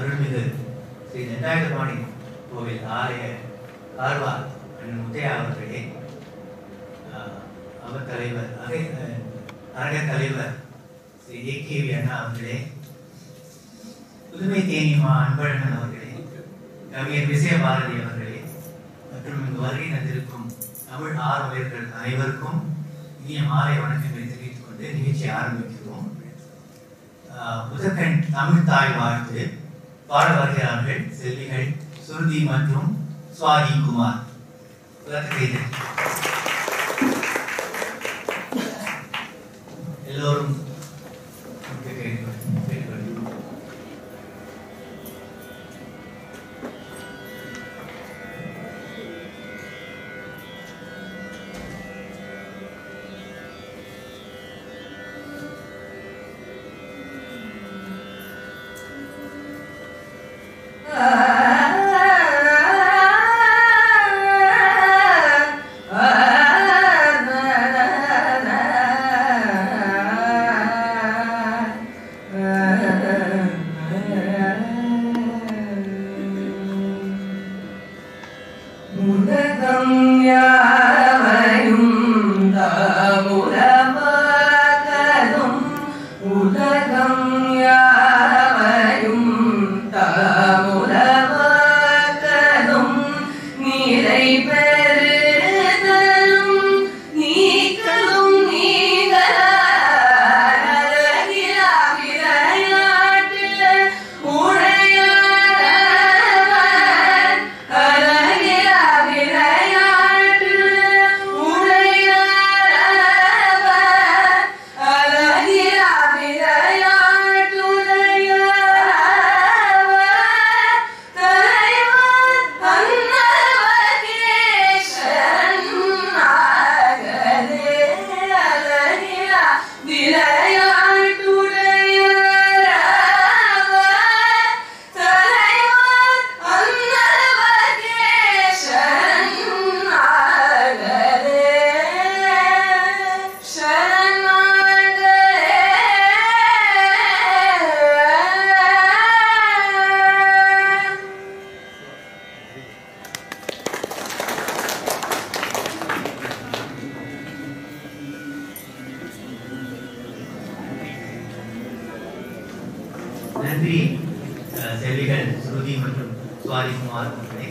அருள்மிகு ஸ்ரீ தண்டாயுதபாணி கோவில் ஆலய கார்வார் அண்ணன் முத்தையா அவர்களே ஆஹ், அவர் தலைவர் அரை அஹ், அரங்க தலைவர் ஸ்ரீ ஏ கேவி அண்ணா அவர்களே புதுமை தேனிமா அன்பழகன் அவர்களே கவிஞர் விஜயபாரதி அவர்களே மற்றும் இங்கு வருகை தந்திருக்கும் தமிழ் ஆர்வலர்கள் அனைவருக்கும் இனிய மாலை வணக்கங்களை தெரிவித்துக் கொண்டு நிகழ்ச்சியை ஆரம்பிக்கிறோம் ஆஹ் முதற்கண் தமிழ் தாய் வாழ்த்து பாட வருகிறார்கள் செல்விகள் சுருதி மற்றும் சுவாதி குமார் உலக செய்தி எல்லோரும் கேட்டுக்கொள்- கேட்டுக்கொள்கிறோம். உலகம் யாவையும் தாமுலமாகலும் உலகம் யாவையும் தாமுலமாகலும் நிலை பெறுதலும் நீக்கலும் நீங்களாகிலா விளையாட்டில் உடையாரவர் அழகிலா விளையாட்டில் உடையாரவர் அழகிலா விளையாட்டுடையவர் தலைவர் அன்னவகேசன் நாகரே அழகிலா விளையாட்டுடையவர் தலைவர் அன்னவகேசன் நாகரே சரணாகரே நன்றி அஹ், செல்விகள் ஸ்ருதி மற்றும் சுவாதி குமார் அவர்களே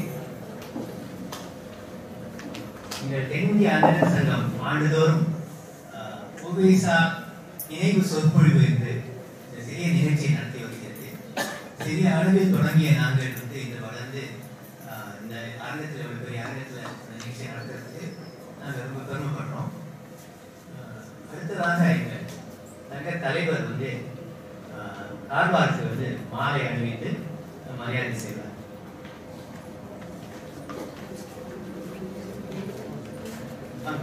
எங்கள் தென்னிந்திய அந்தனர் சங்கம் ஆண்டுதோறும் அஹ், புகைசா நினைவு சொற்பொழிவு என்று இந்த சிறிய நிகழ்ச்சியை நடத்தி வருகிறது சிறிய அளவில் தொடங்கிய நாங்கள் வந்து இன்று வளர்ந்து அஹ், இந்த அரங்கத்தில் ஒரு பெரிய அரங்கத்தில் இந்த நிகழ்ச்சியை நடத்துறதுக்கு நாங்கள் ரொம்ப பெருமைப்படுறோம் அஹ், அடுத்ததாக எங்கள் சங்க தலைவர் வந்து அஹ், கார்வாருக்கு வந்து மாலை அணிவித்து மரியாதை செய்வார் வாங்க.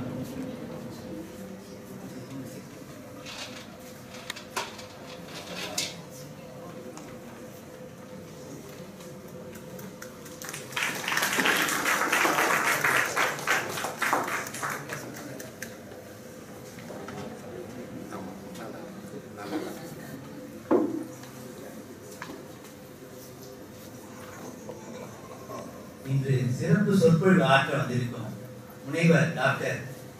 இன்று சிறப்பு சொற்பொழிவு ஆற்ற வந்திருக்கும் முனைவர் டாக்டர்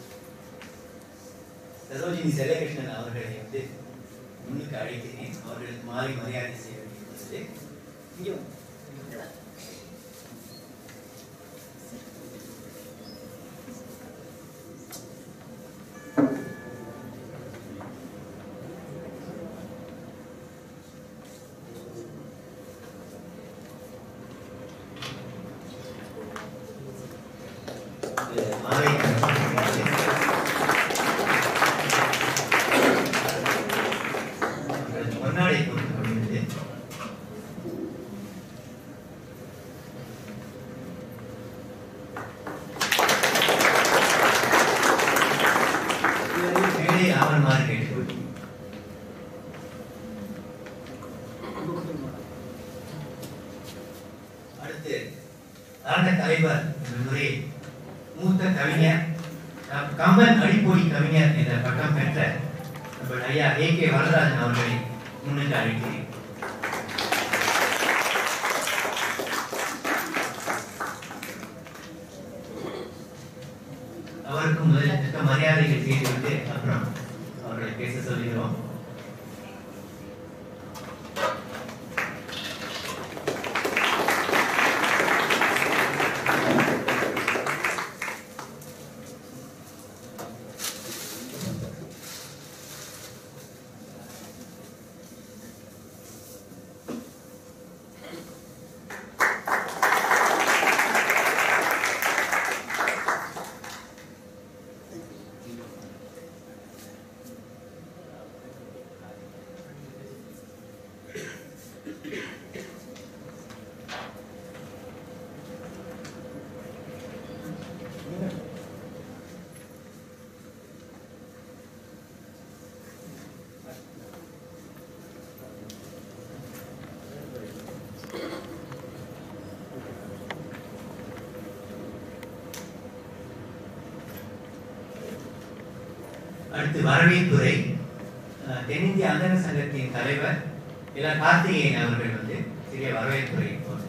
சரோஜினி செல்லகிருஷ்ணன் அவர்களை வந்து முன்னுக்கு அழைக்கிறேன் அவர்களுக்கு மாலை மரியாதை செய்ய வேண்டியிருக்கிறது இங்கே வாங்க. இந்த மாலை பொன்னாடை கொடுக்கப்படுகிறது மேடை ஆவணமாக கேட்டுக்கொள்கிறேன் அடுத்து அரங்க தலைவர் என்ற முறையில் மூத்த கவிஞர் கம்- கம்பன் அடிப்பொடி கவிஞர் என்ற பட்டம் பெற்ற நம்ம ஐயா ஏ கே வரதராஜன் அவர்களை முன்னிட்டு அழைக்கிறேன் மரியாதைகள் செய்துவிட்டு அப்புறம் அவர்களை பேச சொல்கிறோம் அடுத்து வரவேற்புரை அஹ், தென்னிந்திய அந்தன சங்கத்தின் தலைவர் இள கார்த்திகேயன் அவர்கள் வந்து சிறிய வரவேற்புரை போட்டு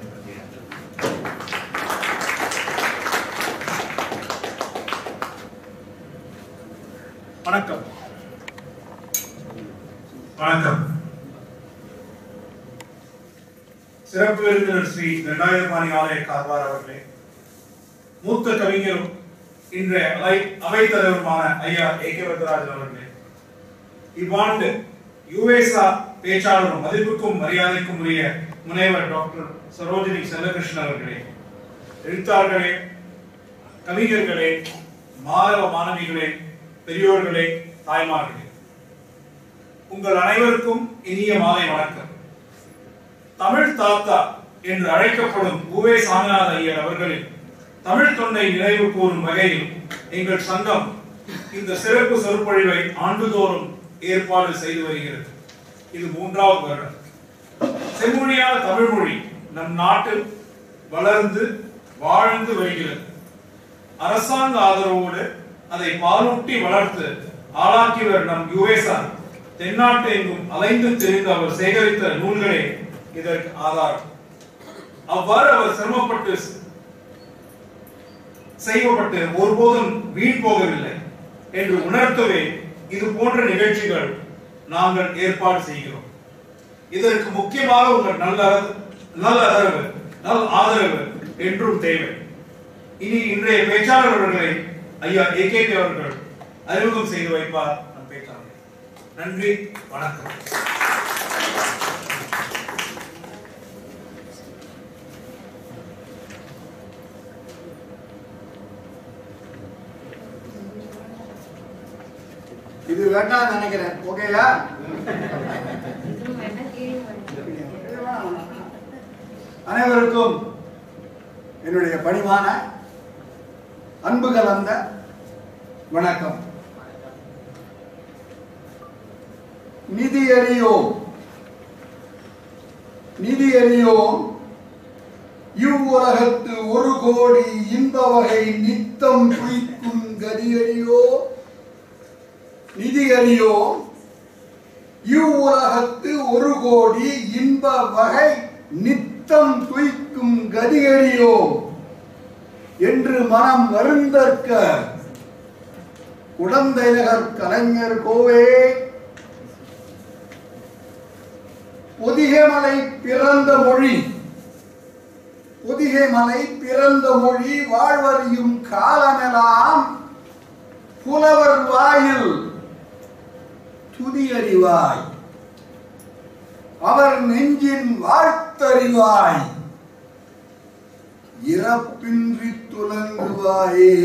வணக்கம் வணக்கம் சிறப்பு விருந்தினர் ஸ்ரீ தண்டாயுதபாணி ஆலய கார்வார் அவர்களே மூத்த கவிஞரும் இன்றைய அவை அவைத் தலைவருமான ஐயா ஏ கே வரதராஜன் அவர்களே இவ்வாண்டு யுஎஸ்ஆ பேச்சாளரும் மதிப்புக்கும் மரியாதைக்கும் உரிய முனைவர் டாக்டர் சரோஜினி செல்லகிருஷ்ணன் அவர்களே எழுத்தாளர்களே கவிஞர்களே மாணவ மாணவிகளே பெரியோர்களே தாய்மார்களே உங்கள் அனைவருக்கும் இனிய மாலை வணக்கம் தமிழ் தாத்தா என்று அழைக்கப்படும் உவே சாமிநாத ஐயர் அவர்களின் தமிழ் தொண்டை நினைவு கூறும் வகையில் எங்கள் சங்கம் இந்த சிறப்பு சொற்பொழிவை ஆண்டுதோறும் ஏற்பாடு செய்து வருகிறது இது மூன்றாவது வருடம் செம்மொழியான தமிழ்மொழி நம் நாட்டில் வளர்ந்து வாழ்ந்து வருகிறது அரசாங்க ஆதரவோடு அதை பாலூட்டி வளர்த்து ஆளாக்கியவர் நம் யுஎஸ்ஆ தென்னாட்டு எங்கும் அலைந்து திரிந்து அவர் சேகரித்த நூல்களே இதற்கு ஆதாரம் அவ்வாறு அவர் சிரமப்பட்டு செய்யப்பட்டு ஒருபோதும் வீண் போகவில்லை என்று உணர்த்தவே இது போன்ற நிகழ்ச்சிகள் நாங்கள் ஏற்பாடு செய்கிறோம் இதற்கு முக்கியமாக உங்கள் நல்ல நல்ல ஆதரவு நல் ஆதரவு என்றும் தேவை இனி இன்றைய பேச்சாளர் அவர்களை ஐயா ஏகேபி அவர்கள் அறிமுகம் செய்து வைப்பார் நம் பேச்சாளர் நன்றி வணக்கம் இது வேண்டாம் நினைக்கிறேன் ஓகேயா அனைவருக்கும் என்னுடைய பணிவான அன்பு கலந்த வணக்கம் நிதி அறியோம் நிதி அறியோம் இவ்வுலகத்து ஒரு கோடி இன்ப வகை நித்தம் குய்க்கும் கதி அறியோ நிதி அறியோம் இவ்வுலகத்து ஒரு கோடி இன்ப வகை நித்தம் துய்க்கும் கதி அறியோம் என்று மனம் வருந்தற்க குடந்தை நகர் கலைஞர் கோவே பொதிகைமலை பிறந்த மொழி பொதிகைமலை பிறந்த மொழி வாழ்வறியும் காலமெல்லாம் புலவர் வாயில் துதியறிவாய் அவர் நெஞ்சின் வாழ்த்தறிவாய் இறப்பின்றி துலங்குவாயே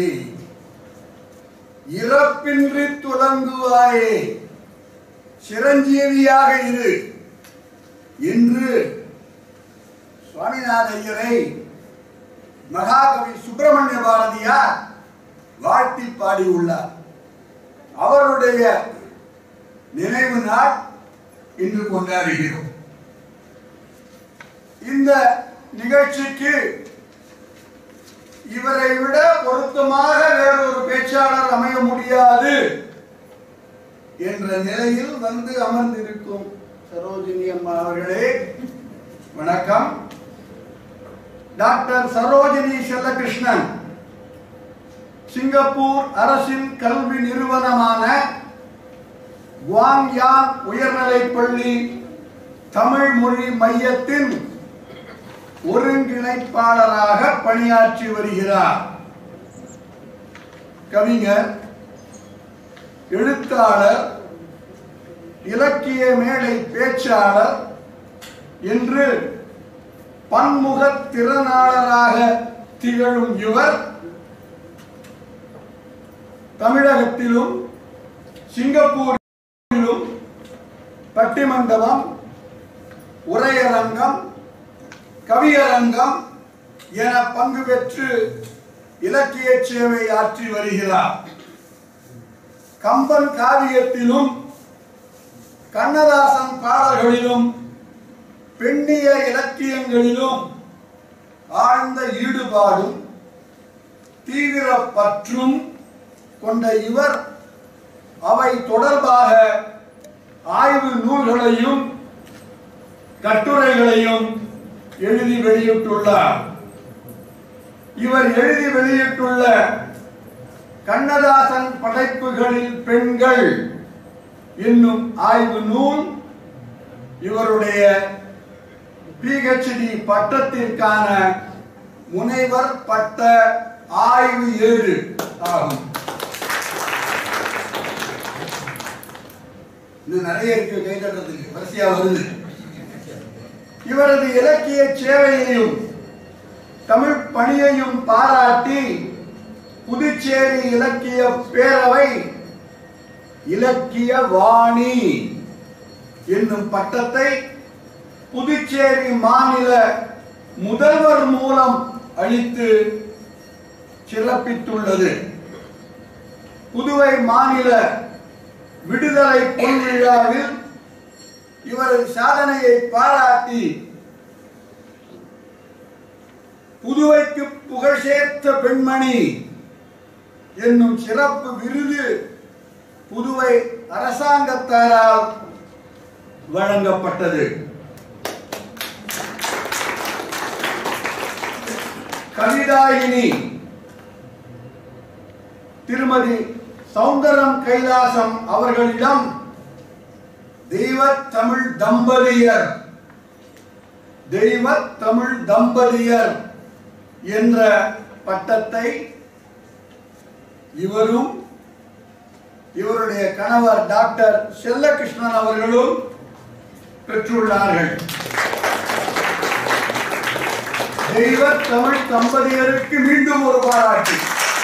இறப்பின்றி துலங்குவாயே சிரஞ்சீவியாக இரு என்று சுவாமிநாத ஐயரை மகாகவி சுப்பிரமணிய பாரதியார் வாழ்த்தி பாடியுள்ளார் அவருடைய நினைவு நாள் இன்று கொண்டாடுகிறோம் இந்த நிகழ்ச்சிக்கு இவரை விட பொருத்தமாக வேறொரு பேச்சாளர் அமைய முடியாது என்ற நிலையில் வந்து அமர்ந்திருக்கும் சரோஜினி அம்மா அவர்களே வணக்கம் டாக்டர் சரோஜினி செல்லகிருஷ்ணன் சிங்கப்பூர் அரசின் கல்வி நிறுவனமான குவாங்யாங் உயர்நிலைப் பள்ளி தமிழ் மொழி மையத்தின் ஒருங்கிணைப்பாளராக பணியாற்றி வருகிறார் கவிஞர் எழுத்தாளர் இலக்கிய மேடை பேச்சாளர் என்று பன்முக திறனாளராக திகழும் இவர் தமிழகத்திலும் சிங்கப்பூரிலும் பட்டிமண்டபம் உரையரங்கம் கவியரங்கம் என பங்கு பெற்று இலக்கிய சேவை ஆற்றி வருகிறார் கம்பன் காவியத்திலும் கண்ணதாசன் பாடல்களிலும் பெண்ணிய இலக்கியங்களிலும் ஆழ்ந்த ஈடுபாடும் தீவிர பற்றும் கொண்ட இவர் அவை தொடர்பாக ஆய்வு நூல்களையும் கட்டுரைகளையும் எழுதி வெளியிட்டுள்ளார் இவர் எழுதி வெளியிட்டுள்ள கண்ணதாசன் படைப்புகளில் பெண்கள் என்னும் ஆய்வு நூல் இவருடைய பிஹெச்டி பட்டத்திற்கான முனைவர் பட்ட ஆய்வு ஏழு ஆகும் இன்னும் நிறைய இருக்கு கைதட்டுறதுக்கு வரிசையா வருது இவரது இலக்கிய சேவையையும் தமிழ் பணியையும் பாராட்டி புதுச்சேரி இலக்கிய பேரவை இலக்கிய வாணி என்னும் பட்டத்தை புதுச்சேரி மாநில முதல்வர் மூலம் அளித்து சிறப்பித்துள்ளது புதுவை மாநில விடுதலை பொன்விழாவில் இவரது சாதனையை பாராட்டி புதுவைக்கு புகழ் சேர்த்த பெண்மணி என்னும் சிறப்பு விருது புதுவை அரசாங்கத்தாரால் வழங்கப்பட்டது கவிதாயினி திருமதி சௌந்தரம் கைலாசம் அவர்களிடம் தெய்வ தமிழ் தம்பதியர் தெய்வ தமிழ் தம்பதியர் என்ற பட்டத்தை இவரும் இவருடைய கணவர் டாக்டர் செல்லகிருஷ்ணன் அவர்களும் பெற்றுள்ளார்கள் தெய்வ தமிழ் தம்பதியருக்கு மீண்டும் ஒரு பாராட்டு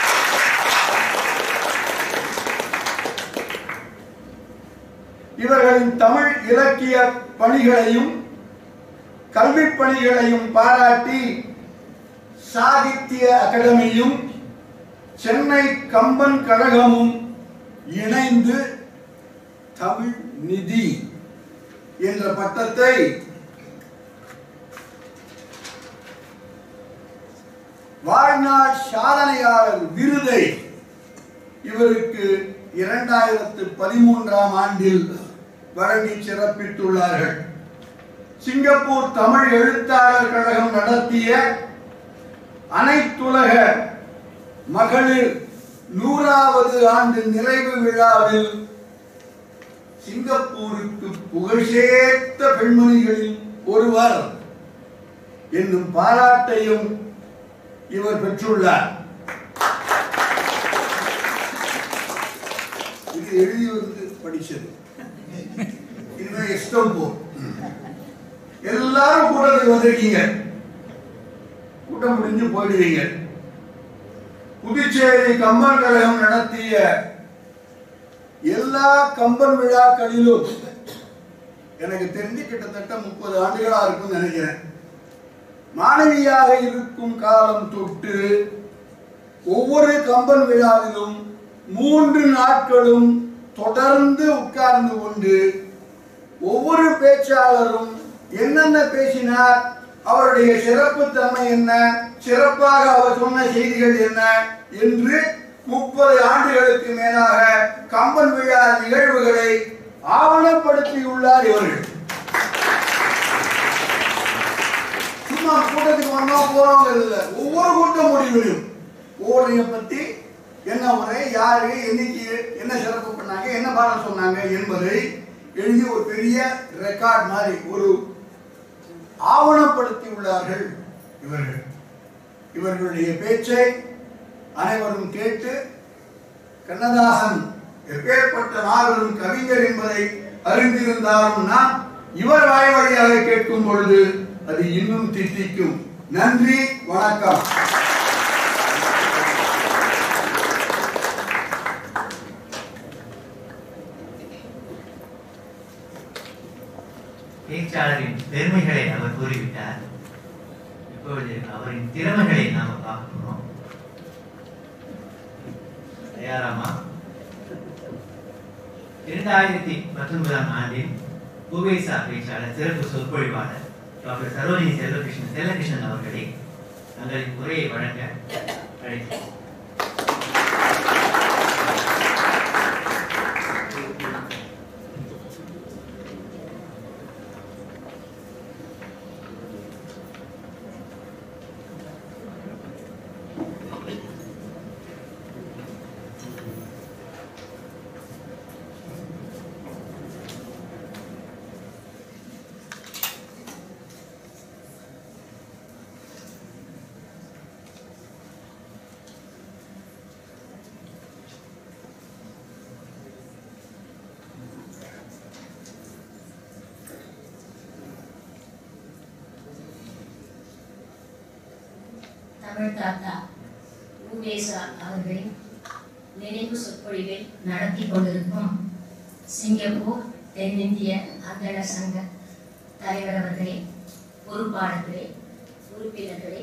இவர்களின் தமிழ் இலக்கிய பணிகளையும் கல்வி பணிகளையும் பாராட்டி சாகித்ய அகாடமியும் சென்னை கம்பன் கழகமும் இணைந்து தமிழ் நிதி என்ற பட்டத்தை வாழ்நாள் சாதனையாளர் விருதை இவருக்கு இரண்டாயிரத்து பதிமூன்றாம் ஆண்டில் வழங்கி சிறப்பித்துள்ளார்கள் சிங்கப்பூர் தமிழ் எழுத்தாளர் கழகம் நடத்திய அனைத்துலக மகளிர் நூறாவது ஆண்டு நிறைவு விழாவில் சிங்கப்பூருக்கு புகழ் சேர்த்த பெண்மணிகளில் ஒருவர் என்னும் பாராட்டையும் இவர் பெற்றுள்ளார் இது எழுதி வந்து படிச்சது இதுதான் எஸ்டம்போ எல்லாரும் கூட்டத்துக்கு வந்திருக்கீங்க கூட்டம் முடிஞ்சு போயிடுவீங்க புதுச்சேரி கம்பன் கழகம் நடத்திய எல்லா கம்பன் விழாக்களிலும் எனக்கு தெரிஞ்சு கிட்டத்தட்ட முப்பது ஆண்டுகளா இருக்கும்னு நினைக்கிறேன் மாணவியாக இருக்கும் காலம் தொட்டு ஒவ்வொரு கம்பன் விழாவிலும் மூன்று நாட்களும் தொடர்ந்து உட்கார்ந்து கொண்டு ஒவ்வொரு பேச்சாளரும் என்னென்ன பேசினார் அவருடைய சிறப்பு தன்மை என்ன சிறப்பாக அவர் சொன்ன செய்திகள் என்ன என்று முப்பது ஆண்டுகளுக்கு மேலாக கம்பன் விழா நிகழ்வுகளை ஆவணப்படுத்தியுள்ளார் இவர்கள் சும்மா கூட்டத்துக்கு வந்தோம் போறவங்க இல்ல ஒவ்வொரு கூட்ட முடிவிலும் ஒவ்வொருடைய பத்தி என்ன உரை யாரு என்னைக்கு என்ன சிறப்பு பண்ணாங்க என்ன பாடம் சொன்னாங்க என்பதை எழுதி ஒரு பெரிய ரெக்கார்ட் மாதிரி ஒரு ஆவணப்படுத்தி உள்ளார்கள் இவர்கள் இவர்களுடைய பேச்சை அனைவரும் கேட்டு கண்ணதாசன் எப்பேற்பட்ட மாபெரும் கவிஞர் என்பதை அறிந்திருந்தாலும் நாம் இவர் வாய் வழியாக கேட்கும் பொழுது அது இன்னும் தித்திக்கும் நன்றி வணக்கம் பேச்சாளரின் பெருமைகளை அவர் கூறிவிட்டார் இப்பொழுது அவரின் திறமைகளை நாம பார்க்க போறோம் தயாராமா இரண்டாயிரத்தி பத்தொன்பதாம் ஆண்டின் புவேசா பேச்சாளர் சிறப்பு சொற்பொழிவாளர் டாக்டர் சரோஜினி செல்வகிருஷ்ணன் செல்லகிருஷ்ணன் அவர்களை தங்களின் உரையை வழங்க அழைக்கிறோம் தமிழ் தாத்தா உவேசா அவர்களின் நினைவு சொற்பொழிவை நடத்தி கொண்டிருக்கும் சிங்கப்பூர் தென்னிந்திய அந்தணர் சங்க தலைவர் அவர்களே பொறுப்பாளர்களே உறுப்பினர்களே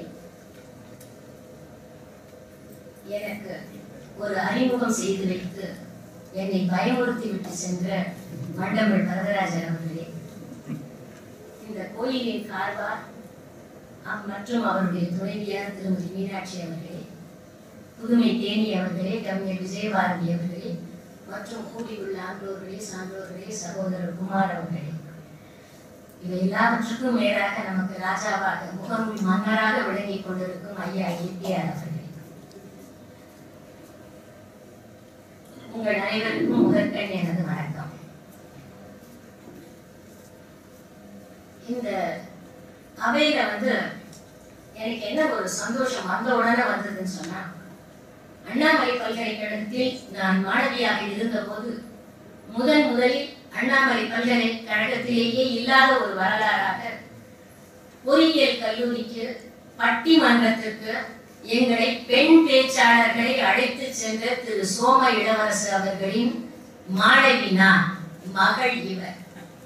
எனக்கு ஒரு அறிமுகம் செய்து வைத்து என்னை பயமுறுத்தி விட்டு சென்ற மண்டமிழ் வரதராஜன் அவர்களே இந்த கோயிலின் கார்வார் அம் மற்றும் அவருடைய துணைவியார் திருமதி மீனாட்சி அவர்களே புதுமை தேனி அவர்களே கவிஞர் விஜயபாரதி அவர்களே மற்றும் கூடியுள்ள ஆண்டோர்களே சான்றோர்களே சகோதரர் குமார் அவர்களே இவை எல்லாவற்றுக்கும் மேலாக நமக்கு ராஜாவாக முகமூடி மன்னராக விளங்கிக் கொண்டிருக்கும் ஐயா இயற்கையார் அவர்களே உங்கள் அனைவருக்கும் முதற்கண் எனது வணக்கம் இந்த அவையில வந்து எனக்கு என்ன ஒரு சந்தோஷம் வந்த உடனே வந்ததுன்னு சொன்னா அண்ணாமலை பல்கலைக்கழகத்தில் நான் மாணவியாக இருந்தபோது முதன் முதலில் அண்ணாமலை பல்கலைக்கழகத்திலேயே இல்லாத ஒரு வரலாறாக பொறியியல் கல்லூரிக்கு பட்டிமன்றத்திற்கு எங்களை பெண் பேச்சாளர்களை அழைத்து சென்ற திரு சோம இளவரசு அவர்களின் மாணவி நான் மகள் இவர்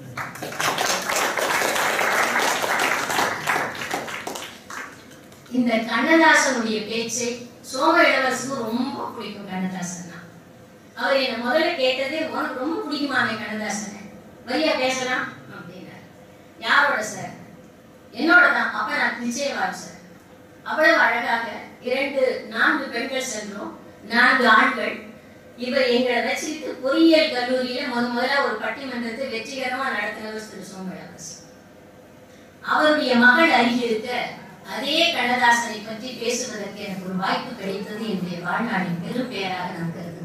இந்த கண்ணதாசனுடைய பேச்சை சோம இளவரசுக்கு ரொம்ப பிடிக்கும் கண்ணதாசன் அவர் என்ன முதல்ல கேட்டது உனக்கு ரொம்ப பிடிக்குமாமே கண்ணதாசனை வரியா பேசலாம் அப்படின்னாரு யாரோட சார் என்னோட தான் அப்ப நான் நிச்சயவார் சார் அவ்வளவு அழகாக இரண்டு நான்கு பெண்கள் சென்றோம் நான்கு ஆண்கள் இவர் எங்களை வச்சுக்கிட்டு பொறியியல் கல்லூரியில முத முதல்ல ஒரு பட்டிமன்றத்தை வெற்றிகரமா நடத்தினவர் திரு சோம இளவரசு அவருடைய மகள் அருகிருக்க அதே கண்ணதாசனை பற்றி பேசுவதற்கு எனக்கு ஒரு வாய்ப்பு கிடைத்தது என்னுடைய வாழ்நாளின் பெரும் பெயராக நான் கருதுகிறேன்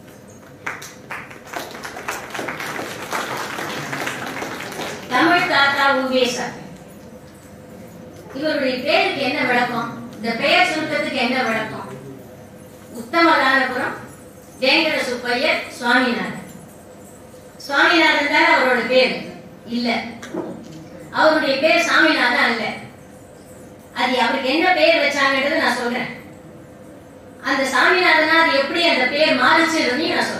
தமிழ் தாத்தா உவேசா இவருடைய பேருக்கு என்ன விளக்கம் இந்த பெயர் சுருக்கத்துக்கு என்ன விளக்கம் உத்தமதானபுரம் வேங்கட சுப்பையர் சுவாமிநாதன் சுவாமிநாதன் தான் அவரோட பேர் இல்ல அவருடைய பேர் சாமிநாதன் அல்ல அது அவருக்கு என்ன பெயர் வச்சாங்கன்றது நான் சொல்றேன் அந்த சாமிநாதனா அது எப்படி அந்த பெயர் மாறுச்சுன்றதையும் நான் சொல்றேன்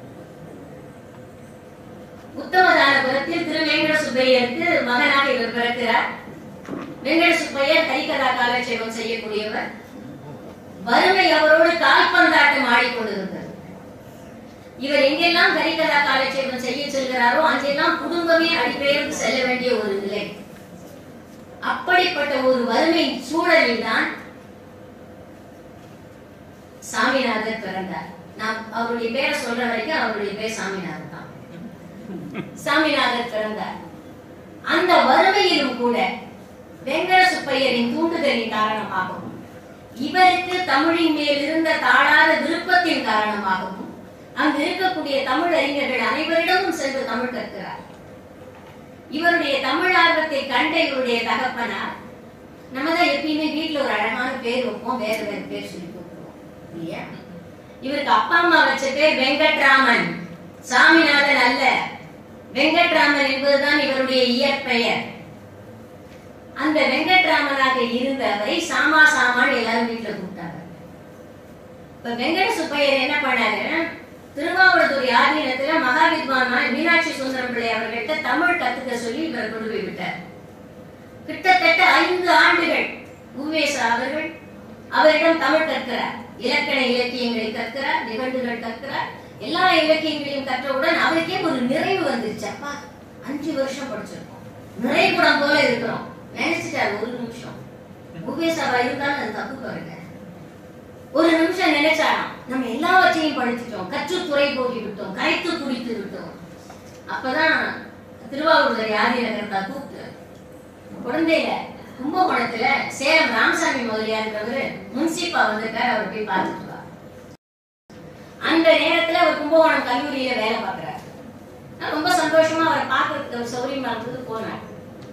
உத்தமதானபுரத்தில் திரு வெங்கட சுப்பையருக்கு மகனாக இவர் பிறக்கிறார் வெங்கட சுப்பையர் ஹரிகதா காலட்சேபம் செய்யக்கூடியவர் வறுமை அவரோடு கால்பந்தாட்டம் ஆடிக்கொண்டிருந்தது இவர் எங்கெல்லாம் ஹரிகதா காலட்சேபம் செய்ய செல்கிறாரோ அங்கெல்லாம் குடும்பமே அடிபெயர்ந்து செல்ல வேண்டிய ஒரு நிலை அப்படிப்பட்ட ஒரு வறுமை சூழலில் தான் சாமிநாதர் பிறந்தார் நான் அவருடைய பேரை சொல்ற வரைக்கும் அவருடைய பேர் சாமிநாதர் தான் சாமிநாதர் பிறந்தார் அந்த வறுமையிலும் கூட வெங்கட சுப்பையரின் தூண்டுதலின் காரணமாகவும் இவருக்கு தமிழின் மேல் இருந்த தாழாத விருப்பத்தின் காரணமாகவும் அங்கு இருக்கக்கூடிய தமிழ் அறிஞர்கள் அனைவரிடமும் சென்று தமிழ் கற்கிறார் இவருடைய தமிழ் ஆர்வத்தை கண்ட இவருடைய தகப்பனார் நம்ம தான் எப்பயுமே வீட்டுல ஒரு அழகான பேர் வைப்போம் வேற வேற பேர் சொல்லி கூப்பிடுவோம் இல்லையா இவருக்கு அப்பா அம்மா வச்ச பேர் வெங்கட்ராமன் சாமிநாதன் அல்ல வெங்கட்ராமன் என்பதுதான் இவருடைய இயற்பெயர் அந்த வெங்கட்ராமனாக இருந்தவரை சாமா சாமான் எல்லாரும் வீட்டுல கூப்பிட்டாங்க இப்ப வெங்கட சுப்பையர் என்ன பண்ணாரு திருவாவூரத்துறை ஆதீனத்துல மகாவித்வான் மீனாட்சி சுந்தரம் பிள்ளை அவர்கள்ட்ட தமிழ் கத்துக்க சொல்லி இவர் கொண்டு போய் விட்டார் கிட்டத்தட்ட ஐந்து ஆண்டுகள் உவேசா அவர்கள் அவரிடம் தமிழ் கற்கிறார் இலக்கண இலக்கியங்களை கற்கிறார் நிகழ்வுகள் கற்கிறார் எல்லா இலக்கியங்களையும் கற்றவுடன் அவருக்கே ஒரு நிறைவு வந்துருச்சு அப்பா அஞ்சு வருஷம் படிச்சிருக்கோம் நிறைகுடம் போல இருக்கிறோம் நினைச்சிட்டாரு ஒரு நிமிஷம் உபேசாவா இருந்தாலும் அது தப்பு பாருங்க ஒரு நிமிஷம் நினைச்சாராம் நம்ம எல்லாவற்றையும் படிச்சுட்டோம் கற்றுத்துறை போகி விட்டோம் கரைத்து குடித்து விட்டோம் அப்பதான் திருவாரூர் ஆதிநகரத்தை கூப்பிட்டு குழந்தையில கும்பகோணத்துல சேலம் ராமசாமி முதலியார்ன்றவரு முன்சிப்பா வந்திருக்காரு அவர் போய் பார்த்துட்டு வா அந்த நேரத்துல அவர் கும்பகோணம் கல்லூரியில வேலை பார்க்கறாரு நான் ரொம்ப சந்தோஷமா அவரை பார்க்கறதுக்கு ஒரு சௌரியமா இருந்தது போனார்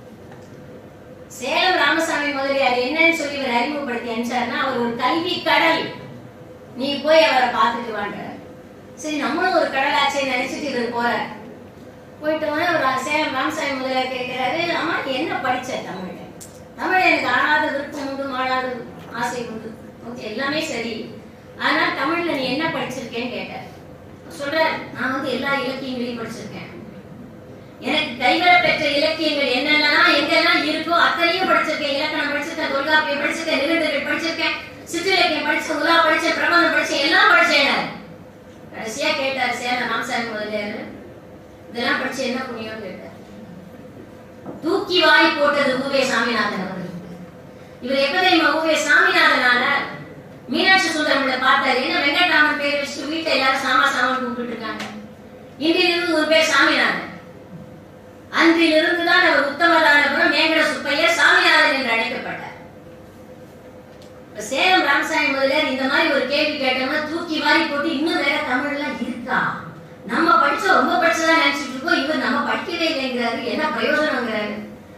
சேலம் ராமசாமி முதலியார் என்னன்னு சொல்லி இவர் அறிமுகப்படுத்தி அனுப்பிச்சாருன்னா அவர் ஒரு கல்வி கடல் நீ போய் அவரை பார்த்துட்டு வாங்க சரி நம்மளும் ஒரு கடலாச்சே நினைச்சிட்டு இவர் போறார் போயிட்டு வந்து அவர் சேலம் ராமசாமி முதலியார் கேட்கிறாரு அம்மா நீ என்ன படிச்ச தமிழ்ல தமிழ் எனக்கு ஆளாத விருப்பம் உண்டு மாளாத ஆசை உண்டு ஓகே எல்லாமே சரி ஆனா தமிழ்ல நீ என்ன படிச்சிருக்கேன்னு கேட்டார் சொல்றார் நான் வந்து எல்லா இலக்கியங்களையும் படிச்சிருக்கேன் எனக்கு கைவர பெற்ற இலக்கியங்கள் என்னென்னலாம் எங்கெல்லாம் இருக்கோ அத்தனையும் படிச்சிருக்கேன் இலக்கணம் படிச்சிருக்கேன் தொல்காப்பியம் படிச்சிருக்கேன் நிகழ்வுகள் படிச்சிருக்கேன் சிற்றிலக்கியம் படிச்சேன் உலா படிச்சேன் பிரபந்தம் படிச்சேன் எல்லாம் படிச்சேன் நான். கடைசியா கேட்டார் சேலம் ராமசாமி முதலியாரு இதெல்லாம் படிச்சு என்ன புண்ணியம் கேட்டார் தூக்கி வாய் போட்டது ஊவே சாமிநாதன் அவர்களுக்கு இவர் எப்ப தெரியுமா ஊவே சாமிநாதன் ஆனார் மீனாட்சி சுந்தரம்ல பார்த்தாரு என்ன வெங்கட்ராமன் பேர் வச்சுட்டு வீட்டுல எல்லாரும் சாமா சாமான் கூப்பிட்டு இருக்காங்க இன்றிலிருந்து ஒரு பேர் சாமிநாதன் அன்றிலிருந்து தான் அவர் உத்தமதானபுரம் மேங்கட சுப்பையர் சாமிநாதன் என்று அழைக்கப்பட்டார் இப்ப சேலம் ராமசாமி முதலியார் இந்த மாதிரி ஒரு கேள்வி கேட்டோம்னா தூக்கி வாரி போட்டு இன்னும் வேற தமிழ்லாம் இருக்கா நம்ம படிச்ச ரொம்ப படிச்சதா நினைச்சிட்டு இருக்கோம் இவர் நம்ம படிக்கவே இல்லைங்கிறாரு என்ன பிரயோஜனங்கிறாரு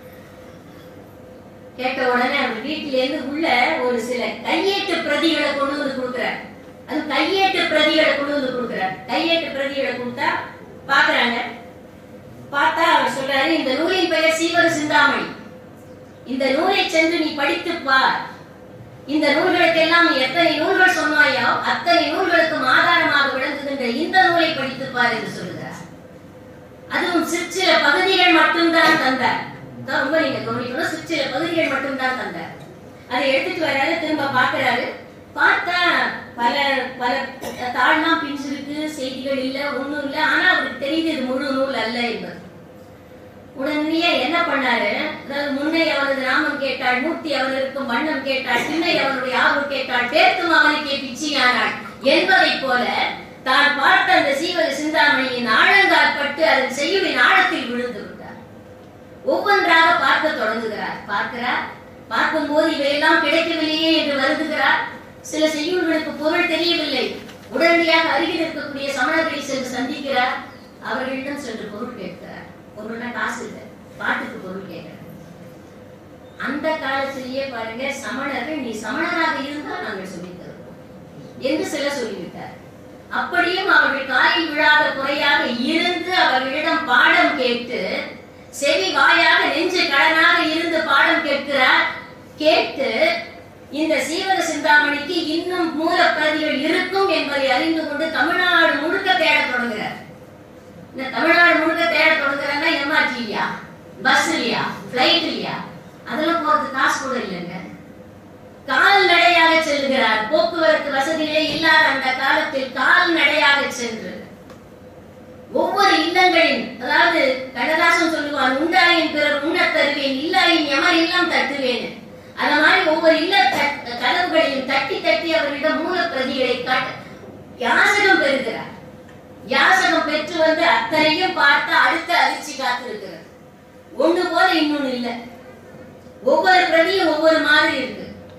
கேட்ட உடனே அவர் வீட்டில இருந்து உள்ள ஒரு சில கையேட்டு பிரதிகளை கொண்டு வந்து கொடுக்கிறார் அது கையேட்டு பிரதிகளை கொண்டு வந்து கொடுக்கிறார் கையேட்டு பிரதிகளை கொடுத்தா பாக்குறாங்க பார்த்தா அவர் சொல்றாரு இந்த நூலின் பெயர் சீவர சிந்தாமணி இந்த நூலை சென்று நீ படித்து பார் இந்த நூல்களுக்கெல்லாம் நீ எத்தனை நூல்கள் சொன்னாயோ அத்தனை நூல்களுக்கும் ஆதாரமாக விளங்குகின்ற இந்த நூலை படித்து பார் என்று சொல்லுகிறார் அதுவும் சிற்சில பகுதிகள் மட்டும்தான் தந்தார் அதான் ரொம்ப நீங்க கவனிக்கணும் சிற்சில பகுதிகள் மட்டும்தான் தந்தார் அதை எடுத்துட்டு வராரு திரும்ப பார்க்கறாரு பார்த்தா பல பல தாழ்லாம் பிஞ்சிருக்கு செய்திகள் இல்ல ஒண்ணும் இல்ல ஆனா அவருக்கு தெரியுது இது முழு நூல் அல்ல என்பது உடனே என்ன பண்ணாரு அதாவது முன்னை அவனது நாமம் கேட்டாள் மூர்த்தி அவனிருக்கும் வண்ணம் கேட்டாள் பின்னை அவனுடைய ஆர்வம் கேட்டாள் பேர்த்தும் அவனுக்கே பிச்சியானாள் என்பதைப் போல தான் பார்த்த அந்த சீவக சிந்தாமணியின் ஆழங்கால் பட்டு அதன் செய்யுளின் ஆழத்தில் விழுந்து விட்டார் ஒவ்வொன்றாக பார்க்க தொடங்குகிறார் பார்க்கிறார் பார்க்கும்போது இவையெல்லாம் கிடைக்கவில்லையே என்று வருந்துகிறார் சில செய்யுள்களுக்கு பொருள் தெரியவில்லை உடனடியாக அருகில் இருக்கக்கூடிய சமணர்களை சென்று சந்திக்கிறார் அவர்களிடம் சென்று பொருள் கேட்கிறார் பொருள்னா காசு இல்லை பாட்டுக்கு பொருள் கேட்கிறார் அந்த காலத்திலேயே பாருங்க சமணர்கள் நீ சமணராக இருந்தால் நாங்கள் சொல்லித் தருவோம் என்று சில சொல்லிவிட்டார் அப்படியும் அவர்கள் காலில் விழாத குறையாக இருந்து அவர்களிடம் பாடம் கேட்டு செவி வாயாக நெஞ்சு கடனாக இருந்து பாடம் கேட்கிறார் கேட்டு இந்த சீவக சிந்தாமணிக்கு இன்னும் மூலப்பிரதிகள் இருக்கும் என்பதை அறிந்து கொண்டு தமிழ்நாடு முழுக்க தேடத் தொடங்குகிறார் இந்த தமிழ்நாடு முழுக்க தேட தொடங்குறாங்கன்னா எம்ஆர்டி இல்லையா பஸ் இல்லையா பிளைட் இல்லையா அதெல்லாம் போறது காசு கூட இல்லைங்க கால்நடையாக செல்கிறார் போக்குவரத்து வசதிகளே இல்லாத அந்த காலத்தில் கால்நடையாக சென்று ஒவ்வொரு இல்லங்களின் அதாவது கண்ணதாசன் சொல்லுவான் உண்டாயின் பிறர் உண்ணத் தருவேன் இல்லாயின் எமர் இல்லம் தட்டுவேன் அந்த மாதிரி ஒவ்வொரு இல்ல தட்- கதவுகளையும் தட்டி தட்டி அவர்களிடம் மூலப்பிரதிகளை காட்ட யாசகம் பெறுகிறார் யாசகம் பெற்று வந்து அத்தனையும் பார்த்து அடுத்த அதிர்ச்சி காத்திருக்கிறது ஒண்ணு போல இன்னொன்னு இல்ல ஒவ்வொரு பிரதியும் ஒவ்வொரு மாதிரி இருக்கு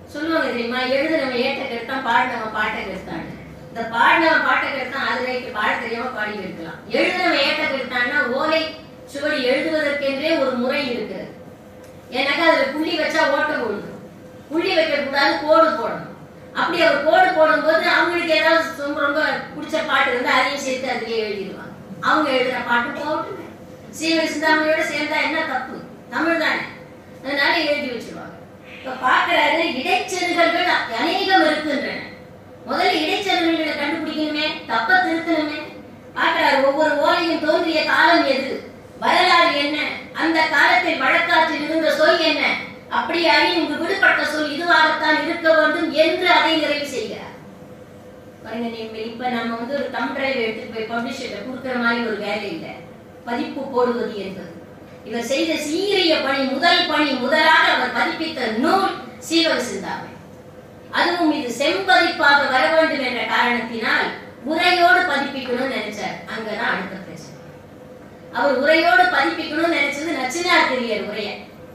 சொல்லுவாங்க தெரியுமா எழுதுனவன் ஏட்ட கெடுத்தான் பாடினவன் பாட்டை கெடுத்தான் இந்த பாடினவன் பாட்டை கெடுத்தான் அது ரைட்டு பாட தெரியாம பாடி கெடுக்கலாம் எழுதுனவன் ஏட்ட கெடுத்தான்னா ஓலை சுவடி எழுதுவதற்கென்றே ஒரு முறை இருக்கு ஏன்னாக்கா அதுல புள்ளி வச்சா ஓட்ட விழுந்துரும் புள்ளி வைக்க கூடாது கோடு போடணும் அப்படி அவர் கோடு போடும்போது அவங்களுக்கு ஏதாவது ரொம்ப ரொம்ப பிடிச்ச பாட்டு வந்து அதையும் சேர்த்து அதுலயே எழுதிடுவாங்க அவங்க எழுதுற பாட்டு போகட்டுமே சீவ சிந்தாமணியோட சேர்ந்தா என்ன தப்பு தமிழ் தானே அதனால எழுதி வச்சிருவாங்க இப்ப பாக்குறாரு இடைச்செருகல்கள் அநேகம் இருக்கின்றன முதல்ல இடைச்செருகல்களை கண்டுபிடிக்கணுமே தப்ப திருத்தணுமே பாக்குறாரு ஒவ்வொரு ஓலையும் தோன்றிய காலம் எது வரலாறு என்ன அந்த காலத்தில் வழக்காற்றில் இருந்த சொல் என்ன அப்படி அறி உங்க விடுபட்ட சொல் இதுவாகத்தான் இருக்க வேண்டும் என்று அதை நிறைவு செய்கிறார் பாருங்க நீங்க இப்ப நம்ம வந்து ஒரு தம் டிரைவ் எடுத்துட்டு போய் பப்ளிஷர்ட்ட கொடுக்கிற மாதிரி ஒரு வேலை இல்லை பதிப்பு போடுவது என்பது இவர் செய்த சீரிய பணி முதல் பணி முதலாக அவர் பதிப்பித்த நூல் சீவக சிந்தாமணி அதுவும் இது செம்பதிப்பாக வர வேண்டும் என்ற காரணத்தினால் உரையோடு பதிப்பிக்கணும்னு நினைச்சார் அங்கதான் அடுத்த பிரச்சனை அவர் உரையோடு பதிப்பிக்கணும்னு நினைச்சது நச்சினார் தெரியர் உரைய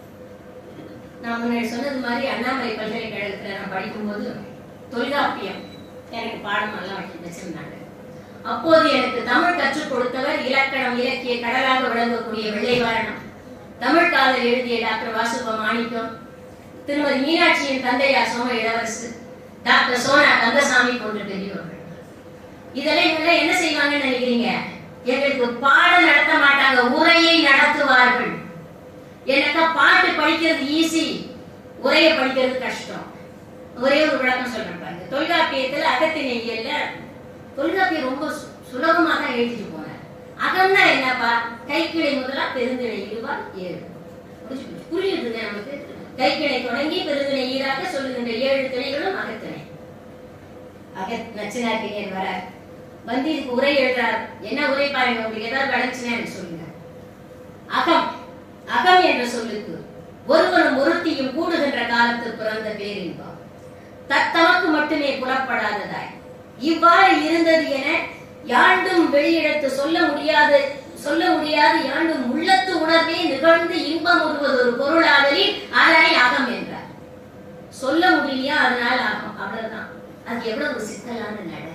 நான் முன்னாடி சொன்னது மாதிரி அண்ணாமலை பல்கலைக்கழகத்துல நான் படிக்கும்போது தொல்காப்பியம் எனக்கு பாடம் எல்லாம் வச்சு வச்சிருந்தாங்க அப்போது எனக்கு தமிழ் கற்றுக் கொடுத்தவர் இலக்கணம் இலக்கிய கடலாக விளங்கக்கூடிய வெள்ளைவாரணம் தமிழ் காதல் எழுதிய டாக்டர் வாசுப மாணிக்கம் திருமதி மீனாட்சியின் தந்தையார் சோம இளவரசு டாக்டர் சோனா கந்தசாமி போன்ற பெரியவர்கள் இதெல்லாம் இவங்க என்ன செய்வாங்கன்னு நினைக்கிறீங்க எங்களுக்கு பாடம் நடத்த மாட்டாங்க உரையை நடத்துவார்கள் எனக்கு பாட்டு படிக்கிறது ஈஸி உரையை படிக்கிறது கஷ்டம் ஒரே ஒரு விளக்கம் சொல்றேன் பாருங்க தொல்காப்பியத்துல அகத்திணையல்ல தொல்காப்பியம் ரொம்ப சு- சுலபமா தான் எழுதிட்டு போனார் அகம்னா என்னப்பா கைக்கிளை முதலா பெருந்திணை இருவா ஏழு புரிஞ்சு போச்சு. புரியுதுங்க நமக்கு கைக்கிணை தொடங்கி பெருந்திணை ஈராக சொல்லுகின்ற ஏழு திணைகளும் அகத்திணை அக நச்சினார்கினியர் வர வந்து இதுக்கு உரை எழுதுறார் என்ன உரை பாருங்க உங்களுக்கு ஏதாவது விளைச்சுன்னா எனக்கு சொல்லுங்க அகம் அகம் என்ற சொல்லுக்கு ஒருவனும் ஒருத்தியும் கூடுகின்ற காலத்தில் பிறந்த பேரின்பம் தத்தமக்கு மட்டுமே புறப்படாததாய் இவ்வாறு இருந்தது என யாண்டும் வெளியிடத்து சொல்ல முடியாது சொல்ல முடியாது யாண்டும் உள்ளத்து உணர்வே நிகழ்ந்து இன்பம் உருவது ஒரு பொருளாதலில் அதனை அகம் என்றார் சொல்ல முடியலையா அதனால ஆகும் அவ்வளவுதான் அது எவ்வளவு ஒரு சிக்கலான நட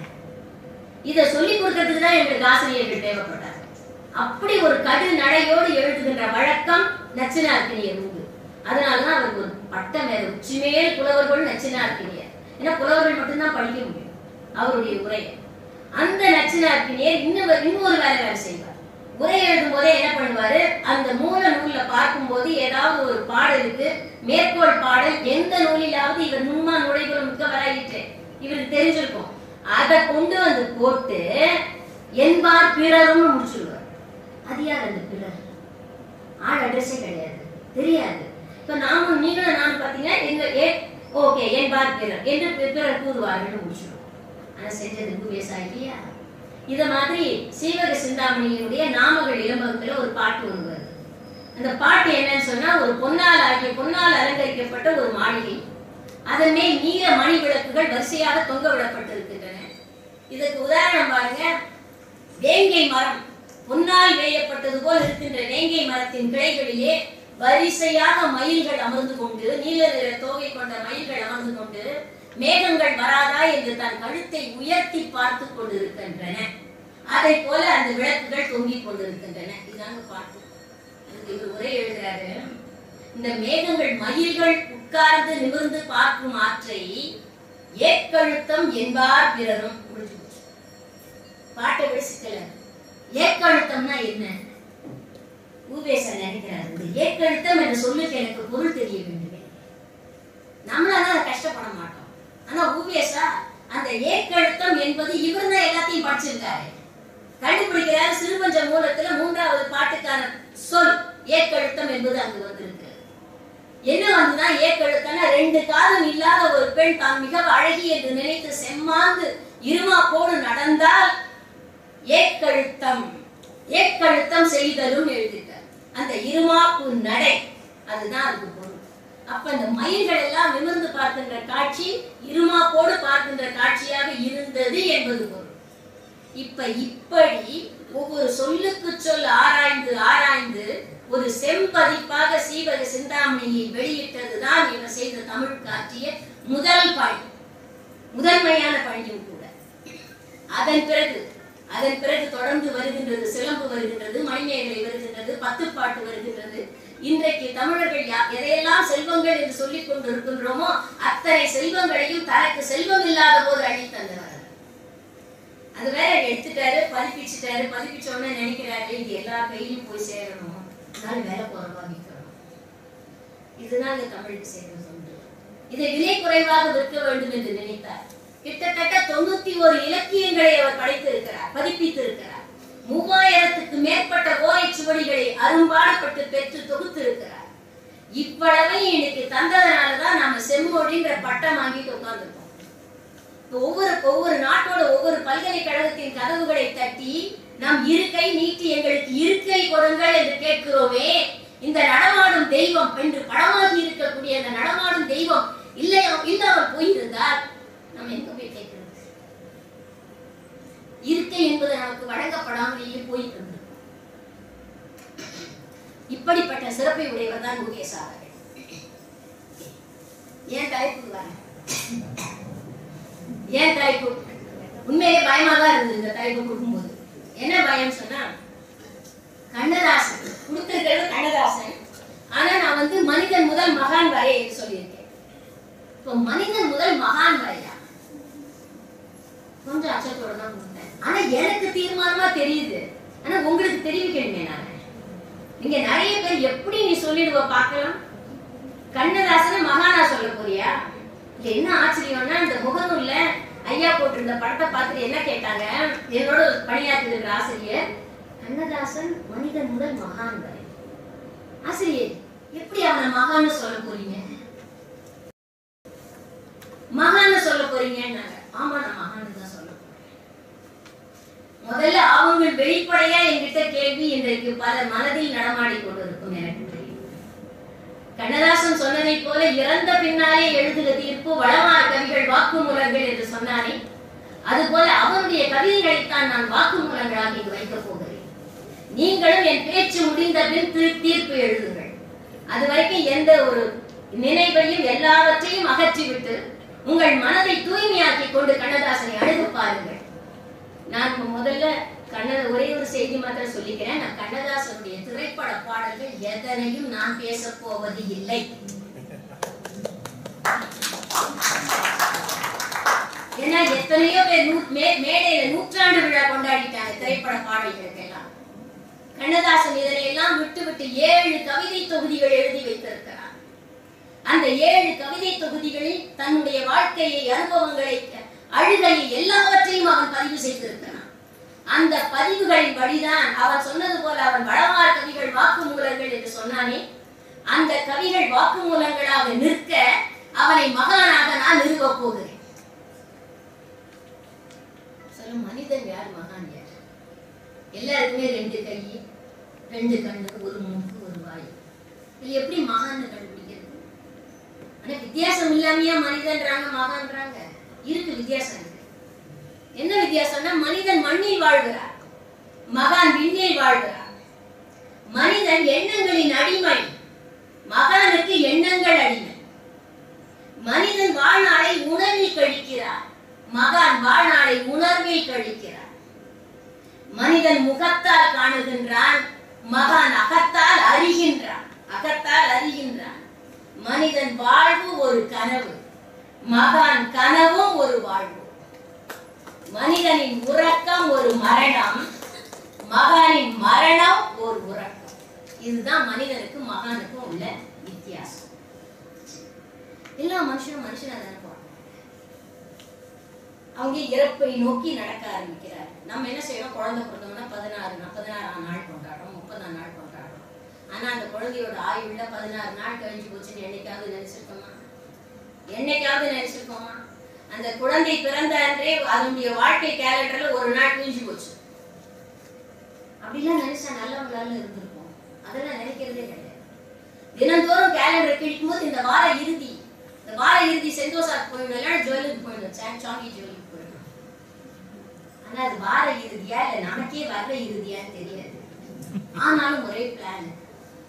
இத சொல்லி கொடுக்கறதுக்கு தான் எங்களுக்கு ஆசிரியர்கள் தேவைப்பட்டார் அப்படி ஒரு கடு நடையோடு எழுதுகின்ற வழக்கம் நச்சினார்க்கினியர் உண்டு அதனாலதான் அவருக்கு ஒரு பட்டம் வேறு உச்சிமேல் புலவர்கள் நச்சினார்க்கினியர் ஏன்னா புலவர்கள் மட்டும்தான் படிக்க முடியும் அவருடைய உரையை அந்த நச்சினார்க்கினியர் இன்னும் இன்னொரு வேலை வேலை செய்வார் உரை எழுதும் போதே என்ன பண்ணுவாரு அந்த மூல நூல்ல பார்க்கும்போது ஏதாவது ஒரு பாடலுக்கு மேற்கோள் பாடல் எந்த நூலிலாவது இவர் நுண்மா நுழைவுல மிக்கவராயிற்று இவருக்கு தெரிஞ்சிருக்கும் அதை கொண்டு வந்து போட்டு என்பார் பிறரும் முடிச்சுடுவார் அது யார் அந்த பிறர் ஆள் அட்ரஸே கிடையாது தெரியாது இப்ப நாமும் நீங்களும் நானும் பாத்தீங்கன்னா எங்க ஏ ஓகே என்பார் பிறர் என்று பி- பிறர் கூறுவார்கள் முடிச்சிடும் ஆனா செஞ்சது குபேசா இல்லையா இத மாதிரி சீவக சிந்தாமணியினுடைய நாமகள் இளம்பகத்துல ஒரு பாட்டு ஒன்று வருது அந்த பாட்டு என்னன்னு சொன்னா ஒரு பொன்னால் ஆகிய பொன்னால் அலங்கரிக்கப்பட்ட ஒரு மாளிகை அதன் மேல் நீல மணி விளக்குகள் வரிசையாக தொங்க விடப்பட்டிருக்கின்றன இதுக்கு உதாரணம் பாருங்க வேங்கை மரம் பொன்னால் வேயப்பட்டது போல் இருக்கின்ற வேங்கை மரத்தின் கிளைகளிலே வரிசையாக மயில்கள் அமர்ந்து கொண்டு நீல நிற தோகை கொண்ட மயில்கள் அமர்ந்து கொண்டு மேகங்கள் வராதா என்று தன் கழுத்தை உயர்த்தி பார்த்து கொண்டிருக்கின்றன அதை போல அந்த விளக்குகள் தொங்கிக் கொண்டிருக்கின்றன இதாங்க பாட்டு அதுக்கு இவர் உரை எழுதுறாரு இந்த மேகங்கள் மயில்கள் உட்கார்ந்து நிமிர்ந்து பார்க்கும் ஆற்றை ஏக்கழுத்தம் என்பார் பிறரும் முடிஞ்சு போச்சு. பாட்டை விட சிக்கல ஏக்கழுத்தம்னா என்ன ஊவேசா நினைக்கிறாரு இந்த ஏக்கழுத்தம் என்ற சொல்லுக்கு எனக்கு பொருள் தெரிய வேண்டுமே நம்மளால அதை கஷ்டப்பட மாட்டோம் ஆனா ஊவேசா அந்த ஏக்கழுத்தம் என்பது இவர் தான் எல்லாத்தையும் படிச்சிருக்காரு கண்டுபிடிக்கிறாரு சிறுபஞ்ச மூலத்துல மூன்றாவது பாட்டுக்கான சொல் ஏக்கழுத்தம் என்பது அங்கு வந்திருக்கு என்ன வந்துதான் ஏக்கழுத்தம்னா ரெண்டு காலம் இல்லாத ஒரு பெண் தான் மிக அழகி என்று நினைத்து செம்மாந்து இருமாப்போடு நடந்தால் ஏக்கழுத்தம் ஏக்கழுத்தம் செய்தலும் எழுதிட்டார் அந்த இருமாப்பு நடை அதுதான் அதுக்கு பொருள் அப்ப இந்த மயில்கள் எல்லாம் நிமிர்ந்து பார்க்கின்ற காட்சி இருமாப்போடு பார்க்கின்ற காட்சியாக இருந்தது என்பது பொருள் இப்ப இப்படி ஒவ்வொரு சொல்லுக்கு சொல் ஆராய்ந்து ஆராய்ந்து ஒரு செம்பதிப்பாக சீவக சிந்தாமணியை வெளியிட்டதுதான் இவர் செய்த தமிழ் காட்டிய முதல் பணி முதன்மையான பணியும் கூட அதன் பிறகு அதன் பிறகு தொடர்ந்து வருகின்றது சிலம்பு வருகின்றது மணிமேகலை வருகின்றது பத்துப்பாட்டு வருகின்றது இன்றைக்கு தமிழர்கள் யா- எதையெல்லாம் செல்வங்கள் என்று சொல்லிக் கொண்டிருக்கின்றோமோ அத்தனை செல்வங்களையும் தனக்கு செல்வம் இல்லாத போது அள்ளி தந்தவர் அது வேற எடுத்துட்டாரு பதிப்பிச்சுட்டாரு பதிப்பிச்ச உடனே நினைக்கிறாரு இது எல்லா கையிலும் போய் சேரணும் அதனால வேலை குறைவா விற்கணும் இதுதான் இந்த தமிழுக்கு செய்த தொண்டு இதை விலை குறைவாக விற்க வேண்டும் என்று நினைத்தார் கிட்டத்தட்ட தொண்ணூத்தி ஒரு இலக்கியங்களை அவர் படைத்திருக்கிறார் பதிப்பித்திருக்கிறார் மூவாயிரத்துக்கு மேற்பட்ட ஓலைச்சுவடிகளை அரும்பாடுபட்டு பெற்று தொகுத்திருக்கிறார் இவ்வளவை இன்னைக்கு தந்ததுனாலதான் நாம செம்மொழின்ற பட்டம் வாங்கிட்டு உட்கார்ந்துருக்கோம் இப்ப ஒவ்வொரு ஒவ்வொரு நாட்டோட ஒவ்வொரு பல்கலைக்கழகத்தின் கதவுகளை தட்டி நாம் இருக்கை நீட்டி எங்களுக்கு இருக்கை கொடுங்கள் என்று கேட்கிறோமே இந்த நடமாடும் தெய்வம் என்று படமாகி இருக்கக்கூடிய அந்த நடமாடும் தெய்வம் இல்லையா இல்லாமல் போயிருந்தால் நாம் எங்க போய் கேட்கிறது இருக்கை என்பது நமக்கு வழங்கப்படாமலேயே போயிருந்தது இப்படிப்பட்ட சிறப்பை உடையவர் தான் முகேசாரர்கள் ஏன் தலைப்புக்கு வரேன் ஏன் தலைப்பு உண்மையிலே பயமா தான் இருந்தது இந்த தலைப்பு கொடுக்கும்போது என்ன பயம் சொன்னா கண்ணதாசன் கொடுத்திருக்கிறது கண்ணதாசன் ஆனா நான் வந்து மனிதன் முதல் மகான் வரை என்று சொல்லியிருக்கேன் இப்போ மனிதன் முதல் மகான் வரையா கொஞ்சம் அச்சத்தோட தான் கொடுத்தேன் ஆனா எனக்கு தீர்மானமா தெரியுது ஆனா உங்களுக்கு தெரிவிக்கணுமே நான் நீங்க நிறைய பேர் எப்படி நீ சொல்லிடுவ பார்க்கலாம் கண்ணதாசனை மகானா சொல்ல போறியா இது என்ன ஆச்சரியம்னா இந்த முகநூல்ல ஐயா போட்டிருந்த படத்தை பார்த்துட்டு என்ன கேட்டாங்க என்னோட பணியாற்றி இருக்கிற ஆசிரியர் கண்ணதாசன் மனிதன் முதல் மகான் வரை ஆசிரியர் எப்படி அவனை மகான்னு சொல்ல போறீங்க மகான்னு சொல்ல போறீங்கன்னாங்க ஆமா நான் மகான்னு தான் சொல்ல போறேன் முதல்ல அவங்க வெளிப்படையா என்கிட்ட கேள்வி இன்றைக்கு பலர் மனதில் நடமாடி கொண்டிருக்கும் எனக்கு தெரியும் கண்ணதாசன் சொன்னதை போல இறந்த பின்னாலே எழுதுக தீர்ப்பு வளமார் கவிகள் வாக்குமூலங்கள் என்று சொன்னானே அதுபோல அவருடைய கவிதைகளைத்தான் நான் வாக்குமூலங்களாக இங்கு வைக்கப் போகிறேன் நீங்களும் என் பேச்சு முடிந்த பின் தீ- தீர்ப்பு எழுதுங்கள் அது வரைக்கும் எந்த ஒரு நினைவையும் எல்லாவற்றையும் அகற்றிவிட்டு உங்கள் மனதை தூய்மையாக்கி கொண்டு கண்ணதாசனை அணுகு பாருங்கள் நான் இப்ப முதல்ல கண்ணத ஒரே ஒரு செய்தி மாத்திரம் சொல்லிக்கிறேன் நான் கண்ணதாசனுடைய திரைப்பட பாடல்கள் எதனையும் நான் பேச போவது இல்லை ஏன்னா எத்தனையோ பேர் நூ- மே- மேடையில நூற்றாண்டு விழா கொண்டாடிட்டாங்க திரைப்பட பாடல்களுக்கு எல்லாம் கண்ணதாசன் இதனை எல்லாம் விட்டு விட்டு ஏழு கவிதை தொகுதிகள் எழுதி வைத்திருக்கிறார் அந்த ஏழு கவிதை தொகுதிகளில் தன்னுடைய வாழ்க்கையை அனுபவங்களை அழுகையை எல்லாவற்றையும் அவன் பதிவு செய்திருக்கிறான் அந்த பதிவுகளின் வழிதான் அவன் சொன்னது போல அவன் வளமார் கவிகள் வாக்குமூலங்கள் என்று சொன்னானே அந்த கவிகள் வாக்குமூலங்களாக நிற்க அவனை மகானாக நான் நிறுவப் போகிறேன் சொல்லும் மனிதன் யார் மகான் யார் எல்லாருக்குமே ரெண்டு கை ரெண்டு கண்ணு ஒரு மூக்கு ஒரு வாய் இது எப்படி மகான்னு கண்டுபிடிக்கிறது ஆனா வித்தியாசம் இல்லாமையா மனிதன்றாங்க மகான்றாங்க இருக்கு வித்தியாசம் இருக்கு என்ன வித்தியாசம்னா மனிதன் மண்ணில் வாழ்கிறார் மகான் விண்ணில் வாழ்கிறார் மனிதன் எண்ணங்களின் அடிமை மகானுக்கு எண்ணங்கள் அடிமை மனிதன் வாழ்நாளை உணர்வில் கழிக்கிறார் மகான் வாழ்நாளை உணர்வில் கழிக்கிறார் மனிதன் முகத்தால் காணுகின்றான் மகான் அகத்தால் அறிகின்றான் அகத்தால் அறிகின்றான் மனிதன் வாழ்வு ஒரு கனவு மகான் கனவும் ஒரு வாழ்வு மனிதனின் உறக்கம் ஒரு மரணம் மகானின் மரணம் ஒரு உறக்கம் இதுதான் மனிதனுக்கு மகானுக்கும் உள்ள வித்தியாசம் எல்லா மனுஷனும் மனுஷனா தானே போறாங்க அவங்க இறப்பை நோக்கி நடக்க ஆரம்பிக்கிறார் நம்ம என்ன செய்யறோம் குழந்தை பிறந்தோம்னா பதினாறு நா- பதினாறாம் நாள் கொண்டாடுறோம் முப்பதாம் நாள் கொண்டாடுறோம் ஆனா அந்த குழந்தையோட ஆயுள்ல பதினாறு நாள் கழிஞ்சு போச்சுன்னு என்னைக்காவது நினைச்சிருக்கோமா என்னைக்காவது நினைச்சிருக்கோமா அந்த குழந்தை பிறந்த அன்றே அதனுடைய வாழ்க்கை கேலண்டர்ல ஒரு நாள் கிழிஞ்சு போச்சு அப்படிலாம் நினைச்சா நல்லவங்களால இருந்திருக்கும் அதெல்லாம் நினைக்கிறதே கிடையாது தினந்தோறும் கேலண்டர் கிழிக்கும் போது இந்த வார இறுதி இந்த வார இறுதி செந்தோசாக்கு போயிடும் இல்லைன்னா ஜுவலுக்கு போயிடும் சாங் சாங்கி ஜுவலுக்கு போயிடும் ஆனா அது வார இறுதியா இல்ல நமக்கே வர்ற இறுதியான்னு தெரியாது ஆனாலும் ஒரே பிளான்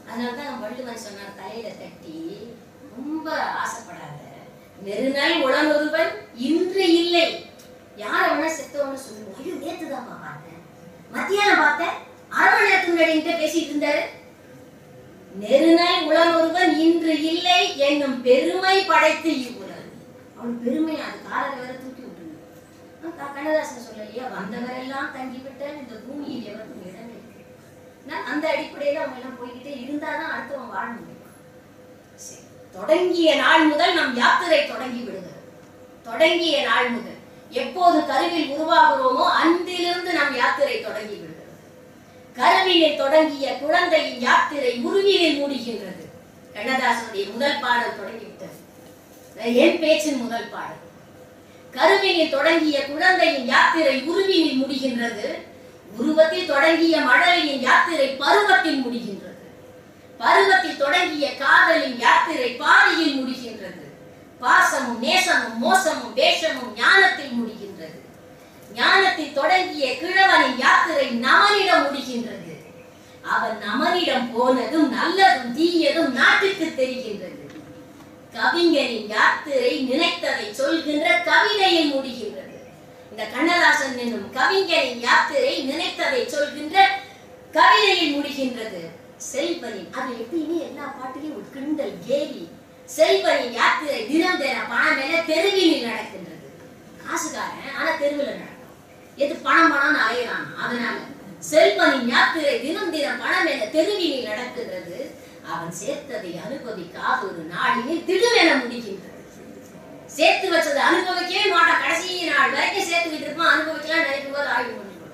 அதனால தான் வள்ளுவன் சொன்னார் தலையில தட்டி ரொம்ப ஆசைப்படாத நெருநாள் உளனொருவன் இன்று இல்லை யார வேணா செத்தவன்னு சொல்லுவோம் ஐயோ நேத்துதான்ப்பா பார்த்தேன் மத்தியானம் பார்த்தேன் அரை மணி நேரத்துக்கு முன்னாடி என்கிட்ட பேசிட்டு இருந்தாரு நெருநாள் உளனொருவன் இன்று இல்லை என்னும் பெருமை படைத்து இவ்வுலகு அவன் பெருமை அது காலரை வேற தூக்கி விட்டுருங்க ஆ, க- கண்ணதாசன் சொல்லலையா வந்தவரெல்லாம் தங்கிவிட்டால் இந்த பூமியில் எவருக்கும் இடம் இல்லை நான் அந்த அடிப்படையில அவங்க எல்லாம் போய்கிட்டே இருந்தாதான் அடுத்தவன் வாழ முடியும் சரி. தொடங்கிய நாள் முதல் நம் யாத்திரை தொடங்கி விடுகிறது தொடங்கிய நாள் முதல் எப்போது கருவில் உருவாகிறோமோ அன்றிலிருந்து நம் யாத்திரை தொடங்கி விடுகிறது கருவினில் தொடங்கிய குழந்தையின் யாத்திரை உருவினில் முடிகின்றது கண்ணதாசனுடைய முதல் பாடல் தொடங்கிவிட்டது என் பேச்சின் முதல் பாடல் கருவினில் தொடங்கிய குழந்தையின் யாத்திரை உருவினில் முடிகின்றது உருவத்தில் தொடங்கிய மழலையின் யாத்திரை பருவத்தில் முடிகின்றது பருவத்தில் தொடங்கிய காதலின் யாத்திரை பாரியில் முடிகின்றது பாசமும் நேசமும் மோசமும் வேஷமும் ஞானத்தில் முடிகின்றது ஞானத்தில் தொடங்கிய கிழவனின் யாத்திரை நமனிடம் முடிகின்றது அவன் நமனிடம் போனதும் நல்லதும் தீயதும் நாட்டுக்கு தெரிகின்றது கவிஞரின் யாத்திரை நினைத்ததை சொல்கின்ற கவிதையில் முடிகின்றது இந்த கண்ணதாசன் என்னும் கவிஞரின் யாத்திரை நினைத்ததை சொல்கின்ற கவிதையில் முடிகின்றது செல்வனின் அது எப்பயுமே எல்லா பாட்டிலையும் ஒரு கிண்டல் கேலி செல்வனின் யாத்திரை தினம் தினம் பணம் என தெருவில் நடக்கின்றது காசுக்காரன் ஆனா தெருவில் நடக்கும் எது பணம் பணம்னு அலையிறான் அதனால செல்வனின் யாத்திரை தினம் தினம் பணம் என தெருவில் நடக்கின்றது அவன் சேர்த்ததை அனுபவிக்காத ஒரு நாளில் திடுவென முடிகின்றது சேர்த்து வச்சதை அனுபவிக்கவே மாட்டான் கடைசி நாள் வரைக்கும் சேர்த்துக்கிட்டு இருப்பான் அனுபவிக்கலாம் நினைக்கும் போது ஆய்வு பண்ணிடுவான்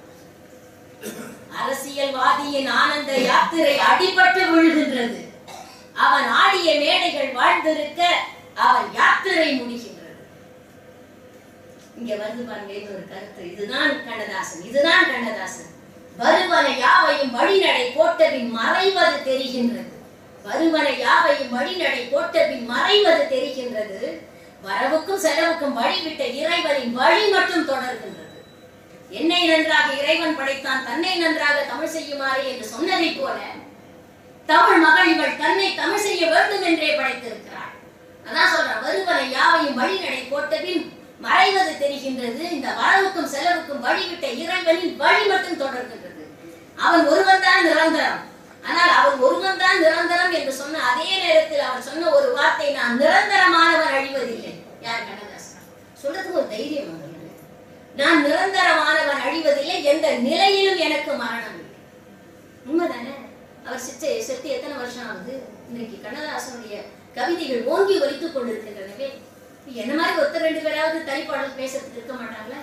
அரசியல்வாதியின் ஆனந்த யாத்திரை அடிபட்டு விழுகின்றது அவன் ஆடிய மேடைகள் வாழ்ந்திருக்க அவன் யாத்திரை முடிகின்றது இங்க வருது பாருங்க இன்னொரு கருத்து இதுதான் கண்ணதாசன் இதுதான் கண்ணதாசன் வருவன யாவையும் வழிநடை போட்டபின் மறைவது தெரிகின்றது வருவன யாவையும் வழிநடை போட்டபின் மறைவது தெரிகின்றது வரவுக்கும் செலவுக்கும் வழிவிட்ட இறைவனின் வழி மட்டும் தொடர்கின்றது என்னை நன்றாக இறைவன் படைத்தான் தன்னை நன்றாக தமிழ் செய்யுமாறு என்று சொன்னதைப் போல தமிழ் மகள் இவள் தன்னை தமிழ் செய்ய வேண்டும் என்றே படைத்திருக்கிறாள் அதான் சொல்றேன் வருவனை யாவையும் வழிநடை போட்டபின் மறைவது தெரிகின்றது இந்த வரவுக்கும் செலவுக்கும் வழிவிட்ட இறைவனின் வழி மட்டும் தொடர்கின்றது அவன் ஒருவன் தான் நிரந்தரம் ஆனால் அவன் ஒருவன் தான் நிரந்தரம் என்று சொன்ன அதே நேரத்தில் அவன் சொன்ன ஒரு வார்த்தை நான் நிரந்தரமானவன் அழிவதில்லை யார் கண்ணதாசன் சொல்றதுக்கு ஒரு தைரியம் வந்துள்ளது நான் நிரந்தரமானவன் அழிவதில்லை எந்த நிலையிலும் எனக்கு மரணம் இல்லை உண்மைதானே அவர் செத்து செத்து எத்தனை வருஷம் ஆகுது இன்னைக்கு கண்ணதாசனுடைய கவிதைகள் ஓங்கி ஒலித்துக் கொண்டிருக்கின்றனவே என்ன மாதிரி ஒருத்தர் ரெண்டு பேராவது தனிப்பாடல் பேசுறதுக்கு இருக்க மாட்டாங்களா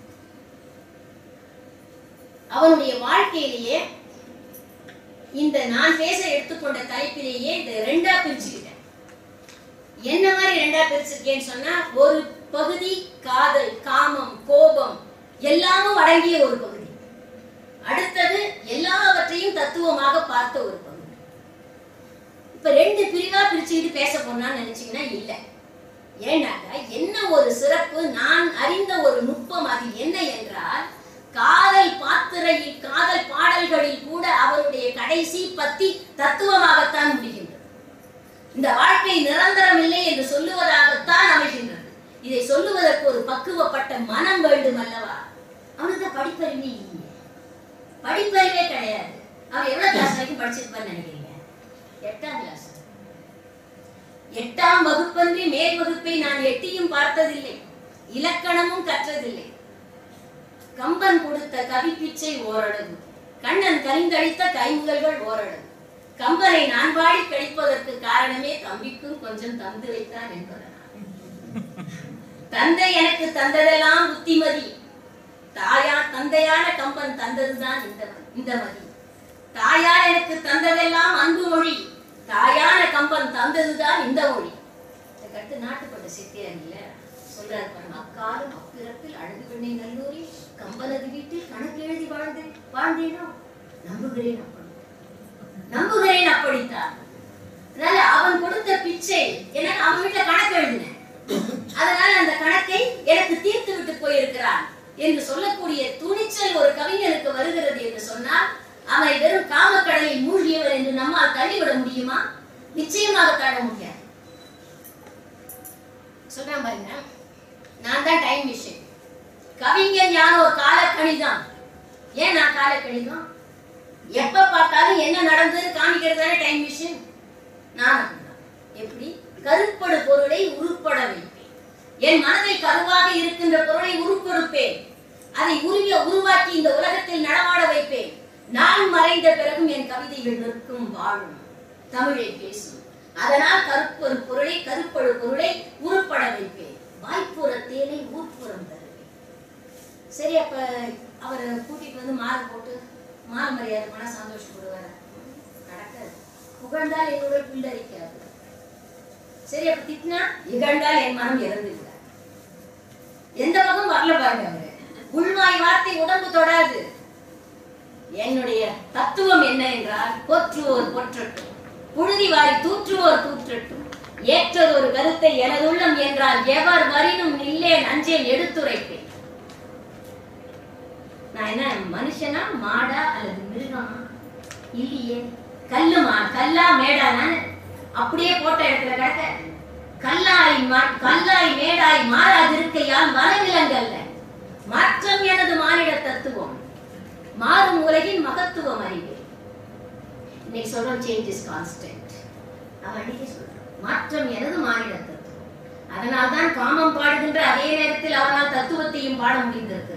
அவனுடைய வாழ்க்கையிலேயே இந்த நான் பேச எடுத்துக்கொண்ட தலைப்பிலேயே இந்த ரெண்டா பிரிச்சுக்கிட்டேன் என்ன மாதிரி ரெண்டா பிரிச்சிருக்கேன்னு சொன்னா ஒரு பகுதி காதல் காமம் கோபம் எல்லாமும் அடங்கிய ஒரு பகுதி அடுத்தது எல்லாவற்றையும் தத்துவமாக பார்த்த ஒரு பகுதி இப்ப ரெண்டு பிரிவா பிரிச்சுக்கிட்டு பேச போனான்னு நினைச்சீங்கன்னா இல்ல ஏன்னாக்கா என்ன ஒரு சிறப்பு நான் அறிந்த ஒரு நுட்பம் அதில் என்ன என்றால் காதல் பாத்திரையில் காதல் பாடல்களில் கூட அவருடைய கடைசி பத்தி தத்துவமாகத்தான் முடிகின்றது இந்த வாழ்க்கை நிரந்தரம் இல்லை என்று சொல்லுவதாகத்தான் அமைகின்றது இதை சொல்லுவதற்கு ஒரு பக்குவப்பட்ட மனம் வேண்டும் அல்லவா அவனுக்கு படிப்பறிவே இல்லையே படிப்பறிவே கிடையாது அவன் எவ்வளவு கிளாஸ் வரைக்கும் படிச்சிருப்பான்னு நினைக்கிறீங்க எட்டாம் கிளாஸ் எட்டாம் வகுப்பன்றி மேல் வகுப்பை நான் எட்டியும் பார்த்ததில்லை இலக்கணமும் கற்றதில்லை கம்பன் கொடுத்த கவி பிச்சை ஓரளவு கண்ணன் கலிந்தளித்த கைமுதல்கள் ஓரளவு கம்பனை நான் பாடி கழிப்பதற்கு காரணமே தம்பிக்கும் கொஞ்சம் தந்து வைத்தான் என்பதனால் தந்தை எனக்கு தந்ததெல்லாம் புத்திமதி தாயா தந்தையான கம்பன் தந்ததுதான் இந்த இந்த மதி தாயார் எனக்கு தந்ததெல்லாம் அன்பு மொழி தாயான கம்பன் தந்ததுதான் இந்த மொழி கட்டு நாட்டுப்பட்ட சித்தியார் இல்ல சொல்றாரு பாருங்க அக்காலும் அப்பிறப்பில் அழகு பெண்ணை நல்லூரி கம்பனது வீட்டில் கணக்கு எழுதி வாழ்ந்தேன் வாழ்ந்தேனோ நம்புகிறேன் அப்படி நம்புகிறேன் அப்படித்தான் அதனால அவன் கொடுத்த பிச்சை எனக்கு அவன் வீட்டுல கணக்கு எழுதினேன் அதனால அந்த கணக்கை எனக்கு தீர்த்து விட்டு போயிருக்கிறான் என்று சொல்லக்கூடிய துணிச்சல் ஒரு கவிஞனுக்கு வருகிறது என்று சொன்னால் அவரை வெறும் காமக்கடலில் மூழ்கியவர் என்று நம்மால் தள்ளிவிட முடியுமா நிச்சயமாக தள்ள முடியாது சொல்றேன் பாருங்க நான் தான் டைம் மிஷின் கவிஞன் ஞான ஒரு காலக்கணிதான் ஏன் நான் காலக்கணிதான் எப்ப பார்த்தாலும் என்ன நடந்தது காமிக்கிறது தானே டைம் மிஷின் நான் அப்படிதான். எப்படி கருப்படு பொருளை உருப்பட வைப்பேன் என் மனதில் கருவாக இருக்கின்ற பொருளை உருக்கொடுப்பேன் அதை உருவிய உருவாக்கி இந்த உலகத்தில் நடமாட வைப்பேன் நான் மறைந்த பிறகும் என் கவிதைகள் நிற்கும் வாழும் தமிழை பேசும் அதனால் கருப்பொரு பொருளை கருப்படு பொருளை உருப்பட வைப்பேன் வாய்ப்புற தேனை ஊர்ப்புறம் தருவேன் சரி அப்ப அவரை கூட்டிட்டு வந்து மாலை போட்டு மாலை மரியாதை பண்ணா சந்தோஷப்படுவார் நடக்காது புகழ்ந்தால் என்னோட பிள்ளரிக்காது சரி அப்ப திட்டினா இகழ்ந்தால் என் மனம் இறந்து விடாது எந்த பக்கம் வரல பாருங்க அவரு உள்வாய் வார்த்தை உடம்பு தொடாது என்னுடைய தத்துவம் என்ன என்றால் போற்றுவோர் போற்றட்டும் புழுதி வாரி தூற்றுவோர் தூற்றட்டும் ஏற்றது ஒரு கருத்தை எனதுள்ளம் என்றால் எவர் வரினும் நில்லேன் அஞ்சேன் எடுத்துரைப்பேன் நான் என்ன மனுஷனா மாடா அல்லது மிருகமா இல்லையே கல்லுமா கல்லா மேடா நான் அப்படியே போட்ட இடத்துல கிடக்க கல்லாய் மா- கல்லாய் மேடாய் மாறாதிருக்கையால் மரவிலங்கல்ல மாற்றம் எனது மானிட தத்துவம் மாறும் உலகின் மகத்துவம் அறிவேன் இன்னைக்கு சொல்றோம் சேஞ்ச் இஸ் கான்ஸ்டன்ட் அவன் அன்னைக்கு சொல்றான் மாற்றம் எனது மானிட தத்துவம் அதனால்தான் காமம் பாடுகின்ற அதே நேரத்தில் அவனால் தத்துவத்தையும் பாட முடிந்திருக்கிறது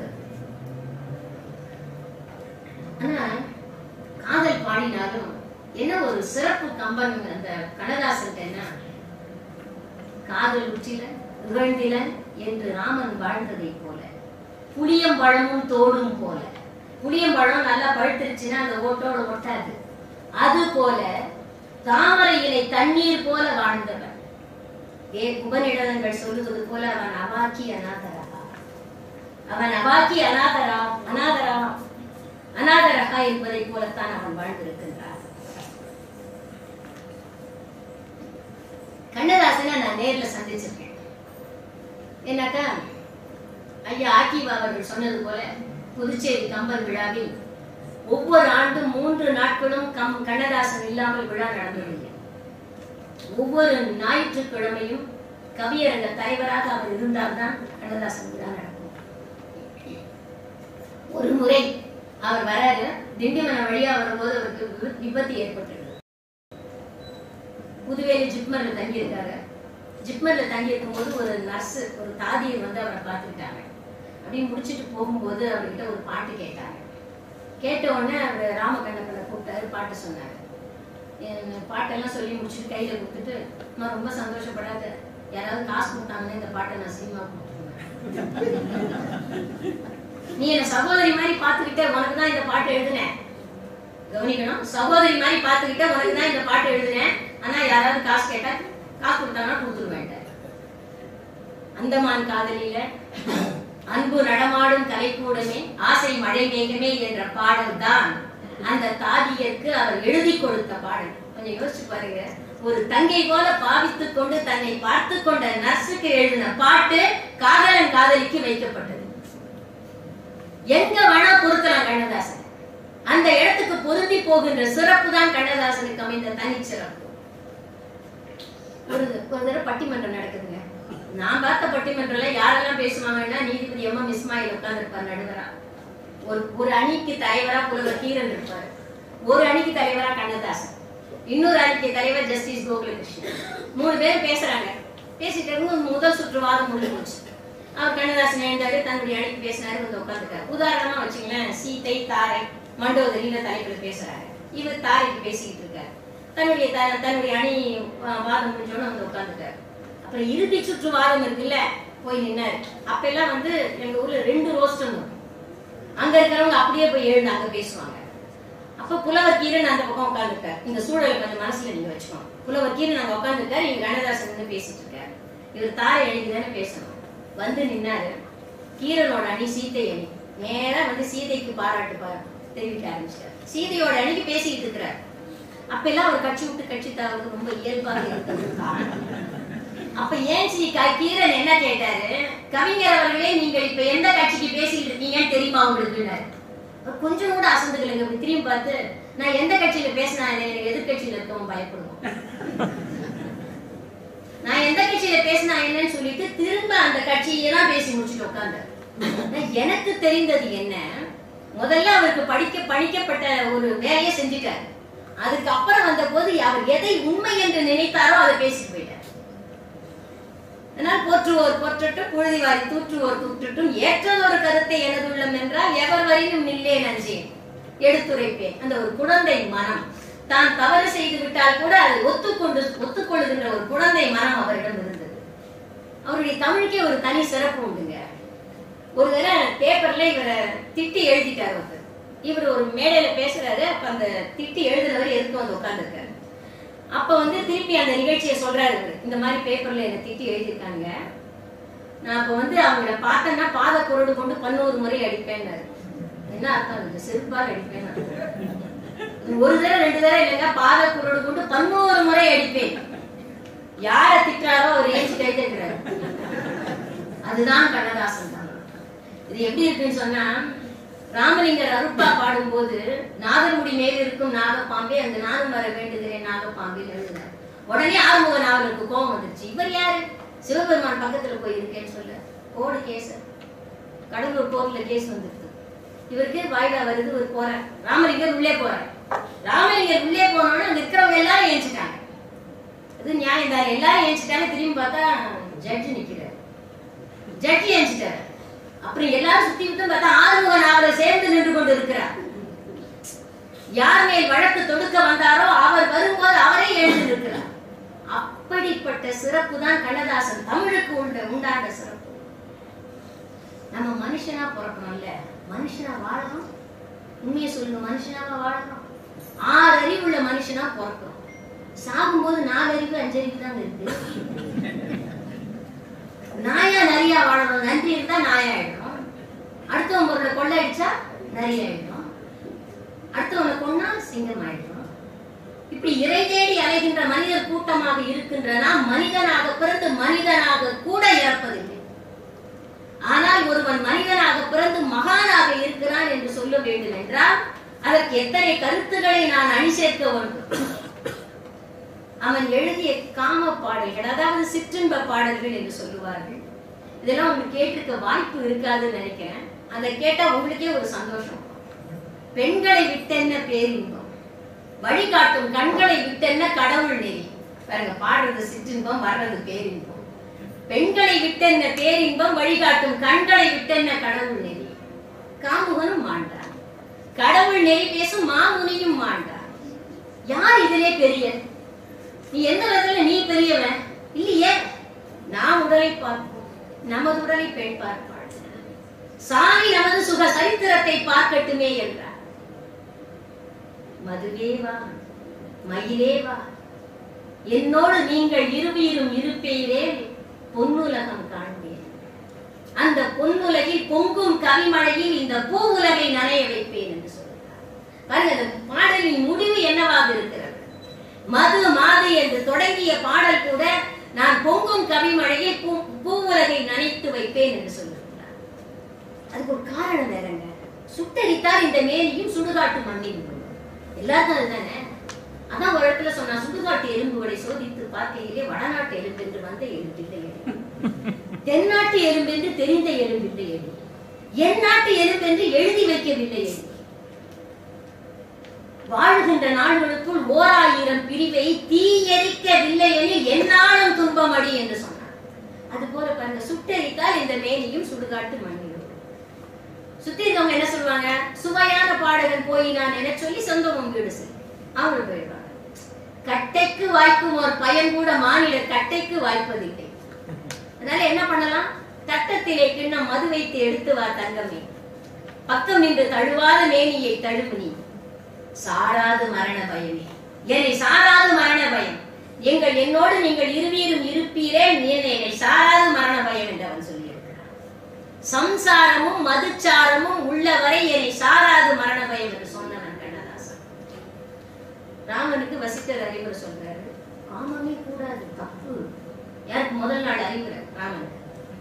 ஆனா காதல் பாடினாலும் என்ன ஒரு சிறப்பு கம்பன் அந்த கண்ணதாசன் என்ன காதல் உச்சிலன் இகழ்ந்திலன் என்று ராமன் வாழ்ந்ததைப் போல புளியம்பழமும் தோடும் போல புளியம்பழம் நல்லா பழுத்துருச்சுன்னா அந்த ஓட்டோட ஒட்டாது அது போல தாமரை இலை தண்ணீர் போல வாழ்ந்தவன் ஏ உபநிடதங்கள் சொல்லுவது போல அவன் அவாக்கி அநாதரா அவன் அவாக்கி அநாதரா அநாதரா அநாதரகா என்பதை போலத்தான் அவன் வாழ்ந்திருக்கின்றான் கண்ணதாசனை நான் நேர்ல சந்திச்சிருக்கேன் என்னக்கா ஐயா ஆக்கிவா அவர்கள் சொன்னது போல புதுச்சேரி கம்பன் விழாவில் ஒவ்வொரு ஆண்டும் மூன்று நாட்களும் கம் கண்ணதாசன் இல்லாமல் விழா நடந்ததில்லை ஒவ்வொரு ஞாயிற்றுக்கிழமையும் கவியரங்க தலைவராக அவர் இருந்தால்தான் கண்ணதாசன் விழா நடக்கும் ஒரு முறை அவர் வராரு திண்டிவனம் வழியா வரும்போது அவருக்கு விபத்து- விபத்து ஏற்பட்டது புதுவேலி ஜிப்மர்ல தங்கி இருக்காரு ஜிப்மர்ல தங்கி இருக்கும்போது ஒரு நர்ஸ் ஒரு தாதியை வந்து அவரை பார்த்துக்கிட்டாங்க அப்படின்னு முடிச்சிட்டு போகும்போது அவர்கிட்ட ஒரு பாட்டு கேட்டாங்க கேட்ட உடனே அவர் ராமகண்ணப்பனை கூப்பிட்டாரு பாட்டு சொன்னாரு என் பாட்டெல்லாம் சொல்லி முடிச்சுட்டு கையில கொடுத்துட்டு நான் ரொம்ப சந்தோஷப்படாத யாராவது காசு கொடுத்தாங்கன்னா இந்த பாட்டை நான் சினிமா கொடுத்துருவேன் நீ என்ன சகோதரி மாதிரி பார்த்துக்கிட்ட உனக்கு தான் இந்த பாட்டு எழுதினேன் கவனிக்கணும் சகோதரி மாதிரி பார்த்துக்கிட்ட உனக்கு தான் இந்த பாட்டு எழுதினேன் ஆனா யாராவது காசு கேட்டா காசு கொடுத்தாங்கன்னா கொடுத்துருவேன் அந்தமான் காதலில அன்பு நடமாடும் கலைக்கூடமே ஆசை மழை மேகமே என்ற பாடல் தான் அந்த தாதியருக்கு அவர் எழுதி கொடுத்த பாடல் கொஞ்சம் யோசிச்சு பாருங்க ஒரு தங்கை போல பாவித்துக் கொண்டு தன்னை பார்த்து கொண்ட நர்ஸுக்கு எழுதின பாட்டு காதலன் காதலிக்கு வைக்கப்பட்டது எங்க வேணா பொருத்தலாம் கண்ணதாசன் அந்த இடத்துக்கு பொருந்தி போகின்ற சிறப்பு தான் கண்ணதாசனுக்கு அமைந்த தனிச்சிறப்பு ஒரு ஒரு தடவை பட்டிமன்றம் நடக்குதுங்க நான் பார்த்த பட்டிமன்றம்ல யாரெல்லாம் பேசுவாங்கன்னா நீதிபதி எம் எம் இஸ்மாயில் உட்கார்ந்துருப்பார் நடுவரா ஒரு ஒரு அணிக்கு தலைவரா புலவர் கீரன் இருப்பார் ஒரு அணிக்கு தலைவரா கண்ணதாசன் இன்னொரு அணிக்கு தலைவர் ஜஸ்டிஸ் கோகுலகிருஷ்ணன் மூணு பேரும் பேசுறாங்க பேசிட்டு இருக்கும்போது முதல் சுற்று வாதம் முடிஞ்சு போச்சு அவர் கண்ணதாசன் எழுந்தாரு தன்னுடைய அணிக்கு பேசினாரு வந்து உட்காந்துட்டாரு உதாரணமா வச்சுங்களேன் சீதை தாரை மண்டோதரியில தலைப்புல பேசுறாரு இவர் தாரைக்கு பேசிக்கிட்டு இருக்காரு தன்னுடைய த- தன்னுடைய அணி வா- வாதம் முடிஞ்சோன்னு வந்து உட்காந்துட்டாரு அப்புறம் இறுதி சுற்று வாதம் இருக்குல்ல போய் நின்னாரு அப்ப எல்லாம் வந்து எங்க ஊர்ல ரெண்டு ரோஸ்டம் இருக்கும் அங்க இருக்கிறவங்க அப்படியே போய் எழுந்து அங்க பேசுவாங்க அப்ப புலவர் கீரன் அந்த பக்கம் உட்காந்துருக்காரு இந்த சூழலை கொஞ்சம் மனசுல நீங்க வச்சுக்கணும் புலவர் கீரன் அங்க உட்காந்துருக்காரு இங்க கண்ணதாசன் வந்து பேசிட்டு இருக்காரு இவர் தாரை எழுதி தானே பேசணும் வந்து நின்னாரு கீரனோட அணி சீதை அணி நேரா வந்து சீதைக்கு பாராட்டு பா தெரிவிக்க ஆரம்பிச்சிட்டாரு சீதையோட அணிக்கு பேசிக்கிட்டு இருக்கிறார் அப்பெல்லாம் அவர் கட்சி விட்டு கட்சி தாவது ரொம்ப இயல்பாக இருக்கிறது காரணம் அப்ப ஏன் ஸ்ரீ க- கீரன் என்ன கேட்டாரு கவிஞர் அவர்களே நீங்கள் இப்ப எந்த கட்சிக்கு பேசிட்டு இருக்கீங்கன்னு தெரியுமா உங்களுக்குன்னாரு அவர் கொஞ்சம் கூட அசந்துக்கலைங்க இப்படி திரும்பி பார்த்து நான் எந்த கட்சியில பேசினா எனக்கு எதிர்கட்சியில இருக்கவன் பயப்படுவோம் நான் எந்த கட்சியில பேசினா என்னன்னு சொல்லிட்டு திரும்ப அந்த கட்சியை தான் பேசி முடிச்சுட்டு உட்கார்ந்தார் எனக்கு தெரிந்தது என்ன முதல்ல அவருக்கு படிக்க பணிக்கப்பட்ட ஒரு வேலையை செஞ்சுட்டார் அதுக்கப்புறம் வந்த போது அவர் எதை உண்மை என்று நினைத்தாரோ அதை பேசிட்டு போயிட்டார் அதனால் போற்றுவோர் போற்றட்டும் புழுதி வாரி தூற்றுவோர் தூற்றட்டும் ஏற்றதொரு கருத்தை எனது உள்ளம் என்றால் எவர் வரையிலும் நில்லே நஞ்சேன் எடுத்துரைப்பேன் அந்த ஒரு குழந்தை மனம் தான் தவறு செய்து விட்டால் கூட அதை ஒத்துக்கொண்டு ஒத்துக்கொள்ளுகின்ற ஒரு குழந்தை மனம் அவரிடம் இருந்தது அவருடைய தமிழுக்கே ஒரு தனி சிறப்பு உண்டுங்க ஒரு தடவை பேப்பர்ல இவரை திட்டி எழுதிட்டார் ஒருத்தர் இவர் ஒரு மேடையில பேசுறாரு அப்ப அந்த திட்டி எழுதுனவர் எதுக்கு வந்து உட்கார்ந்துருக்காரு அப்ப வந்து திருப்பி அந்த நிகழ்ச்சியை சொல்றாரு இவரு. இந்த மாதிரி பேப்பர்ல என்ன திட்டி எழுதியிருக்காங்க நான் அப்ப வந்து அவங்கள பார்த்தேன்னா பாத குரடு கொண்டு பன்னூறு முறை அடிப்பேன்னாரு என்ன அர்த்தம் அதுக்கு செருப்பால் அடிப்பேன் ஒரு தடவை ரெண்டு தடவை இல்லைங்க பாத குரடு கொண்டு பன்னூறு முறை அடிப்பேன் யார திட்டாரோ அவர் ஏஞ்சி கை தட்டுறாரு அதுதான் கண்ணதாசன் தான் இது எப்படி இருக்குன்னு சொன்னா ராமலிங்கர் அருப்பா பாடும்போது நாகர்முடி மேல் இருக்கும் நாகப்பாம்பே அந்த நானும் வர வேண்டுகிறேன் நாகப்பாம்பில் எழுதினார் உடனே ஆறுமுக நாவலுக்கு கோபம் வந்துருச்சு இவர் யாரு சிவபெருமான் பக்கத்துல போய் இருக்கேன்னு சொல்ல கோடு கேச கடலூர் கோர்ட்ல கேஸ் வந்துருக்கு இவருக்கு வாய்தா வருது இவர் போறார் ராமலிங்கர் உள்ளே போறார் ராமலிங்கர் உள்ளே போனோன்னு அங்க இருக்கிறவங்க எல்லாரும் ஏஞ்சிட்டாங்க இது நியாயம் தான் எல்லாரும் ஏஞ்சிட்டாங்க திரும்பி பார்த்தா ஜட்ஜி நிக்கிறார் ஜட்ஜி ஏஞ்சிட்டாரு அப்புறம் எல்லாரும் சுத்தி விட்டு பார்த்தா ஆறுமுகன் அவரை சேர்ந்து நின்று கொண்டு இருக்கிறார் யார் மேல் வழக்கு தொடுக்க வந்தாரோ அவர் வரும்போது அவரே எழுந்து இருக்கிறார் அப்படிப்பட்ட சிறப்பு தான் கண்ணதாசன் தமிழுக்கு உண்ட உண்டான சிறப்பு நம்ம மனுஷனா பிறக்கணும்ல மனுஷனா வாழணும் உண்மையை சொல்லுங்க மனுஷனாவா வாழணும் ஆறு அறிவுள்ள மனுஷனா பிறக்கணும் சாகும்போது நாலு அறிவு அஞ்சு அறிவு தான் இருக்கு நாயா நரியா வாழணும் நன்றி இருந்தா நாயா ஆயிடும் அடுத்தவன் பொருளை கொள்ளையடிச்சா நரி ஆயிடும் அடுத்தவனை கொன்னா சிங்கம் ஆயிடும் இப்படி இறை தேடி அலைகின்ற மனிதர் கூட்டமாக இருக்கின்ற நாம் மனிதனாக பிறந்து மனிதனாக கூட இறப்பதில்லை ஆனால் ஒருவன் மனிதனாக பிறந்து மகானாக இருக்கிறான் என்று சொல்ல வேண்டும் என்றால் அதற்கு எத்தனை கருத்துக்களை நான் அணி சேர்க்க வேண்டும் அவன் எழுதிய காம பாடல்கள் அதாவது சிற்றின்ப பாடல்கள் என்று சொல்லுவார்கள் இதெல்லாம் உங்களுக்கு கேட்டிருக்க வாய்ப்பு இருக்காதுன்னு நினைக்கிறேன் அதை கேட்டா உங்களுக்கே ஒரு சந்தோஷம் பெண்களை விட்டென்ன பேரின்பம் வழிகாட்டும் கண்களை விட்டென்ன கடவுள் நெறி பாருங்க பாடுறது சிற்றின்பம் வர்றது பேரின்பம் பெண்களை விட்டென்ன பேரின்பம் வழிகாட்டும் கண்களை விட்டென்ன கடவுள் நெறி காமுகனும் மாண்டார் கடவுள் நெறி பேசும் மாமுனியும் மாண்டார் யார் இதிலே பெரிய நீ எந்த விதத்துல நீ பெரியவன் இல்லையே நாம் உடலை பார்ப்போம் நமது உடலை பெண் பார்ப்பாள் சாமி நமது சுக சரித்திரத்தை பார்க்கட்டுமே என்றார் மதுவே வா மயிலே வா என்னோடு நீங்கள் இருவீரும் இருப்பீரே பொன்னுலகம் காண்பேன் அந்த பொன்னுலகில் பொங்கும் கவிமழையில் இந்த பூ உலகை நனைய வைப்பேன் என்று சொல்கிறார் பாருங்க அந்த பாடலின் முடிவு என்னவாக இருக்கிறது மது மாது என்று தொடங்கிய பாடல் கூட நான் பொங்கும் கவிமழையில் பூ பூவுலகை நனைத்து வைப்பேன் என்று சொல்லுகிறார் அதுக்கு ஒரு காரணம் வேறங்க சுட்டரித்தால் இந்த மேனியும் சுடுகாட்டு மண்ணின் எல்லாருக்கும் அதுதானே அதான் ஒரு இடத்துல சொன்னா சுடுகாட்டு எலும்புகளை சோதித்து பார்க்கையிலே வடநாட்டு எலும்பென்று வந்த எலும்பில்லை எலி தென்னாட்டு எலும்பென்று தெரிந்த எலும்பில்லை எலி என் நாட்டு எலும்பென்று எழுதி வைக்கவில்லை எலி வாழ்கின்ற நாள்களுக்குள் ஓராயிரம் பிரிவை தீயரிக்கவில்லை எனில் என்னாலும் துன்பமடி என்று சொன்னார் அது போல பாருங்க சுட்டரித்தால் இந்த மேனியும் சுடுகாட்டு மண்ணிலும் சுத்தி இருக்கவங்க என்ன சொல்லுவாங்க சுவையான பாடகன் போயினான் என சொல்லி சொந்தமும் வீடு செல்லும் அவங்களும் போயிடுவாங்க கட்டைக்கு வாய்க்கும் ஒரு பயன் கூட மாநில கட்டைக்கு வாய்ப்பதில்லை அதனால என்ன பண்ணலாம் தட்டத்திலே கிண்ணம் மது வைத்து எடுத்து வா தங்கமே பக்கம் நின்று தழுவாத மேனியை தழுவு நீ சாராது மரண பயமே என்னை சாராது மரண பயம் எங்கள் என்னோடு நீங்கள் இருவீரும் இருப்பீரே நீ என்னை சாராது மரண பயம் என்று அவன் சொல்லியிருக்கிறான் சம்சாரமும் மதுச்சாரமும் உள்ளவரை என்னை சாராது மரண பயம் என்று சொன்னவன் கண்ணதாசன் ராமனுக்கு வசிட்டர் அறிவுரை சொல்றாரு ஆமாமே கூடாது தப்பு யாருக்கு முதல் நாள் அறிவுரை ராமனுக்கு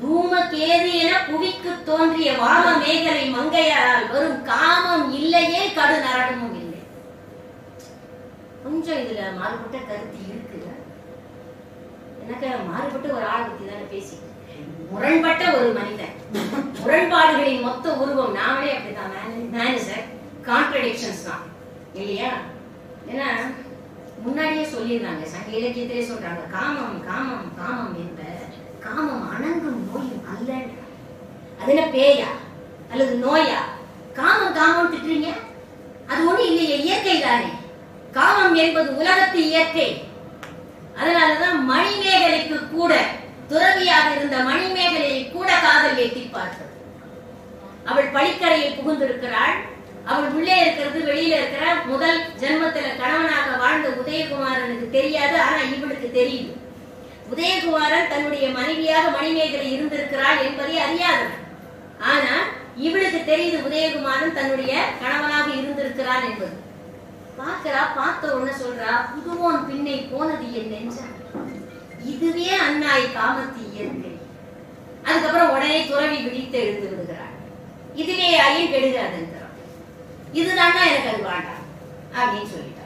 தூமகேது என புவிக்கு தோன்றிய வாம மேகலை மங்கையாரால் வரும் காமம் இல்லையே கடு நரகமும் இல்லை கொஞ்சம் இதுல மாறுபட்ட கருத்து இருக்குல்ல எனக்கு மாறுபட்ட ஒரு ஆளை பத்தி தானே பேசி முரண்பட்ட ஒரு மனிதன் முரண்பாடுகளின் மொத்த உருவம் நாமளே அப்படிதான் மேனேஜர் கான்ட்ரடிக்ஷன்ஸ் தான் இல்லையா ஏன்னா முன்னாடியே சொல்லிடுறாங்க சங்க இலக்கியத்திலே சொல்றாங்க காமம் காமம் காமம் என்ப காமம் அணங்கும் நோயும் அல்ல அது என்ன பேயா அல்லது நோயா காமம் காமம் திட்டுறீங்க அது ஒண்ணு இல்லையே இயற்கை தானே காமம் என்பது உலகத்து இயற்கை அதனாலதான் மணிமேகலைக்கு கூட துறவியாக இருந்த மணிமேகலையை கூட காதல் எட்டி பார்த்தது அவள் பழிக்கரையில் புகுந்திருக்கிறாள் அவள் உள்ளே இருக்கிறது வெளியில இருக்கிற முதல் ஜென்மத்துல கணவனாக வாழ்ந்த உதயகுமாரனுக்கு தெரியாது ஆனா இவளுக்கு தெரியுது உதயகுமாரன் தன்னுடைய மனைவியாக மணிமேகலை இருந்திருக்கிறாள் என்பதை அறியாதவன் ஆனா இவளுக்கு தெரியுது உதயகுமாரன் தன்னுடைய கணவனாக இருந்திருக்கிறான் என்பது பார்க்கிறா பார்த்த உடனே சொல்றா புதுவோன் பின்னை போனது என் நெஞ்சம் இதுவே அன்னாய் காமத்தி இயற்கை அதுக்கப்புறம் உடனே துறவி விழித்து எழுந்து விடுகிறாள் இதுவே ஐயும் கெடுகாதுங்கிறான் இதுதான்னா எனக்கு அது வேண்டாம் அப்படின்னு சொல்லிட்டான்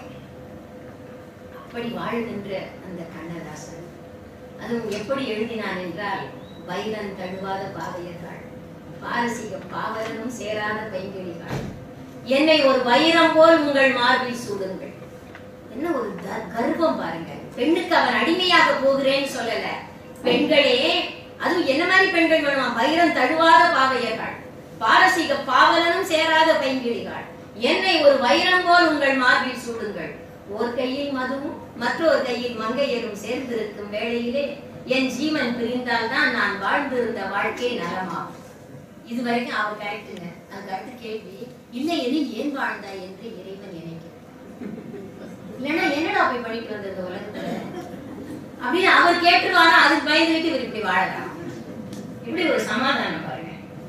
அப்படி வாழ்கின்ற அந்த கண்ணதாசன் அதுவும் எப்படி எழுதினான் என்றால் வைரன் தழுவாத பாதையர்கள் பாரசீக பாவலனும் சேராத பைங்கிழிகள் என்னை ஒரு வைரம் போல் உங்கள் மார்பில் சூடுங்கள் என்ன ஒரு க- கர்வம் பாருங்க பெண்ணுக்கு அவன் அடிமையாக போகிறேன்னு சொல்லல பெண்களே அதுவும் என்ன மாதிரி பெண்கள் வேணுமா வைரம் தழுவாத பாவையர்கள் பாரசீக பாவலனும் சேராத பைங்கிழிகள் என்னை ஒரு வைரம் போல் உங்கள் மார்பில் சூடுங்கள் ஒரு கையில் மதுவும் மற்றொரு கையில் மங்கையரும் சேர்ந்திருக்கும் வேளையிலே என் ஜீவன் பிரிந்தால் தான் நான் வாழ்ந்திருந்த வாழ்க்கை நலமாகும் இது வரைக்கும் அவர் கரெக்டுங்க அதுக்கு அடுத்த கேள்வி இல்லை எனில் ஏன் வாழ்ந்தாய் என்று இறைவன் நினைக்கிறார் இல்லைன்னா என்னடா போய் படிக்க வந்த இந்த உலகத்துல அப்படின்னு அவர் கேட்டுருவாரா அதுக்கு பயந்துட்டு இவர் இப்படி வாழலாம் இப்படி ஒரு சமாதானம் பாருங்க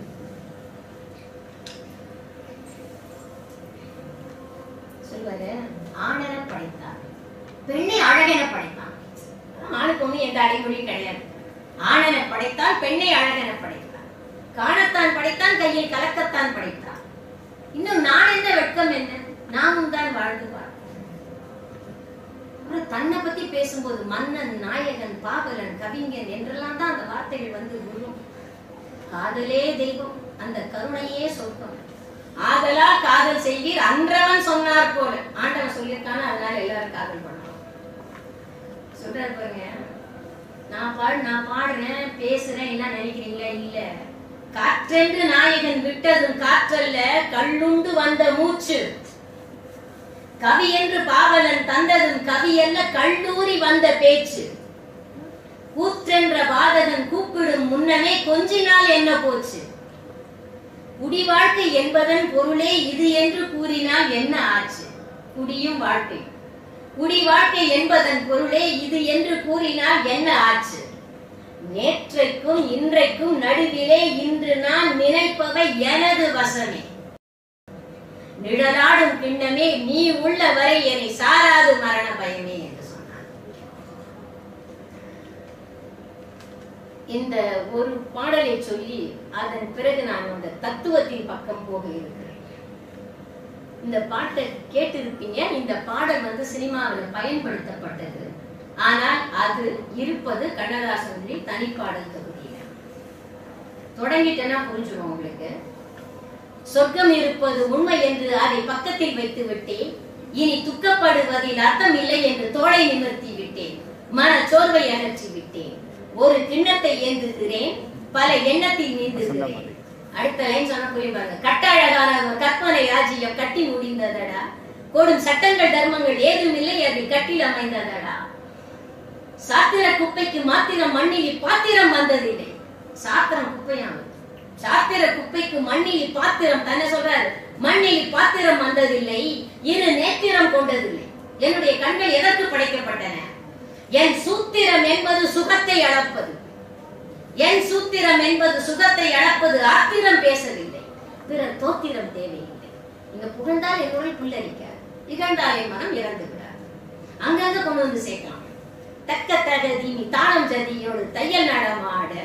சொல்வாரு ஆணென படைத்தார் பெண்ணை அழகென படைத்தான் ஆணுக்கு ஒண்ணு எந்த அடைமொழியும் கிடையாது ஆணென படைத்தால் பெண்ணை அழகென படைத்தான் காணத்தான் படைத்தான் கையில் கலக்கத்தான் படைத்தான் இன்னும் நான் என்ன வெட்கம் என்ன நாமும் தான் வாழ்ந்து பார்ப்போம் அப்புறம் தன்னை பத்தி பேசும்போது மன்னன் நாயகன் பாவலன் கவிஞன் என்றெல்லாம் தான் அந்த வார்த்தைகள் வந்து விழும் காதலே தெய்வம் அந்த கருணையே சொர்க்கம் ஆதலா காதல் செய்வீர் அன்றவன் சொன்னார் போல ஆண்டவன் சொல்லியிருக்கான அதனால எல்லாரும் காதல் பண்ணலாம் சொல்றாரு பாருங்க நான் பாடு நான் பாடுறேன் பேசுறேன் என்ன நினைக்கிறீங்களா இல்ல காற்றென்று நாயகன் விட்டதும் காற்றல்ல கள்ளுண்டு வந்த மூச்சு கவி என்று பாவலன் தந்ததும் கவி அல்ல கல்லூரி வந்த பேச்சு கூற்றென்ற பாதகன் கூப்பிடும் முன்னமே கொஞ்சினால் என்ன போச்சு குடி வாழ்க்கை என்பதன் பொருளே இது என்று கூறினால் என்ன ஆச்சு குடியும் வாழ்க்கை குடி வாழ்க்கை என்பதன் பொருளே இது என்று கூறினால் என்ன ஆச்சு நேற்றைக்கும் இன்றைக்கும் நடுவிலே இன்று நான் நினைப்பவை எனது வசமே நிழலாடும் பின்னமே நீ உள்ள வரை என்னை சாராது மரண பயமே என்று சொன்னான் இந்த ஒரு பாடலை சொல்லி அதன் பிறகு நான் அந்த தத்துவத்தின் பக்கம் போக இருக்கிறேன் இந்த பாட்டை கேட்டிருப்பீங்க இந்த பாடல் வந்து சினிமாவில் பயன்படுத்தப்பட்டது ஆனால் அது இருப்பது கண்ணதாசனுடைய தனிப்பாடல் தொகுதியில தொடங்கிட்டேன்னா புரிஞ்சுடும் உங்களுக்கு சொர்க்கம் இருப்பது உண்மை என்று அதை பக்கத்தில் வைத்து விட்டேன் இனி துக்கப்படுவதில் அர்த்தம் இல்லை என்று தோளை நிமிர்த்தி விட்டேன் மன சோர்வை அகற்றி விட்டேன் ஒரு கிண்ணத்தை ஏந்துகிறேன் பல எண்ணத்தில் நீந்துகிறேன் அடுத்த லைன் சொன்ன புரியும் பாருங்க கட்டழகான ஒரு கற்பனை ராஜ்யம் கட்டி முடிந்ததடா கோடும் சட்டங்கள் தர்மங்கள் ஏதும் இல்லை அது கட்டில் அமைந்ததடா சாத்திர குப்பைக்கு மாத்திரம் மண்ணில் பாத்திரம் வந்ததில்லை சாத்திரம் குப்பையாம் சாத்திர குப்பைக்கு மண்ணில் பாத்திரம் தன்னை சொல்றாரு மண்ணில் பாத்திரம் வந்ததில்லை இரு நேத்திரம் கொண்டதில்லை என்னுடைய கண்கள் எதற்கு படைக்கப்பட்டன என் சூத்திரம் என்பது சுகத்தை அளப்பது என் சூத்திரம் என்பது சுகத்தை அளப்பது ஆத்திரம் பேசவில்லை பிறர் தோத்திரம் தேவையில்லை இங்க புகழ்ந்தால் என்னோட புல்லரிக்கார் இகழ்ந்தாலே மனம் இறந்து விடார் அங்கங்க கொண்டு வந்து சேர்க்கலாம் தக்க தகதி நீ தாளம் ஜதியோடு தையல் நடமாட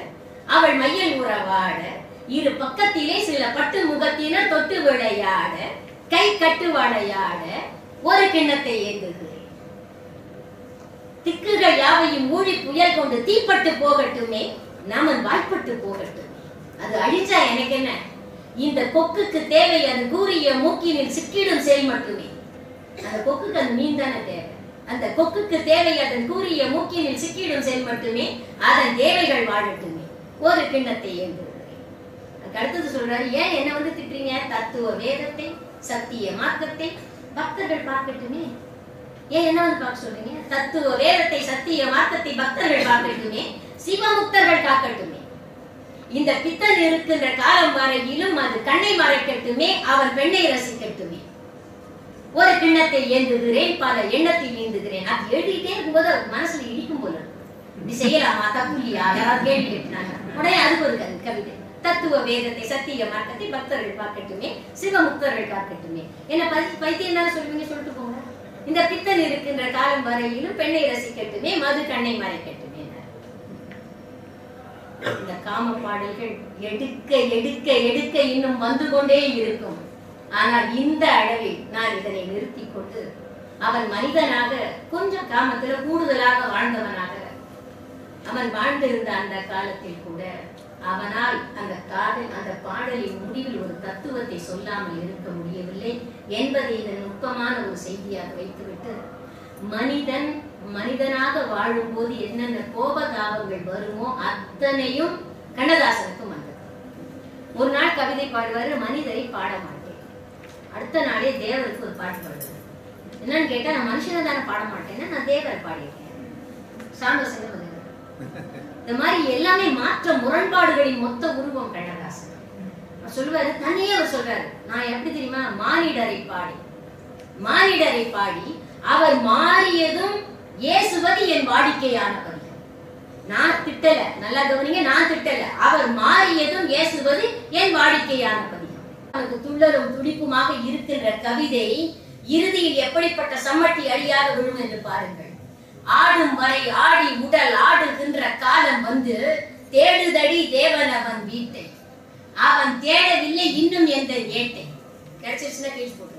அவள் மையல் உறவாட இரு பக்கத்திலே சில பட்டு முகத்தினர் தொட்டு விளையாட கை கட்டு வளையாட ஒரு கிண்ணத்தை ஏந்துகிறேன் திக்குகள் யாவையும் ஊழி புயல் கொண்டு தீப்பட்டு போகட்டுமே நமன் வாய்ப்பட்டு போகட்டும் அது அழிச்சா எனக்கு என்ன இந்த கொக்குக்கு தேவை அது கூறிய மூக்கினில் சிக்கிடும் செல் மட்டுமே அந்த கொக்குக்கு அந்த மீன் தானே தேவை அந்த கொக்குக்கு தேவை அதன் கூறிய மூக்கினில் சிக்கிடும் செல் மட்டுமே அதன் தேவைகள் வாழட்டுமே ஒரு கிண்ணத்தை ஏந்துகிறேன் அதுக்கு அடுத்தது சொல்றாரு ஏன் என்ன வந்து திட்டுறீங்க தத்துவ வேதத்தை சத்திய மார்க்கத்தை பக்தர்கள் பார்க்கட்டுமே ஏன் என்ன வந்து பார்க்க சொல்றீங்க தத்துவ வேதத்தை சத்திய மார்க்கத்தை பக்தர்கள் பார்க்கட்டுமே சிவமுக்தர்கள் காக்கட்டுமே இந்த பித்தன் இருக்கின்ற காலம் வரையிலும் அது கண்ணை மறைக்கட்டுமே அவன் பெண்ணை ரசிக்கட்டுமே ஒரு கிண்ணத்தை ஏந்துகிறேன் பல எண்ணத்தில் ஏந்துகிறேன் அது எழுதிட்டே இருக்கும்போது அவர் மனசுல இடிக்கும் போல இருக்கு. இப்படி செய்யலாமா தப்பு இல்லையா யாராவது கேள்வி கேட்டாங்க உடனே அதுக்கு ஒரு கவி- கவிதை தத்துவ வேதத்தை சத்திய மார்க்கத்தை பக்தர்கள் பார்க்கட்டுமே சிவமுக்தர்கள் பார்க்கட்டுமே என்ன பதி பைத்தியம் தானே சொல்லுவீங்க சொல்லிட்டு போங்க இந்த பித்தன் இருக்கின்ற காலம் வரையிலும் பெண்ணை ரசிக்கட்டுமே மது கண்ணை மறைக்கட்டுமே இந்த காம பாடல்கள் எடுக்க எடுக்க எடுக்க இன்னும் வந்து கொண்டே இருக்கும் ஆனால் இந்த அளவில் நான் இதனை நிறுத்தி கொண்டு அவன் மனிதனாக கொஞ்சம் காமத்துல கூடுதலாக வாழ்ந்தவனாக அவன் வாழ்ந்திருந்த அந்த காலத்தில் கூட அவனால் அந்த காதல் அந்த பாடலின் முடிவில் ஒரு தத்துவத்தை சொல்லாமல் இருக்க முடியவில்லை என்பதை இதன் நுட்பமான ஒரு செய்தியாக வைத்துவிட்டு மனிதன் மனிதனாக வாழும்போது என்னென்ன கோபதாபங்கள் வருமோ அத்தனையும் கண்ணதாசனுக்கும் வந்தது ஒரு நாள் கவிதை பாடுவாரு மனிதரை பாட மாட்டேன் அடுத்த நாளே தேவருக்கு ஒரு பாட்டு பாடுவார் என்னன்னு கேட்டா நான் மனுஷனை தானே பாட மாட்டேன்னா நான் தேவரை பாடியிருக்கேன் சாம்பசிங்கம் அது. இந்த மாதிரி எல்லாமே மாற்ற முரண்பாடுகளின் மொத்த உருவம் கண்ணதாசன் அவர் சொல்லுவாரு தன்னையே அவர் சொல்றாரு நான் எப்படி தெரியுமா மானிடரை பாடி மானிடரை பாடி அவர் மாறியதும் இயேசுவது என் வாடிக்கையான பதிகம் நான் திட்டல நல்லா கவனிங்க நான் திட்டல அவர் மாறியதும் இயேசுவது என் வாடிக்கையான பதிகம் அவனுக்கு துள்ளலும் துடிப்புமாக இருக்கின்ற கவிதை இறுதியில் எப்படிப்பட்ட சம்மட்டி அழியாக விழும் என்று பாருங்கள் ஆடும் வரை ஆடி உடல் ஆடுகின்ற காலம் வந்து தேடுதடி தேவன் அவன் வீட்டை அவன் தேடவில்லை இன்னும் எந்த ஏட்டை கிடைச்சிருச்சுன்னா கேட்டு போட்டுருவான்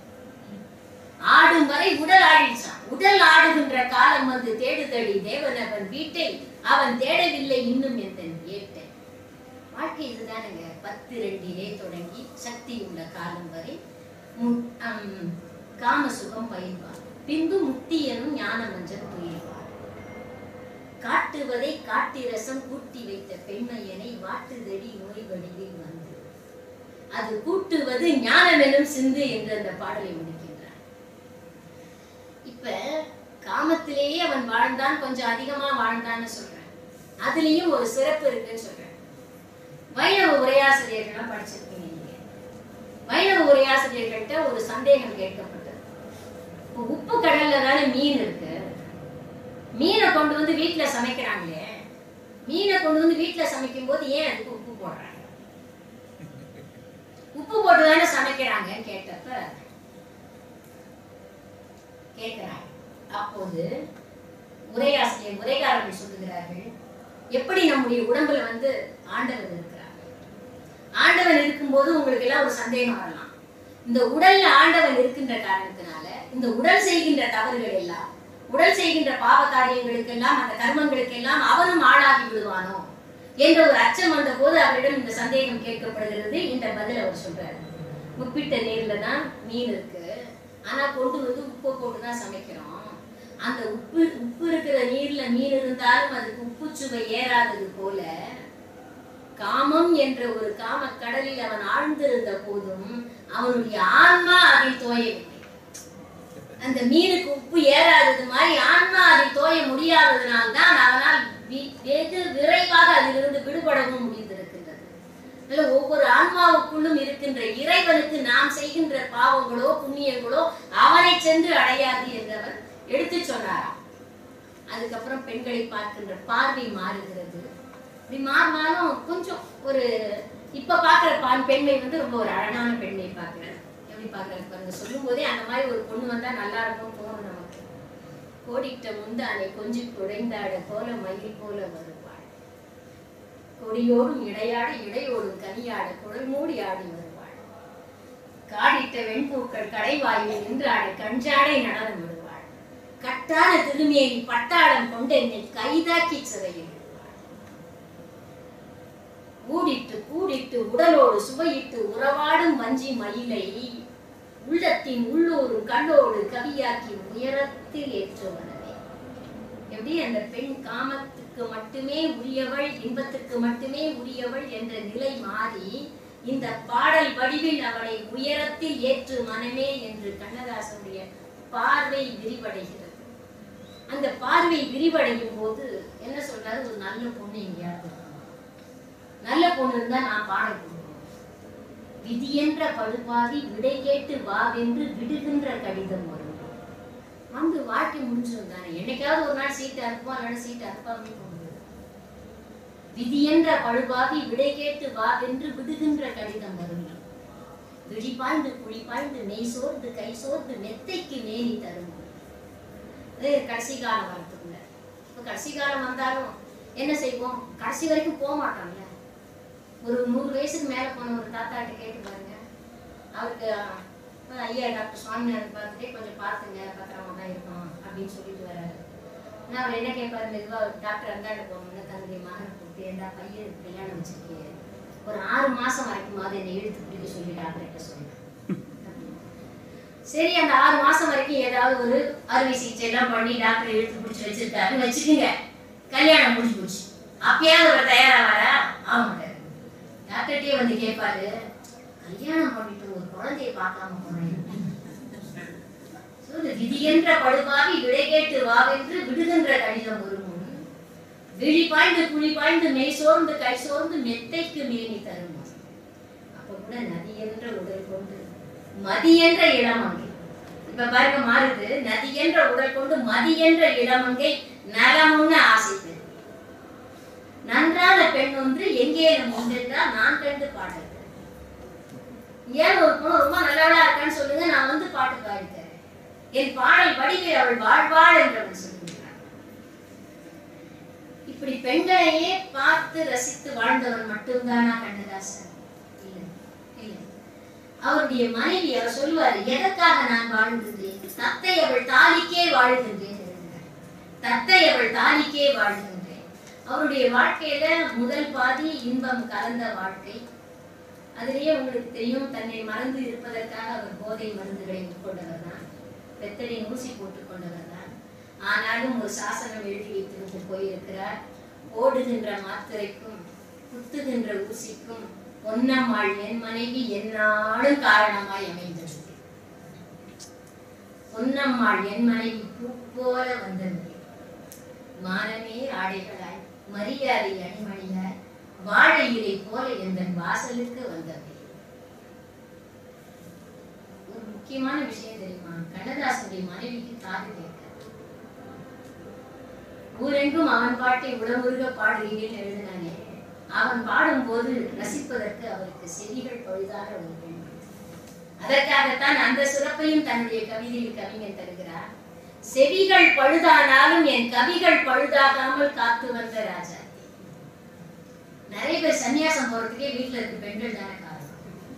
ஆடும் வரை உடல் ஆடிச்சான் உடல் ஆடுகின்ற காலம் வந்து தேடுதடி தேவன் அவன் வீட்டை அவன் தேடவில்லை இன்னும் எந்த ஏட்டை வாழ்க்கை இதுதானுங்க பத்து ரெண்டிலே தொடங்கி சக்தி உள்ள காலம் வரை மு- அம், காம சுகம் பயில்வார் பின்பு முக்தி எனும் ஞான மஞ்சள் துயில்வார் காட்டுவதை காட்டிரசம் கூட்டி வைத்த பெண்மையனை வாட்டுதடி நோய் வடிவில் வந்து அது கூட்டுவது ஞானம் எனும் சிந்து என்று அந்த பாடலை முடிக்கின்றார் இப்ப காமத்திலேயே அவன் வாழ்ந்தான் கொஞ்சம் அதிகமா வாழ்ந்தான்னு சொல்றேன் அதுலயும் ஒரு சிறப்பு இருக்குன்னு சொல்றேன் வைணவ உரையாசிரியர்கள்லாம் படிச்சிருப்பீங்க நீங்க வைணவ உரையாசிரியர்கள்ட்ட ஒரு சந்தேகம் கேட்கப்பட்டது இப்போ உப்பு கடல்ல தானே மீன் இருக்கு மீனை கொண்டு வந்து வீட்டுல சமைக்கிறாங்களே மீனை கொண்டு வந்து வீட்டுல சமைக்கும் போது ஏன் அதுக்கு உப்பு போடுறாங்க உப்பு போட்டு தானே சமைக்கிறாங்கன்னு கேட்டப்ப கேட்கிறாங்க அப்போது உரையாசிரியர் உரைகாரர்கள் சொல்லுகிறார்கள் எப்படி நம்முடைய உடம்புல வந்து ஆண்டவர் இருக்கிறார் ஆண்டவன் இருக்கும்போது உங்களுக்கு எல்லாம் ஒரு சந்தேகம் வரலாம் இந்த உடல்ல ஆண்டவன் இருக்கின்ற காரணத்தினால இந்த உடல் செய்கின்ற தவறுகள் எல்லாம் உடல் செய்கின்ற பாவ காரியங்களுக்கெல்லாம் அந்த கர்மங்களுக்கெல்லாம் அவனும் ஆளாகி விடுவானோ என்ற ஒரு அச்சம் வந்த போது அவரிடம் இந்த சந்தேகம் கேட்கப்படுகிறது இந்த பதில் அவர் சொல்றாரு உப்பிட்ட நீர்ல தான் மீன் இருக்கு ஆனா கொண்டு வந்து உப்பு போட்டு தான் சமைக்கிறோம் அந்த உப்பு உப்பு இருக்கிற நீர்ல மீன் இருந்தாலும் அதுக்கு உப்பு சுவை ஏறாதது போல காமம் என்ற ஒரு காம கடலில் அவன் ஆழ்ந்திருந்த போதும் அவனுடைய ஆன்மா அதில் தோயவில்லை அந்த மீனுக்கு உப்பு ஏறாதது மாதிரி ஆன்மா அதில் தோய முடியாததுனால்தான் அவனால் வி- வெகு விரைவாக அதிலிருந்து விடுபடவும் முடிந்திருக்கின்றது அதனால ஒவ்வொரு ஆன்மாவுக்குள்ளும் இருக்கின்ற இறைவனுக்கு நாம் செய்கின்ற பாவங்களோ புண்ணியங்களோ அவனை சென்று அடையாது என்றவர் எடுத்து சொன்னாராம் அதுக்கப்புறம் பெண்களை பார்க்கின்ற பார்வை மாறுகிறது இப்படி மாறினாலும் கொஞ்சம் ஒரு இப்ப பாக்குற பான் பெண்மை வந்து ரொம்ப ஒரு அழகான பெண்மை பார்க்கிறேன் எப்படி பாக்குறாரு பாருங்க சொல்லும் போதே அந்த மாதிரி ஒரு பொண்ணு வந்தா நல்லா இருக்கும் தோணும் நமக்கு கோடிட்ட முந்தானை கொஞ்சி குழைந்தாட போல மயில் போல வருவாள் கொடியோடும் இடையாட இடையோடும் கனியாட குழல் மூடி ஆடி வருவாள் காடிட்ட வெண்பூக்கள் கடைவாயில் நின்றாட கஞ்சாடை நடனம் விடுவாள் கட்டான திருமேனி பட்டாளம் கொண்டு என்னை கைதாக்கி சிறையில் ஊடிட்டு கூடிட்டு உடலோடு சுவையிட்டு உறவாடும் வஞ்சி மயிலை உள்ளத்தின் உள்ளூரும் கண்ணோடு கவியாக்கி உயரத்தில் ஏற்றுவனவே எப்படி அந்த பெண் காமத்துக்கு மட்டுமே உரியவள் இன்பத்துக்கு மட்டுமே உரியவள் என்ற நிலை மாறி இந்த பாடல் வடிவில் அவளை உயரத்தில் ஏற்று மனமே என்று கண்ணதாசனுடைய பார்வை விரிவடைகிறது அந்த பார்வை விரிவடையும் போது என்ன சொல்றாரு ஒரு நல்ல பொண்ணு எங்கேயாவது இருக்கணும். நல்ல பொண்ணு இருந்தா நான் பாடல் கொடுக்கணும் விதி என்ற படுபாவி விடை கேட்டு வாவென்று விடுகின்ற கடிதம் வரும் வந்து வாழ்க்கை முடிஞ்சிடும் தானே என்னைக்காவது ஒரு நாள் சீட்டு அனுப்புவோம் இல்லைன்னா சீட்டு அனுப்பாமே போகுது விதி என்ற பழுபாவி விடை கேட்டு வாவென்று விடுகின்ற கடிதம் வரும் விழிப்பாய்ந்து குழிப்பாய்ந்து நெய் சோர்ந்து கை சோர்ந்து மெத்தைக்கு மேனி தரும் அது கடைசி காலம் வரத்துக்குள்ள இப்போ கடைசி காலம் வந்தாலும் என்ன செய்வோம் கடைசி வரைக்கும் போக மாட்டோம்ல ஒரு நூறு வயசுக்கு மேல போன ஒரு தாத்தாட்ட கேட்டு பாருங்க அவருக்கு அஹ், ஐயா டாக்டர் சுவாமிநாதன் பார்த்துட்டே கொஞ்சம் பார்த்துங்க பத்திரமா தான் இருக்கணும் அப்படின்னு சொல்லிட்டு வராரு நான் அவர் என்ன கேட்பாரு மெதுவா டாக்டர் அந்தாண்ட போகணும்னு தன்னுடைய மகனை கூப்பிட்டு ஏண்டா பையன் கல்யாணம் வச்சிருக்கீங்க ஒரு ஆறு மாசம் வரைக்குமாவது என்னை இழுத்து பிடிக்க சொல்லி டாக்டர்கிட்ட சொன்னேன் சரி அந்த ஆறு மாசம் வரைக்கும் ஏதாவது ஒரு அறுவை சிகிச்சை எல்லாம் பண்ணி டாக்டர் இழுத்து பிடிச்சி வச்சிருக்காருன்னு வச்சுக்கோங்க கல்யாணம் முடிஞ்சு போச்சு அப்பயாவது அவர் தயாராவாரா ஆமாட்டாரு டாக்டர்கிட்டயே வந்து கேட்பாரு கல்யாணம் பண்ணிட்டு ஒரு குழந்தையை பார்க்காம போனேன் சொல்லு விதி என்ற படுபாவி விடை கேட்டு வாவென்று விடுகின்ற கடிதம் ஒரு முன் விழி பாய்ந்து குழி பாய்ந்து மெய் சோர்ந்து கை சோர்ந்து மெத்தைக்கு மேனி தரும் அப்ப கூட நதி என்ற உடல் கொண்டு மதி என்ற இளமங்கை இப்ப பாருங்க மாறுது நதி என்ற உடல் கொண்டு மதி என்ற இளமங்கை நலமுன்னு ஆசைப்பது நன்றான பெண் ஒன்று எங்கே ஒன்றென்றால் நான் கண்டு பாடல் ஏன் ஒரு பொண்ணு ரொம்ப நல்லவளா இருக்கான்னு சொல்லுங்க நான் வந்து பாட்டு பாடித்தரேன் என் பாடல் வடிவில் அவள் வாழ்வாள் என்றவள் சொல்லுகிறார் இப்படி பெண்களையே பார்த்து ரசித்து வாழ்ந்தவன் மட்டும்தானா கண்ணதாசன் இல்லை இல்லை அவருடைய மனைவி அவர் சொல்லுவாரு எதற்காக நான் வாழ்கின்றேன் தத்தை அவள் தாலிக்கே வாழ்கின்றேன் எழுதினார். தத்தை அவள் தாலிக்கே வாழ்கின்றேன் அவருடைய வாழ்க்கையில முதல் பாதி இன்பம் கலந்த வாழ்க்கை அதிலேயே உங்களுக்கு தெரியும் தன்னை மறந்து இருப்பதற்காக அவர் போதை மருந்துகளை உட்கொண்டவர் தான் வெத்தலை ஊசி போட்டுக் கொண்டவர் தான் ஆனாலும் ஒரு சாசனம் எழுதி வைத்திருந்து போயிருக்கிறார் ஓடுகின்ற மாத்திரைக்கும் குத்துகின்ற ஊசிக்கும் பொன்னம்மாள் என் மனைவி என்னாலும் காரணமாய் அமைந்தது பொன்னம்மாள் என் மனைவி பூ போல வந்தது மானமே ஆடைகளாய் மரியாதை அணிமணியாய் வாழை இலை போல எந்தன் வாசலுக்கு வந்தவை ஒரு முக்கியமான விஷயம் தெரியுமா கண்ணதாசனுடைய மனைவிக்கு காது கேட்க ஊரெங்கும் அவன் பாட்டை உளமுருக பாடுகிறேன் எழுதினானே அவன் பாடும்போது ரசிப்பதற்கு அவருக்கு செவிகள் பழுதாக ஒரு பெண் அதற்காகத்தான் அந்த சிறப்பையும் தன்னுடைய கவிதையில் கவிஞன் தருகிறார் செவிகள் பழுதானாலும் என் கவிகள் பழுதாகாமல் காத்து வந்த ராஜா நிறைய பேர் சன்னியாசம் போறதுக்கே வீட்டுல இருக்க பெண்கள் தானே காரணம்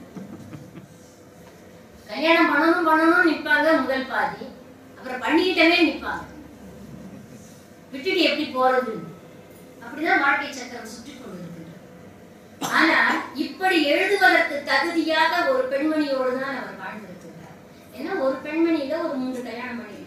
கல்யாணம் பண்ணணும் பண்ணணும் நிப்பாங்க முதல் பாதி அப்புறம் பண்ணிக்கிட்டவே நிப்பாங்க விட்டுட்டு எப்படி போறது அப்படிதான் வாழ்க்கை சக்கரம் சுற்றி கொண்டிருக்கின்றது ஆனா இப்படி எழுதுவதற்கு தகுதியாக ஒரு பெண்மணியோடு தான் அவர் வாழ்ந்திருக்கிறார் ஏன்னா ஒரு பெண்மணியில ஒரு மூன்று கல்யாணம் பண்ணிக்கிட்டாரு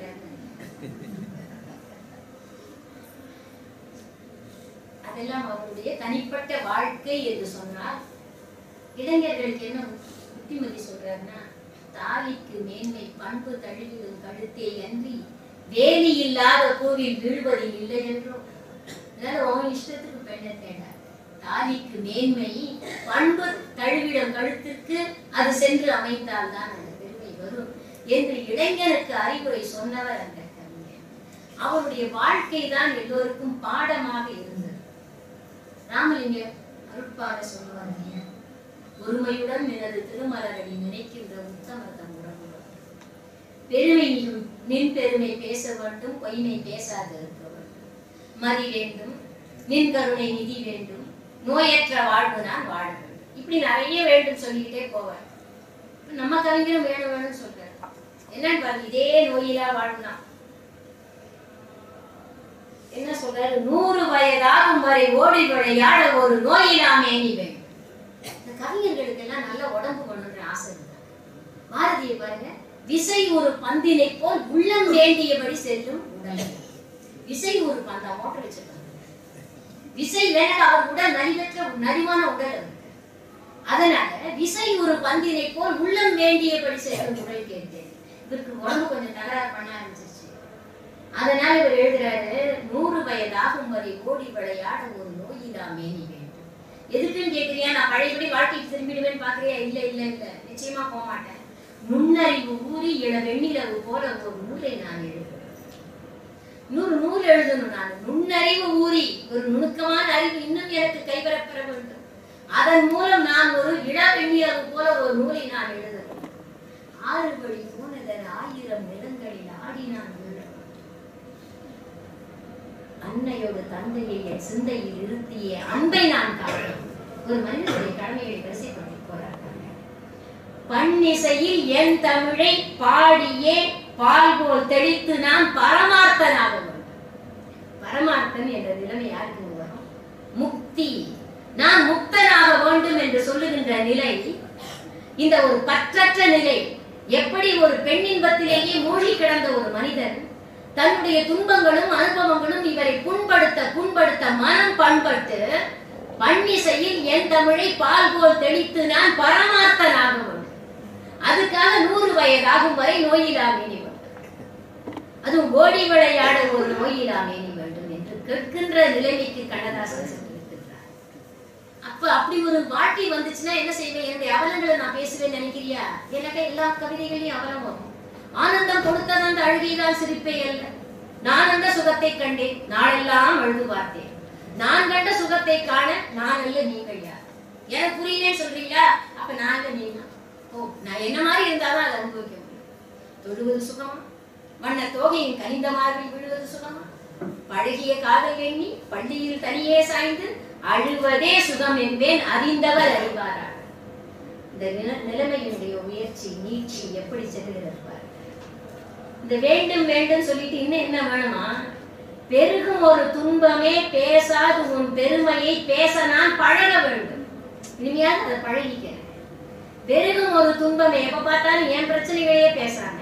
அதெல்லாம் அவருடைய தனிப்பட்ட வாழ்க்கை என்று சொன்னால் இளைஞர்களுக்கு என்ன புத்திமதி சொல்றாருன்னா தாலிக்கு மேன்மை பண்பு தழுவிடும் கழுத்தே அன்றி வேலி இல்லாத கோவில் வீழ்வதில் இல்லை என்றும் அதனால உன் இஷ்டத்துக்கு பெண்ணை தேடாது தாலிக்கு மேன்மை பண்பு தழுவிடும் கழுத்திற்கு அது சென்று அமைந்தால் தான் அந்த பெருமை வரும் என்று இளைஞருக்கு அறிவுரை சொன்னவர் அந்த கவிஞர் அவருடைய வாழ்க்கை தான் எல்லோருக்கும் பாடமாக இருந்தது ராமலிங்கம் அருட்பாட சொல்லுவார் இல்லையா ஒருமையுடன் எனது திருமலரடி நினைக்கின்ற உத்தமர் தம் உறவுடன் பெருமை நின்- நின் பெருமை பேச வேண்டும் பொய்மை பேசாது இருக்க வேண்டும் மதி வேண்டும் நின் கருணை நிதி வேண்டும் நோயற்ற வாழ்வு நான் வாழ வேண்டும் இப்படி நிறைய வேண்டும் சொல்லிக்கிட்டே போவேன் நம்ம கவிஞரும் வேணும் வேணும்னு சொல்றாரு என்னன்னு பாருங்க இதே நோயிலா வாழ்வுனா என்ன சொல்றாரு நூறு வயதாகும் வரை ஓடி விளையாட ஒரு நோயிலாமே நீ வேண்டும் இந்த கவிஞர்களுக்கெல்லாம் நல்ல உடம்பு பண்ணுன்ற ஆசை இருந்தா பாரதியை பாருங்க விசை ஒரு பந்தினை போல் உள்ளம் வேண்டியபடி செல்லும் உடல் விசை ஒரு பந்தா மோட்டர் வச்சிருக்காங்க விசை வேணா அவர் உடல் நலிவற்ற நலிவான உடல் அவருக்கு. அதனால விசை ஒரு பந்தினை போல் உள்ளம் வேண்டியபடி செல்லும் உடல் கேட்டேன் இவருக்கு உடம்பு கொஞ்சம் தகராறு பண்ண ஆரம்பிச்சிருச்சு அதனால இவர் எழுதுறாரு நூறு வயதாகும் வரை ஓடி விளையாட ஒரு நோயிலா மேனி வேண்டும் எதுக்குன்னு கேக்குறியா நான் பழையபடி வாழ்க்கைக்கு திரும்பிடுவேன்னு பாக்குறியா இல்ல இல்ல இல்ல நிச்சயமா போக மாட்டேன் நுண்ணறிவு ஊறி இள வெண்ணிலவு போல ஒரு நூலை நான் எழுதுவேன் நூறு நூல் எழுதணும் நான் நுண்ணறிவு ஊறி ஒரு நுணுக்கமான அறிவு இன்னும் எனக்கு கைவரப்பெற வேண்டும் அதன் மூலம் நான் ஒரு இள வெண்ணிலவு போல ஒரு நூலை நான் எழுதுவேன் ஆறு வழி போனதன் ஆயிரம் நிலங்களில் ஆடி நான் விழ அன்னையோட தந்தையை என் சிந்தையில் இருத்திய அன்பை நான் காப்பேன் ஒரு மனிதனுடைய கடமையை வரிசைப்படுத்தி போறாங்க பன்னிசையில் என் தமிழை பாடியே பால் போல் தெளித்து நான் பரமார்த்தனாக வேண்டும் பரமார்த்தம் என்ற நிலைமை யாருக்கு வரும் முக்தி நான் முக்தனாக வேண்டும் என்று சொல்லுகின்ற நிலை இந்த ஒரு பற்றற்ற நிலை எப்படி ஒரு பெண்ணின்பத்திலேயே மூழ்கி கிடந்த ஒரு மனிதன் தன்னுடைய துன்பங்களும் அனுபவங்களும் இவரை புண்படுத்த புண்படுத்த மனம் பண்பட்டு பன்னிசையில் என் தமிழை பால் போல் தெளித்து நான் பரமார்த்தனாக வேண்டும் அதுக்காக நூறு வயதாகும் வரை நோயிலா மேனி வேண்டும் அதுவும் ஓடி விளையாட ஒரு நோயிலா மேனி வேண்டும் என்று கேட்கின்ற நிலைமைக்கு கண்ணதாசன் சென்றிருக்கிறார் அப்ப அப்படி ஒரு வாழ்க்கை வந்துச்சுன்னா என்ன செய்வேன் என்னுடைய அவலங்களை நான் பேசுவேன் நினைக்கிறியா எனக்கு எல்லா கவிதைகளையும் அவலம் வரும் ஆனந்தம் கொடுத்தது அந்த அழுகைதான் சிரிப்பே அல்ல நான் அந்த சுகத்தை கண்டேன் நாளெல்லாம் அழுது பார்த்தேன் நான் கண்ட சுகத்தை காண நான் அல்ல நீங்கள் யார் எனக்கு புரியலன்னு சொல்றீங்களா அப்ப நான் அல்ல நீங்க ஓ நான் என்ன மாதிரி இருந்தாலும் அதை அனுபவிக்க முடியும் தொழுவது சுகமா வண்ண தோகையின் கனிந்த மார்பில் விழுவது சுகமா பழகிய காதல் எண்ணி பள்ளியில் தனியே சாய்ந்து அழுவதே சுகம் என்பேன் அறிந்தவர் அறிவாரா இந்த நில- நிலைமையினுடைய முயற்சி நீட்சி எப்படி செல்கிறது பாருங்க இந்த வேண்டும் வேண்டும் சொல்லிட்டு இன்னும் என்ன வேணுமா பெருகும் ஒரு துன்பமே பேசாது உன் பெருமையை பேச நான் பழக வேண்டும் இனிமையாக அதை பழகிக்கிறேன் பெருகும் ஒரு துன்பமே எப்ப பார்த்தாலும் என் பிரச்சனைகளையே பேசாம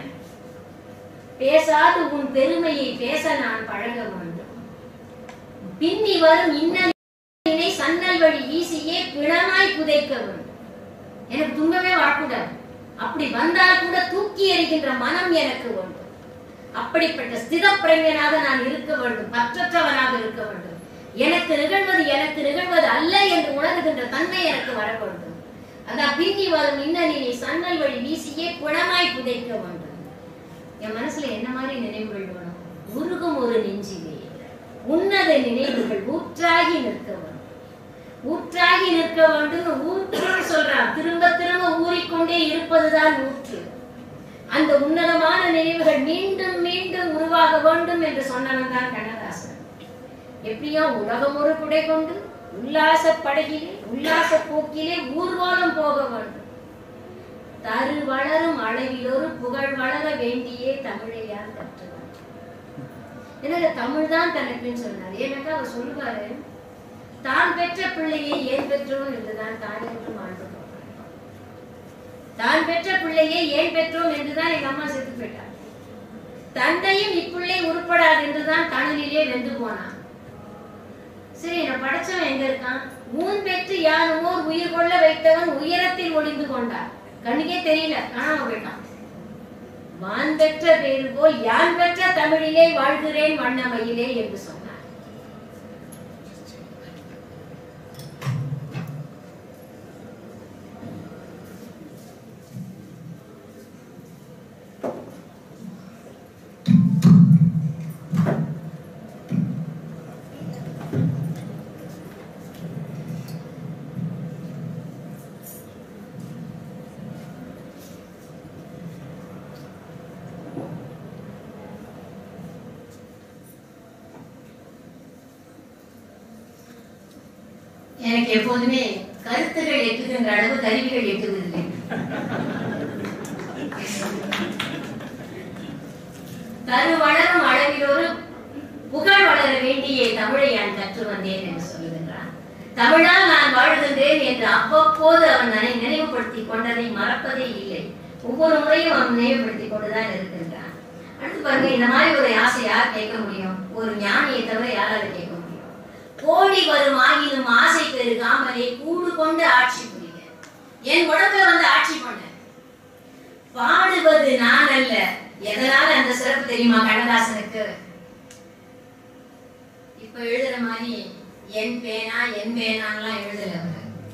பேசாது உன் பெருமையை பேச நான் பழக வேண்டும் பின்னி வரும் இன்னலினை சன்னல் வழி வீசியே பிணமாய் புதைக்க வேண்டும் எனக்கு துன்பமே வரக்கூடாது அப்படி வந்தால் கூட தூக்கி எறிகின்ற மனம் எனக்கு வேண்டும் அப்படிப்பட்ட ஸ்தித பிரஞனாக நான் இருக்க வேண்டும் பற்றற்றவனாக இருக்க வேண்டும் எனக்கு நிகழ்வது எனக்கு நிகழ்வது அல்ல என்று உணர்கின்ற தன்மை எனக்கு வர வேண்டும் அதான் பின்னி வரும் இன்னலினை சன்னல் வழி வீசியே குணமாய் புதைக்க வேண்டும் என் மனசுல என்ன மாதிரி நினைவுகள் வேணும் உருகும் ஒரு நெஞ்சிலே உன்னத நினைவுகள் ஊற்றாகி நிற்க வேண்டும் ஊற்றாகி நிற்க வேண்டும் ஊற்றுன்னு சொல்றான் திரும்ப திரும்ப ஊறிக்கொண்டே இருப்பதுதான் ஊற்று அந்த உன்னதமான நினைவுகள் மீண்டும் மீண்டும் உருவாக வேண்டும் என்று சொன்னவன் தான் கண்ணதாசன் எப்படியோ உலகம் ஒரு குடை கொண்டு உல்லாச படகிலே உல்லாச போக்கிலே ஊர்வலம் போக வேண்டும் தரு வளரும் அளவிலொரு புகழ் வளர வேண்டியே தமிழையார் கற்றுவார் எனவே தமிழ் தான் தனக்குன்னு சொன்னார் ஏன்னாக்கா அவர் சொல்லுவாரு தான் பெற்ற பிள்ளையை ஏன் பெற்றோம் என்றுதான் தான் என்று ஆண்டு தான் பெற்ற பிள்ளையை ஏன் பெற்றோம் என்றுதான் எங்க அம்மா செத்து போயிட்டார் தந்தையும் இப்பிள்ளை உருப்படாது என்றுதான் தணலிலே வெந்து போனான் சரி நான் படைச்சவன் எங்க இருக்கான் ஊன் பெற்று யாருமோ உயிர் கொள்ள வைத்தவன் உயரத்தில் ஒளிந்து கொண்டார் கண்ணுக்கே தெரியல காணாம போயிட்டான் வான் பெற்ற பேரு போல் யான் பெற்ற தமிழிலே வாழ்கிறேன் வண்ணமையிலே என்று சொன்னார் எனக்கு எப்போதுமே கருத்துகள் எட்டுகின்ற அளவு கருவிகள் எட்டுவதில்லை கரு வளரும் அளவிலொரு புகழ் வளர வேண்டிய தமிழை நான் கற்று வந்தேன் என்று சொல்லுகின்றான் தமிழால் நான் வாழ்கின்றேன் என்று அவ்வப்போது அவன் நினை நினைவுபடுத்திக் கொண்டதை மறப்பதே இல்லை ஒவ்வொரு முறையும் அவன் நினைவுபடுத்திக் கொண்டுதான் இருக்கின்றான் அடுத்து பாருங்க இந்த மாதிரி ஒரு ஆசை யார் கேட்க முடியும் ஒரு ஞானியை தவிர யாரால கேட்க முடியும் கோடி வரும் ஆகினும் ஆசை பெருகாமலே கூடு கொண்டு ஆட்சி புரிக என் உடம்புல வந்து ஆட்சி பண்ண பாடுவது நான் அல்ல எதனால அந்த சிறப்பு தெரியுமா கண்ணதாசனுக்கு இப்ப எழுதுற மாதிரி என் பேனா என் பேனான்லாம் எழுதல அவரு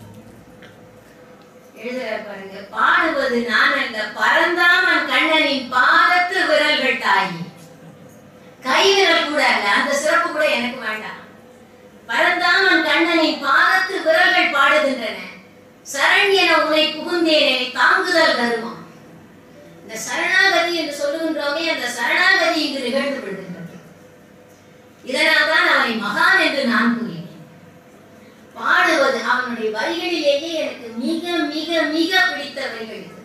எழுதுற பாருங்க பாடுவது நான் அல்ல பரந்தாமன் கண்ணனின் பாதத்து விரல்கள் தாயி கைவிரல் கூட அல்ல அந்த சிறப்பு கூட எனக்கு வேண்டாம் பரந்தாமன் கண்ணனின் பாதத்து விரல்கள் பாடுகின்றன சரண்யன உனை புகுந்தேனே தாங்குதல் தருமம் இந்த சரணாகதி என்று சொல்லுகின்றோமே அந்த சரணாகதி இங்கு நிகழ்ந்து விடுகின்றது இதனால் தான் அவனை மகான் என்று நான் கூறினேன் பாடுவது அவனுடைய வரிகளிலேயே எனக்கு மிக மிக மிக பிடித்த வரிகள் இது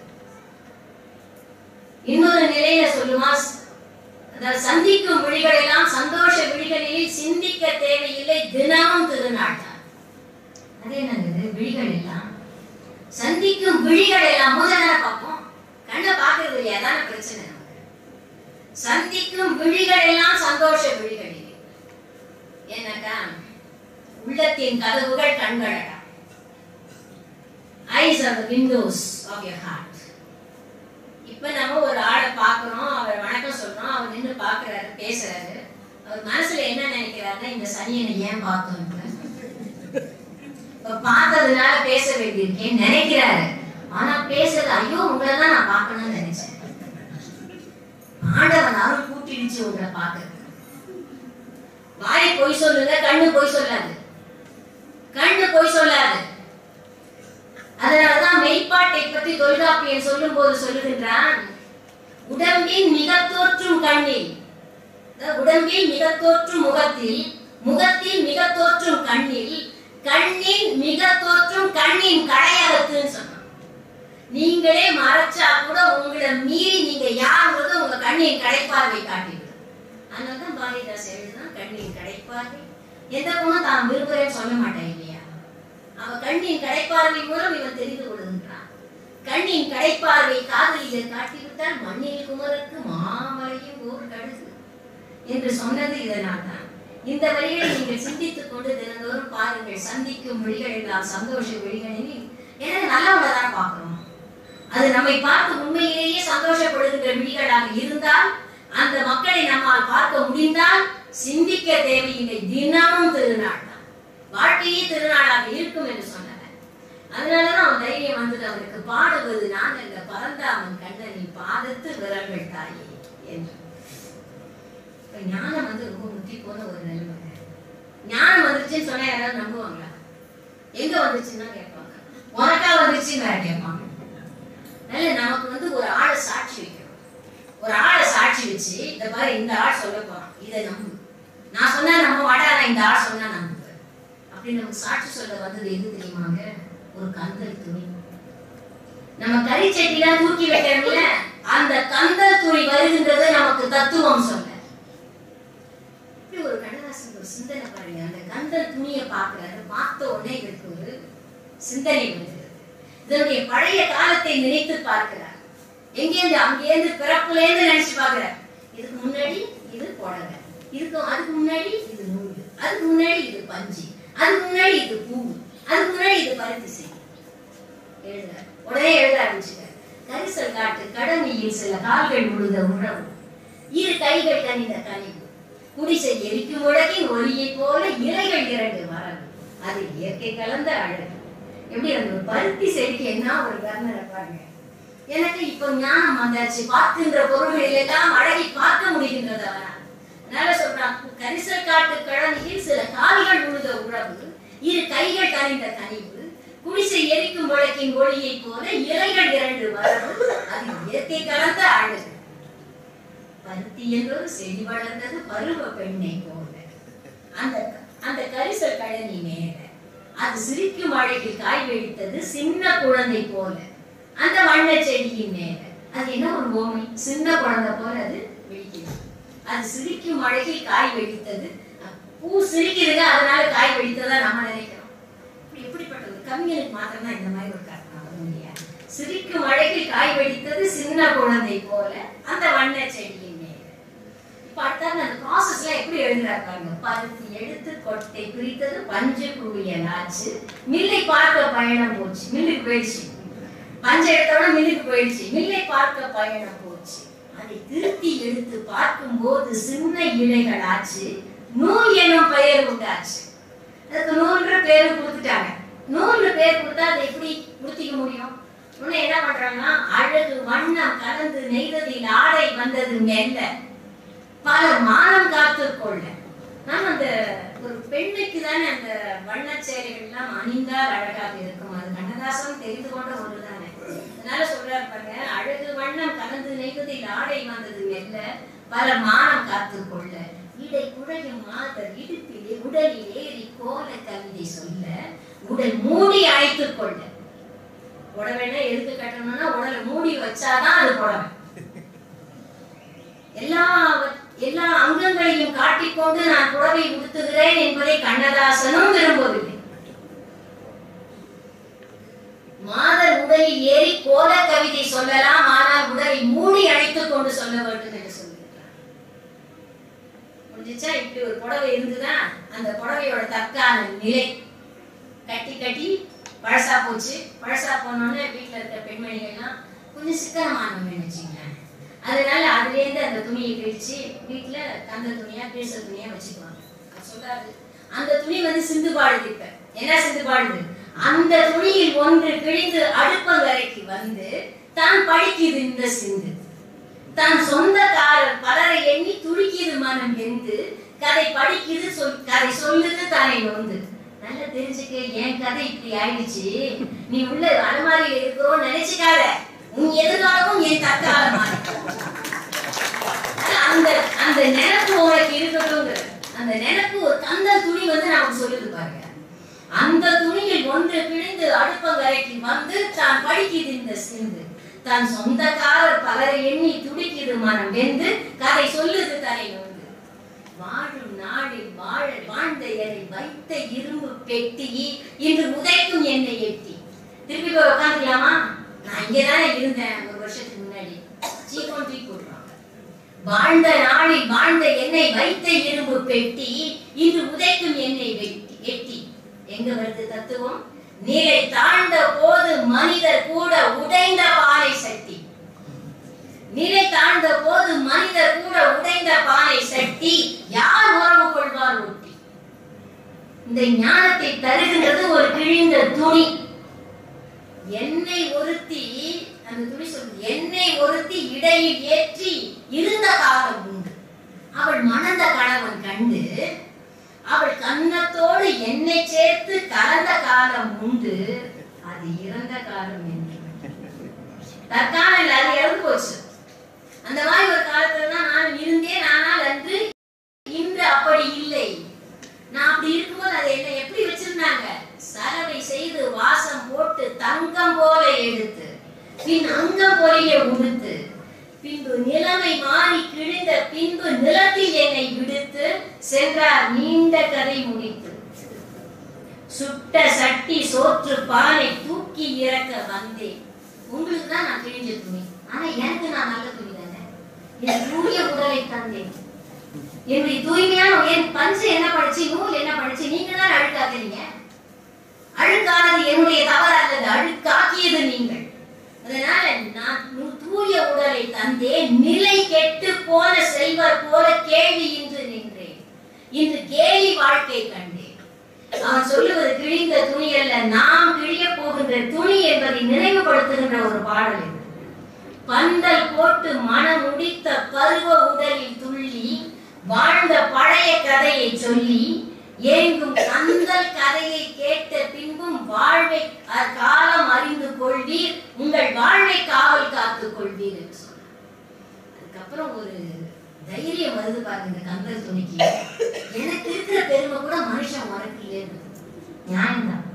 இன்னொரு நிலையில சொல்லுமா அதாவது சந்திக்கும் விழிகள் எல்லாம் சந்தோஷ விழிகளில் சிந்திக்க தேவையில்லை தினமும் திருநாள் தான் அது என்னது விழிகள் எல்லாம் சந்திக்கும் விழிகள் எல்லாம் முதல்ல பார்ப்போம் கண்ணை பார்க்கறது இல்லையா அதான பிரச்சனை நமக்கு சந்திக்கும் விழிகள் எல்லாம் சந்தோஷ விழிகள் இல்லை ஏன்னாக்கா உள்ளத்தின் கதவுகள் கண்களடா eyes are the windows of your heart இப்ப நம்ம ஒரு ஆளை பார்க்கிறோம் அவர் வணக்கம் சொல்றோம் அவர் நின்று பார்க்கறாரு பேசுறாரு அவர் மனசுல என்ன நினைக்கிறாருன்னா இந்த சனியனை ஏன் பார்த்தோம் இப்ப? இப்ப பார்த்ததுனால பேச வேண்டியிருக்கேன் நினைக்கிறாரு ஆனா பேசுறது ஐயோ உங்களை தான் நான் பார்க்கணும்னு நினைச்சேன் ஆண்டவன் அருள் கூட்டிடுச்சு உங்களை பார்க்க வாய் பொய் சொல்லுங்க கண்ணு பொய் சொல்லாது கண்ணு பொய் சொல்லாது அதனாலதான் மெய்ப்பாட்டை பற்றி தொல்காப்பியன் சொல்லும் போது சொல்லுகின்றான் உடம்பின் மிக தோற்றும் கண்ணில் அதாவது உடம்பில் மிக தோற்றும் முகத்தில் முகத்தில் மிக தோற்றும் கண்ணில் கண்ணின் மிக தோற்றும் கண்ணின் கடையகத்துன்னு சொன்னான் நீங்களே மறைச்சா கூட உங்களை மீறி நீங்க யாருங்கிறது உங்க கண்ணின் கடைப்பார்வை காட்டிவிடும் அதனாலதான் பாரதிதாஸ் எழுதுதான் கண்ணின் கடைப்பார்வை எந்த பொண்ணும் தான் விரும்புறேன்னு சொல்ல மாட்டேன் இல்லையா அவ கண்ணின் கடைப்பார்வை மூலம் இவன் தெரிந்து கொள்கின்றான் கண்ணின் கடைப்பார்வை காதலியில் காட்டிவிட்டால் மண்ணில் குமரக்கு மாமலையும் ஓர் கடுகு என்று சொன்னது இதனால் தான் இந்த வழிகளை நீங்கள் சிந்தித்துக் கொண்டு தினந்தோறும் பாருங்கள் சந்திக்கும் விழிகள் எல்லாம் சந்தோஷ விழிகளில் ஏன்னா நல்லவங்களை தான் பார்க்கிறோம் அது நம்மை பார்த்து உண்மையிலேயே சந்தோஷப்படுகின்ற விழிகளாக இருந்தால் அந்த மக்களை நம்மால் பார்க்க முடிந்தால் சிந்திக்க தேவையில்லை தினமும் திருநாள் தான் வாழ்க்கையே திருநாளாக இருக்கும் என்று சொன்னவன் அதனாலதான் அவன் தைரியம் வந்தது அவனுக்கு பாடுவது நான் அல்ல பரந்தாமன் கண்ணனின் பாதத்து விரல்கள் தாயே என்று இப்ப ஞானம் வந்து ரொம்ப முத்தி போன ஒரு நிலைமை ஞானம் வந்துருச்சுன்னு சொன்னா யாராவது நம்புவாங்களா எங்க வந்துச்சுன்னா கேட்பாங்க உனக்கா வந்துருச்சுன்னு வேற கேட்பாங்க அதனால நமக்கு வந்து ஒரு ஆளை சாட்சி வைக்கணும் ஒரு ஆளை சாட்சி வச்சு இந்த மாதிரி இந்த ஆள் சொல்ல போறான் இதை நம்பு நான் சொன்னா நம்ப மாட்டேன் ஆனா இந்த ஆள் சொன்னா நம்புவேன் அப்படி நமக்கு சாட்சி சொல்ல வந்தது எது தெரியுமாங்க ஒரு கந்தல் துணி நம்ம கரிச்சட்டிலாம் தூக்கி வைக்கிறோம்ல அந்த கந்தல் துணி வருகின்றது நமக்கு தத்துவம் சொல்ல இப்படி ஒரு கண்ணதாசன் ஒரு சிந்தனை பாருங்க அந்த கந்தல் துணியை பார்க்கிறாரு பார்த்த உடனே இவருக்கு ஒரு சிந்தனை வருகிறது இதனுடைய பழைய காலத்தை நினைத்து பார்க்கிறார் எங்கேருந்து அங்கேருந்து பிறப்புல இருந்து நினைச்சு பார்க்கிறார் இதுக்கு முன்னாடி இது புடவை இதுக்கு அதுக்கு முன்னாடி இது நூல் அதுக்கு முன்னாடி இது பஞ்சு அதுக்கு முன்னாடி இது பூ அதுக்கு முன்னாடி இது பருத்தி செய் எழுதுறார் உடனே எழுத ஆரம்பிச்சுட்டார் கரிசல் காட்டு கடமையில் சில கால்கள் முழுத உறவு இரு கைகள் கனிந்த கனிவு குடிசை எரிக்கும் உலகின் ஒளியைப் போல இலைகள் இரண்டு மரம் அது இயற்கை கலந்த அழகு எப்படி அந்த ஒரு பருத்தி செடிக்கு என்ன ஒரு வர்ணனை பாருங்க எனக்கு இப்போ ஞானம் வந்தாச்சு பார்க்கின்ற பொருள்களில் எல்லாம் அழகை பார்க்க முடிகின்றது அவனால் அதனால சொல்றான் கரிசல் காட்டு கழனியில் சில கால்கள் உழுத உறவு இரு கைகள் கனிந்த கனிவு குடிசை எரிக்கும் விளக்கின் ஒளியைப் போல இலைகள் இரண்டு வரவு அது இயற்கை கலந்த அழகு பருத்தி என்றொரு செடி வளர்ந்தது பருவ பெண்ணை போல அந்த அந்த கரிசல் கழனி மேல அது சிரிக்கும் அழகில் காய் வெடித்தது சின்ன குழந்தை போல அந்த வண்ண செடியின் மேல அது என்ன ஒரு ஓமை சின்ன குழந்தை போல அது வெடிக்குது அது சிரிக்கும் அழகில் காய் வெடித்தது பூ சிரிக்குதுங்க அதனால காய் வெடித்ததா நம்ம நினைக்கிறோம் இப்படி எப்படிப்பட்ட ஒரு கவிஞனுக்கு மாத்திரம் தான் இந்த மாதிரி ஒரு கற்பனை வரும் இல்லையா சிரிக்கும் அழகில் காய் வெடித்தது சின்ன குழந்தை போல அந்த வண்ண செடியின் மேல இப்ப அடுத்தாங்க அந்த ப்ராசஸ்ல எப்படி எழுதுறாரு பாருங்க பருத்தி எடுத்து கொட்டை பிரித்தது பஞ்சு குவியல் ஆச்சு மில்லை பார்க்க பயணம் போச்சு மில்லுக்கு போயிடுச்சு பஞ்சு எடுத்தோட மில்லுக்கு போயிடுச்சு மில்லை பார்க்க பயணம் போச்சு அதை திருத்தி எடுத்து பார்க்கும்போது சின்ன இலைகள் ஆச்சு நூல் எனும் பெயர் உண்டாச்சு அதுக்கு நூல்ன்ற பேரு கொடுத்துட்டாங்க நூல்னு பேர் கொடுத்தா அதை எப்படி உடுத்திக்க முடியும் உடனே என்ன பண்றாங்கன்னா அழகு வண்ணம் கலந்து நெய்ததில் ஆடை வந்தது மெல்ல பல மானம் காத்து கொள்ள நான் அந்த ஒரு பெண்ணுக்கு தானே அந்த வண்ணச் சேலைகள் எல்லாம் அணிந்தால் அழகாக இருக்கும் அது கண்ணதாசன் தெரிந்து கொண்ட ஒன்று தானே அதனால சொல்றாரு பாருங்க அழகு வண்ணம் கலந்து நெய்வதில் ஆடை வந்தது மெல்ல பல மானம் காத்து கொள்ள இடை குழையும் மாதர் இடுப்பிலே உடலில் ஏறி கோல கவிதை சொல்ல உடல் மூடி அழைத்துக் கொள்ள புடவைன்னா எதுக்கு கட்டணும்னா உடலை மூடி வச்சாதான் அது புடவை எல்லா எல்லா அங்கங்களையும் காட்டிக்கொண்டு நான் புடவை உடுத்துகிறேன் என்பதை கண்ணதாசனும் விரும்பவில்லை மாதர் உடலில் ஏறி கோல கவிதை சொல்லலாம் ஆனால் உடலை மூடி அழைத்துக் கொண்டு சொல்ல வேண்டும் என்று சொல்லுகிறார் முடிஞ்சுச்சா இப்படி ஒரு புடவை இருந்துதான் அந்த புடவையோட தற்கால நிலை கட்டி கட்டி பழசா போச்சு பழசா போனோடனே வீட்டுல இருக்க பெண்மணிகள்லாம் கொஞ்சம் சிக்கனமானவங்க வச்சுங்களேன் அதனால அதுல இருந்து அந்த துணியை பிரிச்சு வீட்டுல கந்த துணியா பேச துணியா வச்சுக்குவாங்க அவர் சொல்றாரு அந்த துணி வந்து சிந்து பாடுது இப்ப என்ன சிந்து பாடுது அந்த துணியில் ஒன்று கிழிந்து அடுப்பங்கரைக்கு வந்து தான் படிக்குது இந்த சிந்து தான் சொந்தக்காரர் பலரை எண்ணி துடிக்குது மனம் வெந்து கதை படிக்குது சொல் கதை சொல்லுது தலை நொந்து நல்லா தெரிஞ்சுக்க என் கதை இப்படி ஆயிடுச்சு நீ உள்ள அலமாரியில இருக்கிறோம் நினைச்சுக்காத உன் எதிர்காலமும் என் தற்காலமா அந்த அந்த நினைப்பு உனக்கு இருக்கட்டும்ங்கிற அந்த நினைப்பு ஒரு கந்த துணி வந்து நமக்கு சொல்லுது பாருங்க அந்த துணியில் ஒன்று கிழிந்து அடுப்பங்கரைக்கு வந்து தான் படிக்குது இந்த சிந்து தன் சொந்தக்காரர் பலரை எண்ணி துடிக்குது மனம் வெந்து கதை சொல்லுது தலை நொந்து வாழும் நாடில் வாழ வாழ்ந்த என்னை வைத்த இரும்பு பெட்டி இன்று உதைக்கும் என்னை எட்டி திருப்பி போய் உட்காந்துக்கலாமா நான் இங்கதானே இருந்தேன் ஒரு வருஷத்துக்கு முன்னாடி சீக்கிரம் தூக்கி போட்டுருவாங்க வாழ்ந்த நாளில் வாழ்ந்த என்னை வைத்த இரும்பு பெட்டி இன்று உதைக்கும் என்னை வெட்டி எட்டி எங்க வருது தத்துவம் நீரை தாழ்ந்த போது மனிதர் கூட உடைந்த பானை சட்டி நிலை தாழ்ந்த போது மனிதர் கூட உடைந்த பானை சட்டி யார் உறவு கொள்வார் ஒட்டி இந்த ஞானத்தை தருகின்றது ஒரு கிழிந்த துணி என்னை ஒருத்தி அந்த துணி சொல்லுது என்னை ஒருத்தி இடையில் ஏற்றி இருந்த காலம் உண்டு அவள் மணந்த கணவன் கண்டு அவள் கன்னத்தோடு என்னை சேர்த்து கலந்த காலம் உண்டு அது இறந்த காலம் என்று தற்காலம் இல்லை அது இறந்து போச்சு அந்த மாதிரி ஒரு காலத்துல தான் நான் இருந்தேன் ஆனால் அன்று இன்று அப்படி இல்லை நான் அப்படி இருக்கும்போது அதை என்ன எப்படி வச்சிருந்தாங்க சலவை செய்து வாசம் போட்டு தங்கம் போல எடுத்து பின் அங்கம் போலிய உடுத்து பின்பு நிலைமை மாறி கிழிந்த பின்பு நிலத்தில் என்னை விடுத்து சென்றார் நீண்ட கதை முடித்து சுட்ட சட்டி சோற்று பானை தூக்கி இறக்க வந்தேன் உங்களுக்கு தான் நான் கிழிஞ்ச துணி ஆனா எனக்கு நான் நல்ல துணி தானே என் தூய உடலை தந்தேன் என்னுடைய தூய்மையான என் பஞ்சு என்ன படிச்சு நூல் என்ன படிச்சு நீங்க தான் அழுக்காக்குறீங்க அழுக்கானது என்னுடைய தவறு அல்லது அழுக்காக்கியது நீங்கள் அதனால நான் நு- தூய உடலை தந்தேன் நிலை கெட்டு போன செல்வர் போல கேள்வி இன்று நின்றேன் இன்று கேலி வாழ்க்கை கண்டேன் அவன் சொல்லுவது கிழிந்த துணி அல்ல நாம் கிழிய போகின்ற துணி என்பதை நினைவுபடுத்துகின்ற ஒரு பாடல் இது பந்தல் போட்டு மனம் முடித்த பருவ உடலில் துள்ளி வாழ்ந்த பழைய கதையை சொல்லி ஏங்கும் கந்தல் கதையை கேட்ட பின்பும் வாழ்வை அ- காலம் அறிந்து கொள்வீர் உங்கள் வாழ்வை காவல் காத்துக் கொள்வீர் என்று சொன்னார் அதுக்கப்புறம் ஒரு தைரியம் வருது பாருங்க இந்த கந்தல் துணிக்கு எனக்கு இருக்கிற பெருமை கூட மனுஷன் உனக்கு இல்லைன்னு நியாயம்தான்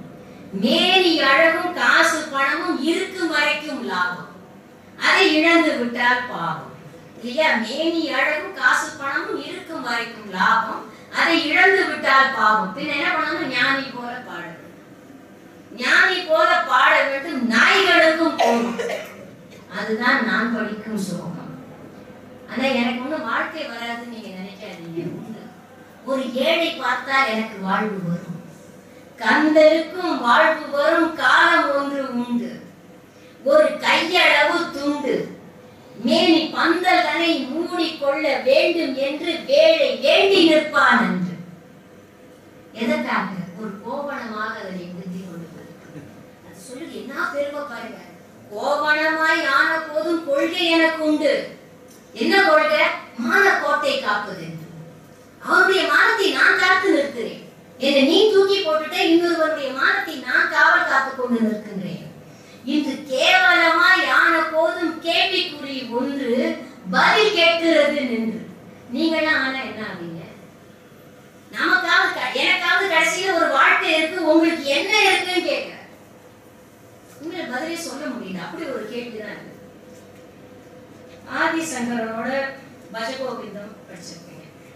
மேனி அழகும் காசு பணமும் இருக்கும் வரைக்கும் லாபம் அதை இழந்து விட்டால் பாவம் இல்லையா மேனி அழகும் காசு பணமும் இருக்கும் வரைக்கும் லாபம் அதை இழந்து விட்டால் பாவம் பின்ன என்ன பண்ணணும் ஞானி போல பாட வேண்டும் ஞானி போல பாட வேண்டும் நாய்களுக்கும் போகும் அதுதான் நான் படிக்கும் சோகம் ஆனா எனக்கு ஒண்ணும் வாழ்க்கை வராதுன்னு நீங்க நினைக்காதீங்க உண்டு ஒரு ஏழை பார்த்தால் எனக்கு வாழ்வு வரும் கந்தருக்கும் வாழ்வு வரும் காலம் ஒன்று உண்டு ஒரு கையளவு துண்டு மேனி பந்தல்களை மூடிக்கொள்ள வேண்டும் என்று வேலை வேண்டி நிற்பான் என்று எதற்காக ஒரு கோவணமாக அதனை புத்தி கொண்டு அது சொல்லு என்ன பெருமை பாருங்க கோவணமாய் ஆன போதும் கொள்கை எனக்கு உண்டு என்ன கொள்கை மான கோட்டை காப்பது என்று அவருடைய மானத்தை நான் காத்து நிற்கிறேன் என்னை நீ தூக்கி போட்டுட்ட இன்னொருவருடைய மானத்தை நான் காவல் காத்து கொண்டு நிற்கின்றேன் இன்று கேவலமாய் ஆன போதும் கேள்விக்குறி ஒன்று பதில் கேட்கிறது நின்று நீங்களாம் ஆனா என்ன ஆவீங்க நமக்காவது க- எனக்காவது கடைசியில ஒரு வாழ்க்கை இருக்கு உங்களுக்கு என்ன இருக்குன்னு கேட்கிறேன் உங்களை பதிலே சொல்ல முடியல அப்படி ஒரு கேள்விதான் இருக்கு ஆதிசங்கரோட பஜகோவிந்தம் படிச்சிருக்கீங்க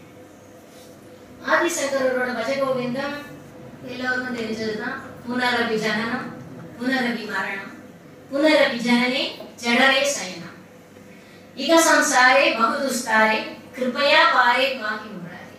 ஆதிசங்கரோட பஜகோவிந்தம் எல்லோருக்கும் தெரிஞ்சதுதான் புனரபி ஜனனம் புனரபி மரணம் புனரபி ஜனனே ஜடரே சயனம் இக சம்சாரே பகுதுஸ்தாரே கிருபையா பாரே பாகி முராரே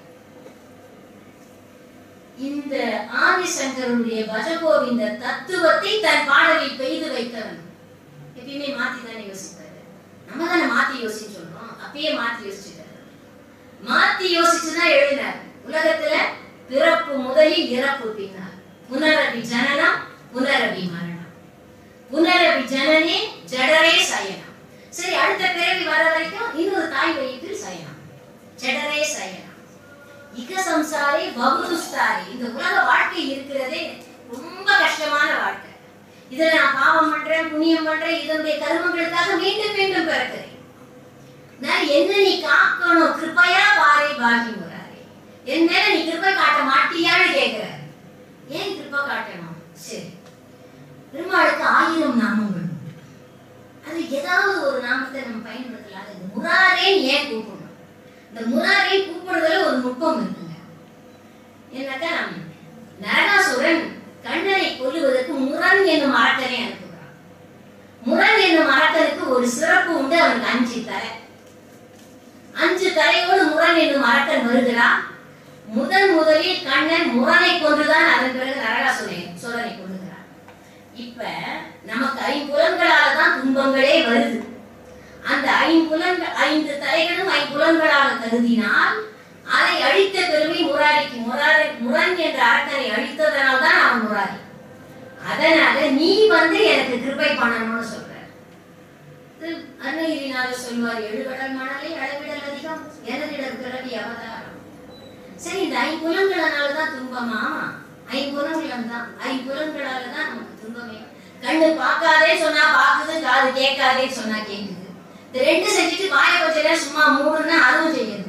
இந்த ஆதிசங்கருடைய பஜகோவிந்த தத்துவத்தை தன் பாடலில் பெய்து வைத்தவன் எப்பயுமே மாத்தி தானே யோசிப்பாரு நம்ம தானே மாத்தி யோசிச்சு சொல்றோம் அப்பயே மாத்தி யோசிச்சுட்டாரு மாத்தி யோசிச்சுதான் எழுதினார் உலகத்துல பிறப்பு முதலில் இறப்பு பின்னால் புனரபி ஜனனம் புனரபி மரணம் புனரபி ஜனனே ஜடரே சயனம் சரி அடுத்த பிறவி வர வரைக்கும் இன்னொரு தாய் வயிற்றில் சயனம் ஜடரே சயனம் இக சம்சாரே பகுதுஸ்தாரே இந்த உலக வாழ்க்கை இருக்கிறதே ரொம்ப கஷ்டமான வாழ்க்கை இதுல நான் பாவம் பண்றேன் புண்ணியம் பண்றேன் இதனுடைய கர்மங்களுக்காக மீண்டும் மீண்டும் பிறக்கிறேன் நான் என்ன நீ காக்கணும் கிருபையா பாரை பாகி முறாரே என் மேல நீ கிருபை காட்ட மாட்டியான்னு கேக்குறாரு ஏன் கிருபை காட்டணும் சரி பெருமாளுக்கு ஆயிரம் நாமங்கள் உண்டு. அது ஏதாவது ஒரு நாமத்தை நம்ம பயன்படுத்தலாம் அது முராரேன்னு ஏன் கூப்பிடணும் இந்த முராரே கூப்பிடுறதுல ஒரு நுட்பம் இருக்குங்க என்னக்கா நரகாசுரன் கண்ணனை கொல்லுவதற்கு முரண் என்னும் அரக்கனை அனுப்புகிறான் முரண் என்னும் அரக்கனுக்கு ஒரு சிறப்பு உண்டு அவனுக்கு அஞ்சு தலை அஞ்சு தலையோடு முரண் என்னும் அரக்கன் வருகிறான் முதன் முதலில் கண்ணன் முரணை கொன்றுதான் அதன் பிறகு நரகாசுரனை சோதனை கொள்ளுகிறான் இப்ப நமக்கு ஐம்புலன்களால தான் துன்பங்களே வருது அந்த ஐம்புலன் ஐந்து தலைகளும் ஐம்புலன்களாக கருதினால் அதை அழித்த பெருமை முராரிக்கு முராரி முரண் என்ற அரக்கனை அழித்ததனால் தான் அவன் முராரி அதனால நீ வந்து எனக்கு கிருபை பண்ணணும்னு சொல்ற திரு அருணகிரிநாதர் சொல்வார் எழுகடல் மணலை அளவிடல் அதிகம் எனதிடர் பிறவி அவதாரம் சரி இந்த ஐம்புலன்களால தான் துன்பமா ஆமா ஐம்புலன்கள் தான் ஐம்புலன்களால தான் நமக்கு துன்பமே கண்ணு பார்க்காதே சொன்னா பாக்குது காது கேட்காதே சொன்னா கேக்குது இந்த ரெண்டு செஞ்சுட்டு வாய கொஞ்ச நேரம் சும்மா மூடுன்னா அதுவும் செய்யுது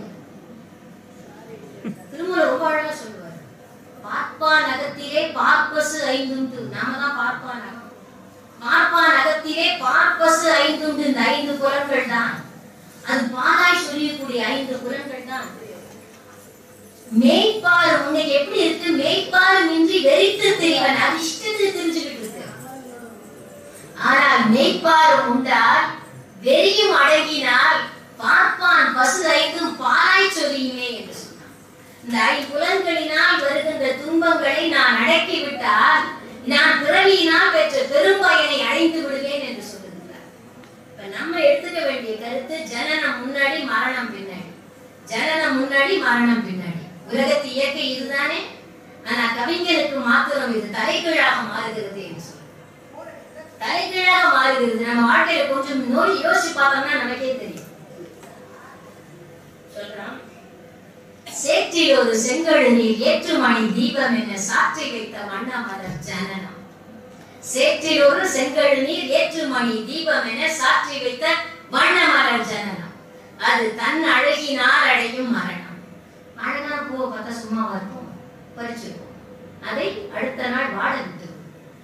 திருமூல ரொம்ப அழகா சொல்லுவார் பார்ப்பா நகத்திலே பார்ப்பசு ஐந்துண்டு நாம தான் பார்ப்பா நகம் பார்ப்பா நகத்திலே பார்ப்பசு ஐந்துண்டு இந்த ஐந்து புலன்கள் தான் அது பாதாய் சொல்லக்கூடிய ஐந்து புலன்கள் தான் மேய்ப்பால் உனக்கு எப்படி இருக்கு மேய்ப்பால் இன்றி வெறித்து திரிவன் அது இஷ்டத்தை தெரிஞ்சுக்கிட்டு இருக்கு ஆனால் மேய்ப்பால் உண்டால் வெறியும் அடங்கினால் பார்ப்பான் பசு ஐந்தும் பாராய் சொல்லியுமே என்று சொன்னான் இந்த ஐம்புலன்களினால் வருகின்ற துன்பங்களை நான் அடக்கி விட்டால் நான் பிறவியினால் பெற்ற பெரும்பயனை அடைந்து விடுவேன் என்று சொல்லுகிறார் இப்ப நம்ம எடுத்துக்க வேண்டிய கருத்து ஜனனம் முன்னாடி மரணம் பின்னாடி ஜனனம் முன்னாடி மரணம் பின்னாடி உலகத்து இயற்கை இதுதானே ஆனா கவிஞருக்கு மாத்திரம் இது தலைகீழாக மாறுகிறது என்று சொல்றார். தலைகீழாக மாறுகிறது நம்ம வாழ்க்கையில கொஞ்சம் நோய் யோசிச்சு பார்த்தோம்னா நமக்கே தெரியும் சொல்றான் சேற்றில் ஒரு செங்கழு நீர் ஏற்றுமணி தீபம் என சாற்றி வைத்த வண்ணமலர் ஜனனம் சேற்றில் ஒரு செங்கழு நீர் ஏற்றுமணி தீபம் என சாற்றி வைத்த வண்ணமலர் ஜனனம் அது தன் அழகினால் அடையும் மரணம் அழகா பூவை பார்த்தா சும்மாவா இருக்கும் பறிச்சிருக்கும் அதை அடுத்த நாள் வாட விட்டுரும்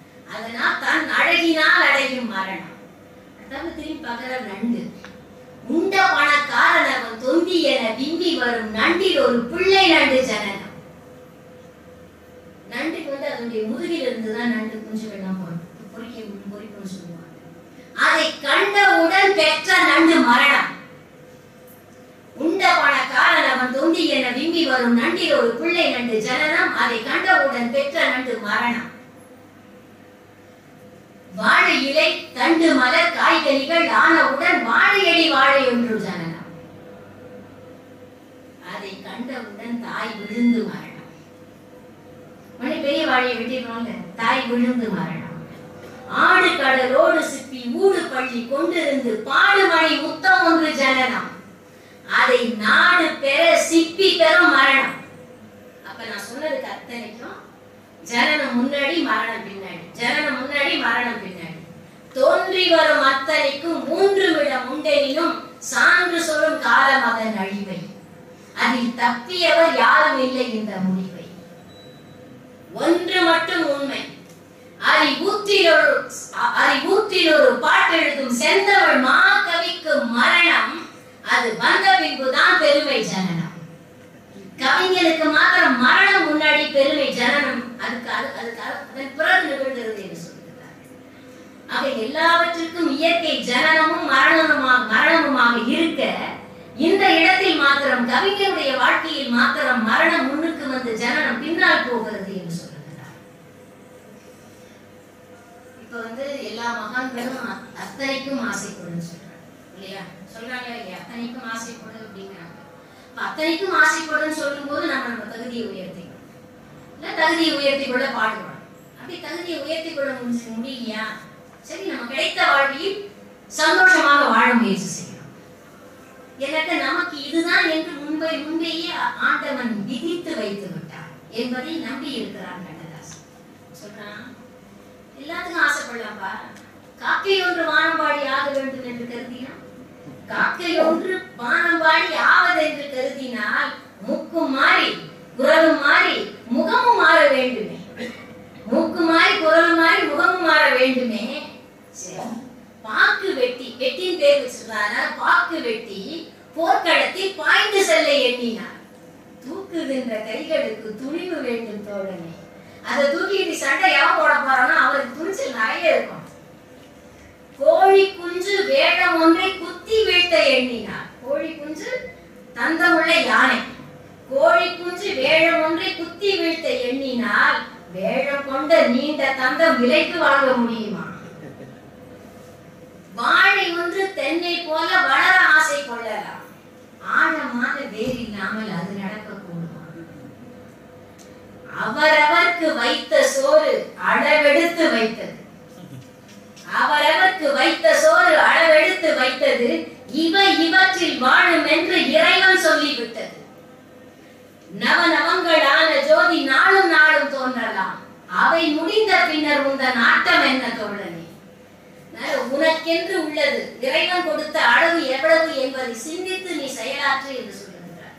வரும் நண்டில் ஒரு பிள்ளை நண்டு ஜனனம் நண்டுக்கு வந்து அதனுடைய முதுகில் இருந்து தான் நண்டு குஞ்சு வெள்ளம் போடும் பொறுக்கி பொறிப்புன்னு சொல்லுவாங்க அதை கண்டவுடன் பெற்ற நண்டு மரணம் உண்ட பண காரன் அவன் தொந்தி என விம்பி வரும் நண்டில் ஒரு பிள்ளை நண்டு ஜனனம் அதை கண்டவுடன் பெற்ற நண்டு மரணம் வாழை இலை தண்டு மலர் காய்கறிகள் ஆனவுடன் வாழையடி வாழை ஒன்று ஜனனம் அதை கண்டவுடன் தாய் விழுந்து மரணம் மணி பெரிய வாழையை வெட்டிடுறோம்ல தாய் விழுந்து மரணம் ஆடு கடலோடு சிப்பி ஊடு பள்ளி கொண்டிருந்து பாடுமணி முத்தம் ஒன்று ஜனனம் அதை நாடு பெற சிப்பி பெறும் மரணம் அப்ப நான் சொன்னதுக்கு அத்தனைக்கும் ஜனனம் முன்னாடி மரணம் பின்னாடி ஜனனம் முன்னாடி மரணம் பின்னாடி தோன்றி வரும் அத்தனைக்கும் மூன்று விடம் உண்டெனினும் சான்று சொல்லும் காலம் அதன் அழிவை அதில் தப்பியவர் யாரும் இல்லை இந்த முடிவை ஒன்று மட்டும் உண்மை அறிவூத்தில் ஒரு அறிவூத்தில் ஒரு பாட்டெழுதும் செந்தமிழ் மாகவிக்கு மரணம் அது வந்த பின்புதான் பெருமை ஜனனம் கவிஞனுக்கு மாத்திரம் மரணம் முன்னாடி பெருமை ஜனனம் அதுக்கு அது அதுக்கு அது- அதன் பிறகு நிகழ்கிறது என்று சொல்கிறார் ஆக எல்லாவற்றிற்கும் இயற்கை ஜனனமும் மரணமுமாக மரணமுமாக இருக்க இந்த இடத்தில் மாத்திரம் கவிஞனுடைய வாழ்க்கையில் மாத்திரம் மரணம் முன்னுக்கு வந்து ஜனனம் பின்னால் போகிறது என்று சொல்லுகிறார் இப்ப வந்து எல்லா மகான்களும் அ- அத்தனைக்கும் ஆசைப்படுன்னு சொல்றாங்க இல்லையா சொல்றாங்க இல்லையா அத்தனைக்கும் ஆசைப்படு அப்படிங்கிறாங்க அப்ப அத்தனைக்கும் ஆசைப்படுன்னு சொல்லும்போது நம்ம நம்ம தகுதியை உயர்த்திக்கணும் இல்ல தகுதியை உயர்த்தி கொள்ள பாடுபடும் அப்படி தகுதியை உயர்த்தி கொள்ள முடிஞ்சு முடியலையா சரி நம்ம கிடைத்த வாழ்வில் சந்தோஷமாக வாழ முயற்சி செய்யணும் எனக்கு நமக்கு இதுதான் என்று முன்பே முன்பேயே ஆண்டவன் விதித்து வைத்து விட்டார் என்பதை நம்பி இருக்கிறான் கண்ணதாசன் சொல்றான் எல்லாத்துக்கும் ஆசைப்படலாம்ப்பா காக்கை ஒன்று வானம்பாடி ஆக வேண்டும் என்று கருதினான் காக்கை ஒன்று வானம்பாடி ஆவதென்று கருதினால் முக்கும் மாறி குரலும் மாறி முகமும் மாற வேண்டுமே மூக்கு மாறி குரலும் மாறி முகமும் மாற வேண்டுமே சரி பாக்கு வெட்டி வெட்டியின் பேர் வச்சிருந்தாங்க பாக்கு வெட்டி போர்க்களத்தில் பாய்ந்து செல்ல எண்ணினார் தூக்குகின்ற கைகளுக்கு துணிவு வேண்டும் தோழனே அதை தூக்கிட்டு சண்டை எவன் போட போறானோ அவருக்கு துணிச்சல் நிறைய இருக்கும் கோழி குஞ்சு வேடம் ஒன்றை குத்தி வீழ்த்த எண்ணினார் கோழி குஞ்சு தந்தமுள்ள யானை கோழி குஞ்சு வேடம் ஒன்றை குத்தி வீழ்த்த எண்ணினால் வேடம் கொண்ட நீண்ட தந்தம் விலைக்கு வாங்க முடியுமா வாழை ஒன்று தென்னை போல வளர ஆசை கொள்ளலாம் ஆழமான வேர் இல்லாமல் அது நடக்கக்கூடுமா அவரவர்க்கு வைத்த சோறு அளவெடுத்து வைத்தது அவரவர்க்கு வைத்த சோறு அளவெடுத்து வைத்தது இவ இவற்றில் வாழும் என்று இறைவன் சொல்லிவிட்டது நவநவங்களான ஜோதி நாளும் நாளும் தோன்றலாம் அவை முடிந்த பின்னர் உந்தன் ஆட்டம் என்ன தோழனே அதனால உனக்கென்று உள்ளது இறைவன் கொடுத்த அளவு எவ்வளவு என்பதை சிந்தித்து நீ செயலாற்று என்று சொல்லுகிறார்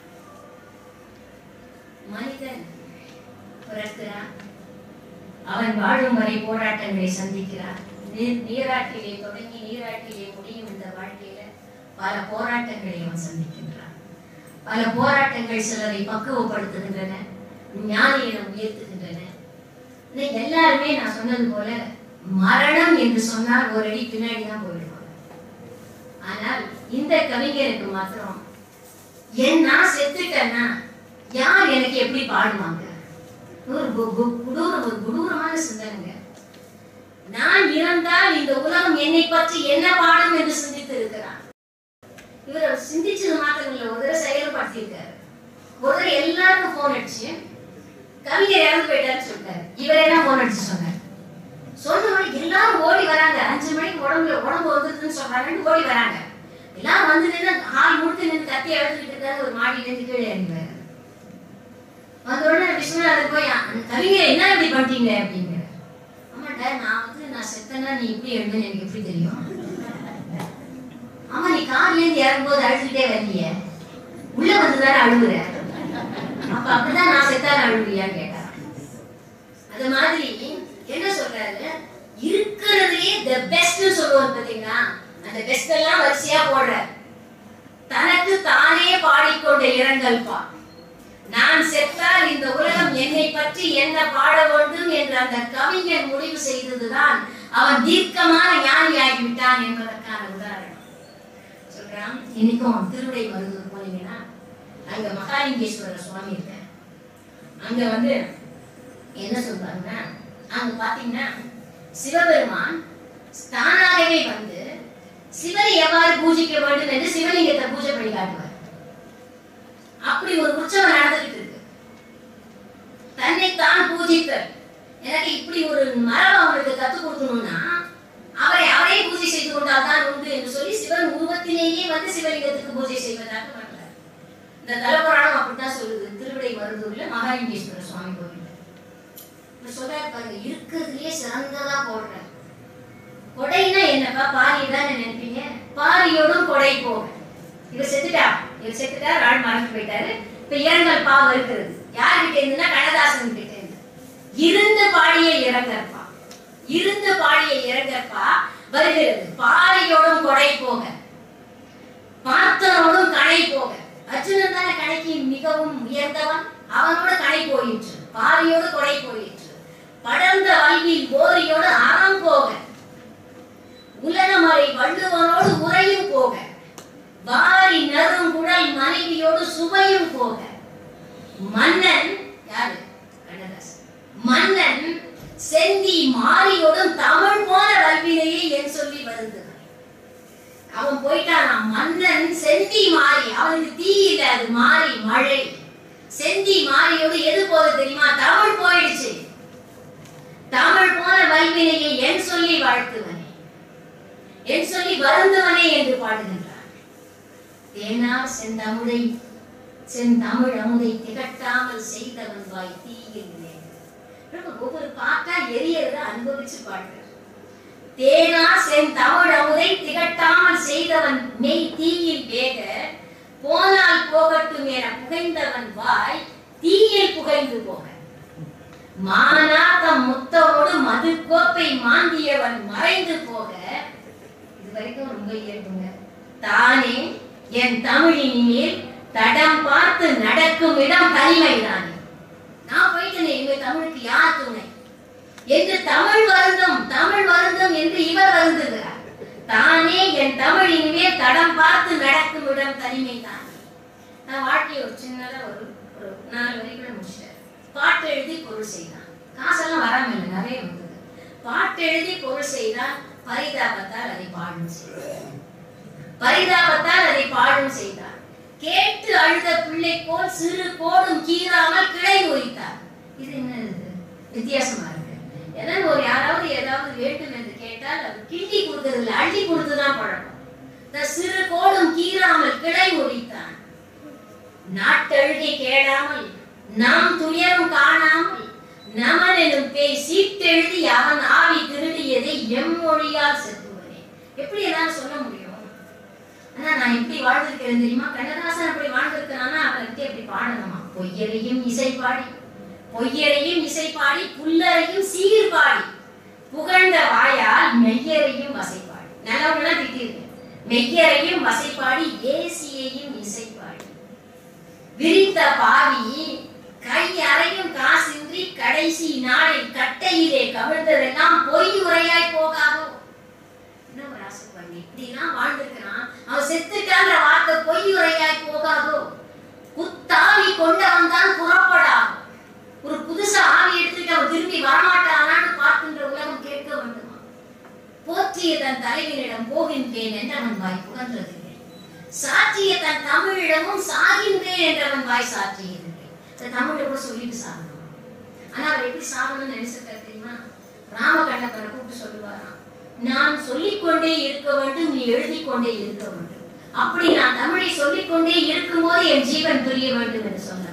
மனிதன் பிறக்கிறான் அவன் வாழும் வரை போராட்டங்களை சந்திக்கிறான் நீர் நீராட்டிலே தொடங்கி நீராட்டிலே முடியும் இந்த வாழ்க்கையில பல போராட்டங்களை அவன் சந்திக்கின்றான் பல போராட்டங்கள் சிலரை பக்குவப்படுத்துகின்றன ஞானியிடம் உயர்த்துகின்றன இன்னைக்கு எல்லாருமே நான் சொன்னது போல மரணம் என்று சொன்னால் ஒரு அடி பின்னாடி தான் போயிடுவாங்க ஆனால் இந்த கவிஞருக்கு மாத்திரம் என் நான் செத்துட்டேன்னா யார் எனக்கு எப்படி பாடுவாங்க ஒரு கு- கு- கொடூர ஒரு கொடூரமான சிந்தனைங்க நான் இறந்தால் இந்த உலகம் என்னை பற்றி என்ன பாடும் என்று சிந்தித்து இருக்கிறான் இவர் சிந்திச்சது மாத்திரம் இல்ல ஒரு தடவை செயல்படுத்தியிருக்காரு ஒரு தடவை எல்லாருக்கும் போன் அடிச்சு கவிஞர் இறந்து போயிட்டாருன்னு சொல்லிட்டாரு இவர் என்ன போன் அடிச்சு சொன்னார் சொன்ன உடனே எல்லாரும் ஓடி வராங்க அஞ்சு மணிக்கு உடம்புல உடம்பு வந்துருதுன்னு சொல்றாங்கன்னு ஓடி வராங்க எல்லாரும் வந்து நின்று ஹால் முழுத்து நின்று கத்தி எடுத்துக்கிட்டு இருக்காரு ஒரு மாடியில இருந்து கீழே இறங்குவாரு வந்த உடனே விஸ்வநாதர் போய் அந்த கவிஞர் என்ன இப்படி பண்ணிட்டீங்க அப்படிங்கிற ஆமாண்டா நான் வந்து நான் செத்தனா நீ இப்படி எழுதுன்னு எனக்கு எப்படி தெரியும் ஆமா நீ கார்ல இருந்து இறங்கும்போது அழுதுகிட்டே வரலையே உள்ள வந்துதானே அழுகுற அப்ப அப்படிதான் நான் செத்தான அழுவியான்னு கேட்டாராம் அது மாதிரி என்ன சொல்றாரு இருக்கிறதுலயே த பெஸ்ட் சொல்லுவார் பாத்தீங்களா அந்த பெஸ்ட் எல்லாம் வரிசையா போடுறாரு தனக்கு தானே பாடிக்கொண்ட இரங்கல் பா நான் செத்தால் இந்த உலகம் என்னை பற்றி என்ன பாட வேண்டும் என்று அந்த கவிஞன் முடிவு செய்ததுதான் அவன் தீர்க்கமான ஞானியாகிவிட்டான் என்பதற்கான உதாரணம் சொல்றான் இன்னைக்கும் திருவிடை மருதூர் போனீங்கன்னா அங்க மகாலிங்கேஸ்வரர் சுவாமி இருக்க அங்க வந்து என்ன சொல்றாங்கன்னா அங்க பாத்தீங்கன்னா சிவபெருமான் தானாகவே வந்து சிவனை எவ்வாறு பூஜிக்க வேண்டும் என்று சிவலிங்கத்தை பூஜை பண்ணி காட்டுவார் அப்படி ஒரு உற்சவம் நடந்துகிட்டு இருக்கு தன்னைத்தான் பூஜித்தல் எனக்கு இப்படி ஒரு மரம் அவனுக்கு கத்துக் கொடுக்கணும்னா அவரை அவரே பூஜை செய்து கொண்டால் தான் உண்டு என்று சொல்லி சிவன் உருவத்திலேயே வந்து சிவலிங்கத்துக்கு பூஜை செய்வதாக பண்றார் இந்த தலபுராணம் அப்படித்தான் சொல்லுது திருவிடை மருதூர்ல மகாலிங்கேஸ்வரர் சுவாமி கோவில் இப்ப சொல்றாரு பாருங்க இருக்கிறதுலயே சிறந்ததா போடுறேன் கொடைனா என்னப்பா பாரி தான் நினைப்பீங்க பாரியோடும் கொடை போக இவர் செத்துட்டா இவர் செத்துட்டா ஆள் மறந்து போயிட்டாரு இப்ப இரங்கல் பாவம் இருக்கிறது யார்கிட்ட இருந்துன்னா கண்ணதாசன் கிட்ட இருந்து இருந்து பாடிய இரங்கற்பா இருந்து பாடிய இரங்கற்பா வருகிறது பாரியோடும் கொடை போக பார்த்தனோடும் கணை போக அர்ஜுனன் தானே கணைக்கு மிகவும் உயர்ந்தவன் அவனோட கணை போயிற்று பாரியோடு கொடை போயிற்று படர்ந்த வல்வில் ஓரியோடு அறம் போக உலகமறை வள்ளுவனோடு உரையும் போக வாரி நறுங்குழல் மனைவியோடு சுவையும் போக மன்னன் யாரு கண்ணதாசன் மன்னன் செந்தி மாரியோடும் தமிழ் போன வல்வினையே என் சொல்லி வருந்துகிறான் அவன் போயிட்டான் மன்னன் செந்தி மாறி அவனுக்கு தீ இல்ல அது மாறி மழை செந்தி மாறியோடு எது போக தெரியுமா தமிழ் போயிடுச்சு தமிழ் போன வல்வினையை என் சொல்லி வாழ்த்துவனே என் சொல்லி வருந்துவனே என்று பாடுகின்றான் தேனார் செந்தமிழை செந்தமிழ் அமுதை திகட்டாமல் செய்தவன் வாய் தீயில் நேர். ரொம்ப ஒவ்வொரு பாட்டா எரியறத அனுபவிச்சு பாடுறார் தேனா செந்தமிழ் அமுதை திகட்டாமல் செய்தவன் மெய் தீயில் வேக போனால் போகட்டும் என புகைந்தவன் வாய் தீயில் புகைந்து போக மானாதம் முத்தவோடு மது கோப்பை மாந்தியவன் மறைந்து போக இது வரைக்கும் ரொம்ப இயல்புங்க தானே என் தமிழின் மேல் தடம் பார்த்து நடக்கும் இடம் தனிமைதானே நான் போயிட்டேனே இவங்க தமிழுக்கு யார் துணை என்று தமிழ் வருந்தும் தமிழ் வருந்தும் என்று இவர் வருந்துகிறார் தானே என் தமிழின் மேல் தடம் பார்த்து நடக்கும் இடம் தனிமைதான் நான் வாழ்க்கையை ஒரு சின்னதா ஒரு ஒரு நாலு வரிகளை முடிச்சிட்டார் பாட்டு எழுதி பொருள் செய்தான் காசெல்லாம் வராம இல்லை நிறைய வந்தது பாட்டு எழுதி பொருள் செய்தான் பரிதாபத்தால் அதை பாடும் செய்தார் பரிதாபத்தால் அதை பாடும் செய்தார் கேட்டு அழுத பிள்ளை போல் சிறு கோடும் கீறாமல் கிளை உரித்தார் இது என்ன இது வித்தியாசமா இருக்கு ஏதாவது ஒரு யாராவது ஏதாவது வேண்டும் என்று கேட்டால் அது கிண்டி கொடுக்கறது இல்லை அள்ளி கொடுத்துதான் பழக்கம் இந்த சிறு கோடும் கீறாமல் கிளை உரித்தான் நாட்டழுகை கேளாமல் நாம் துயரும் காணாமல் நமன் எனும் பேய் சீட்டெழுதி அவன் ஆவி திருடியதை எம்மொழியால் செத்துவனே எப்படி எல்லாம் சொல்ல முடியும் ஆனா நான் எப்படி வாழ்ந்திருக்கிறேன் தெரியுமா கண்ணதாசன் அப்படி வாழ்ந்திருக்கிறானா அவனுக்கு எப்படி பாடணுமா பொய்யரையும் இசை பாடி பொய்யரையும் இசை பாடி புல்லரையும் சீர் பாடி புகழ்ந்த வாயால் மெய்யரையும் வசைப்பாடி நல்லவங்களாம் திட்டிருக்கு மெய்யரையும் வசைப்பாடி ஏசியையும் இசை பாடி விரித்த பாவி கை அறையும் காசின்றி கடைசி நாளில் கட்டையிலே கவிழ்ந்ததெல்லாம் பொய் உரையாய் போகாதோ இன்னும் ஒரு ஆசை பண்ணி இப்படிலாம் வாழ்ந்திருக்கிறான் அவன் செத்துட்டான்ற வார்த்தை பொய் உரையாய் போகாதோ குத்தாவி கொண்டவன் தான் புறப்படாது ஒரு புதுசா ஆவி எடுத்துட்டு அவன் திரும்பி வரமாட்டானான்னு பார்க்கின்ற உலகம் கேட்க வேண்டுமா போற்றிய தன் தலைவனிடம் போகின்றேன் என்றவன் வாய் புகன்றதில்லை சாற்றிய தன் தமிழிடமும் சாகின்றேன் என்றவன் வாய் சாற்றியதில்லை இந்த தமிழை கூட சொல்லிட்டு சாகணும் ஆனா அவர் எப்படி சாகணும்னு நினைச்சிருக்காரு தெரியுமா ராமகண்ணப்பனை கூப்பிட்டு சொல்லுவாராம் நான் சொல்லிக்கொண்டே இருக்க வேண்டும் நீ எழுதிக் கொண்டே இருக்க வேண்டும் அப்படி நான் தமிழை சொல்லிக்கொண்டே இருக்கும்போது என் ஜீவன் புரிய வேண்டும் என்று சொன்னார்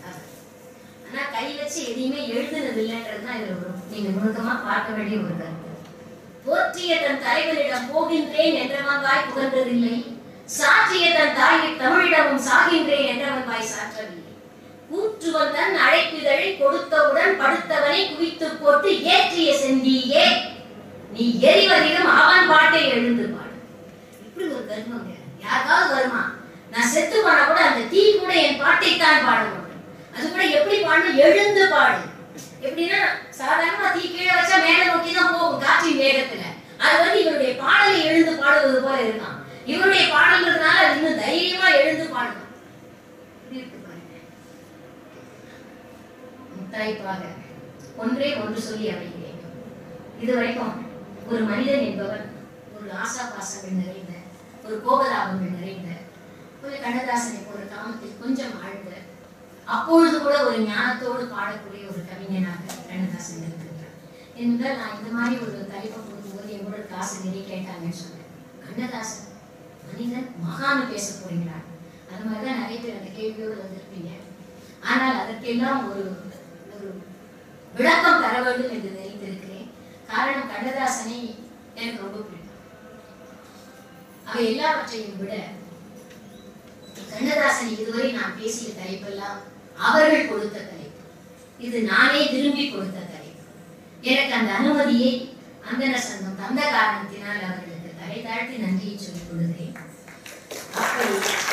ஆனா கை வச்சு எதையுமே எழுதுனது இல்லைன்றதுதான் இதுல ஒரு நீங்க நுணுக்கமா பார்க்க வேண்டிய ஒரு கருத்து போற்றிய தன் தலைவனிடம் போகின்றேன் என்றவன் வாய் புகன்றதில்லை சாற்றிய தன் தாயை தமிழிடமும் சாகின்றேன் என்றவன் வாய் சாற்றவில்லை கூற்றுவன் தன் அழைப்பிதழை கொடுத்தவுடன் படுத்தவனை குவித்து போட்டு ஏற்றிய செந்தியே நீ எரிவதிலும் அவன் பாட்டை எழுந்து பாடு இப்படி ஒரு கர்மங்க யாருக்காவது வருமா நான் செத்து போனா கூட அந்த தீ கூட என் பாட்டைத்தான் பாடும் அது கூட எப்படி பாடணும் எழுந்து பாடு எப்படின்னா சாதாரணமா தீ கீழே வச்சா மேல நோக்கி தான் போகும் காற்றின் வேகத்துல அது வந்து இவருடைய பாடலை எழுந்து பாடுவது போல இருக்கான் இவருடைய பாடல்கிறதுனால அது இன்னும் தைரியமா எழுந்து பாடணும் இப்படி இருக்கு பாருங்க. முத்தாய்ப்பாக ஒன்றே ஒன்று சொல்லி அமைகிறேன் இதுவரைக்கும் ஒரு மனிதன் என்பவன் ஒரு ஆசா பாசங்கள் நிறைந்த ஒரு கோபதாபங்கள் நிறைந்த ஒரு கண்ணதாசனை போல காமத்தில் கொஞ்சம் ஆழ்ந்த அப்பொழுது கூட ஒரு ஞானத்தோடு பாடக்கூடிய ஒரு கவிஞனாக கண்ணதாசன் இருக்கின்றார் என்றால் நான் இந்த மாதிரி ஒரு தலைப்பை கொடுக்கும்போது என் கூட காசு நிறைய கேட்டாங்கன்னு சொன்னேன் கண்ணதாசன் மனிதன் மகான்னு பேச போறீங்களா அது மாதிரி தான் நிறைய பேர் அந்த கேள்வியோடு வந்திருப்பீங்க ஆனால் அதற்கெல்லாம் ஒரு ஒரு விளக்கம் தர வேண்டும் என்று நினைத்திருக்கிறேன் காரணம் கண்ணதாசனை எனக்கு ரொம்ப பிடிக்கும் அவை எல்லாவற்றையும் விட கண்ணதாசன் இதுவரை நான் பேசிய தலைப்பெல்லாம் அவர்கள் கொடுத்த தலைப்பு இது நானே விரும்பி கொடுத்த தலைப்பு எனக்கு அந்த அனுமதியை அந்தன சங்கம் தந்த காரணத்தினால் அவர்களுக்கு தலை தாழ்த்தி நன்றியை சொல்லிக் கொள்கிறேன் அப்படி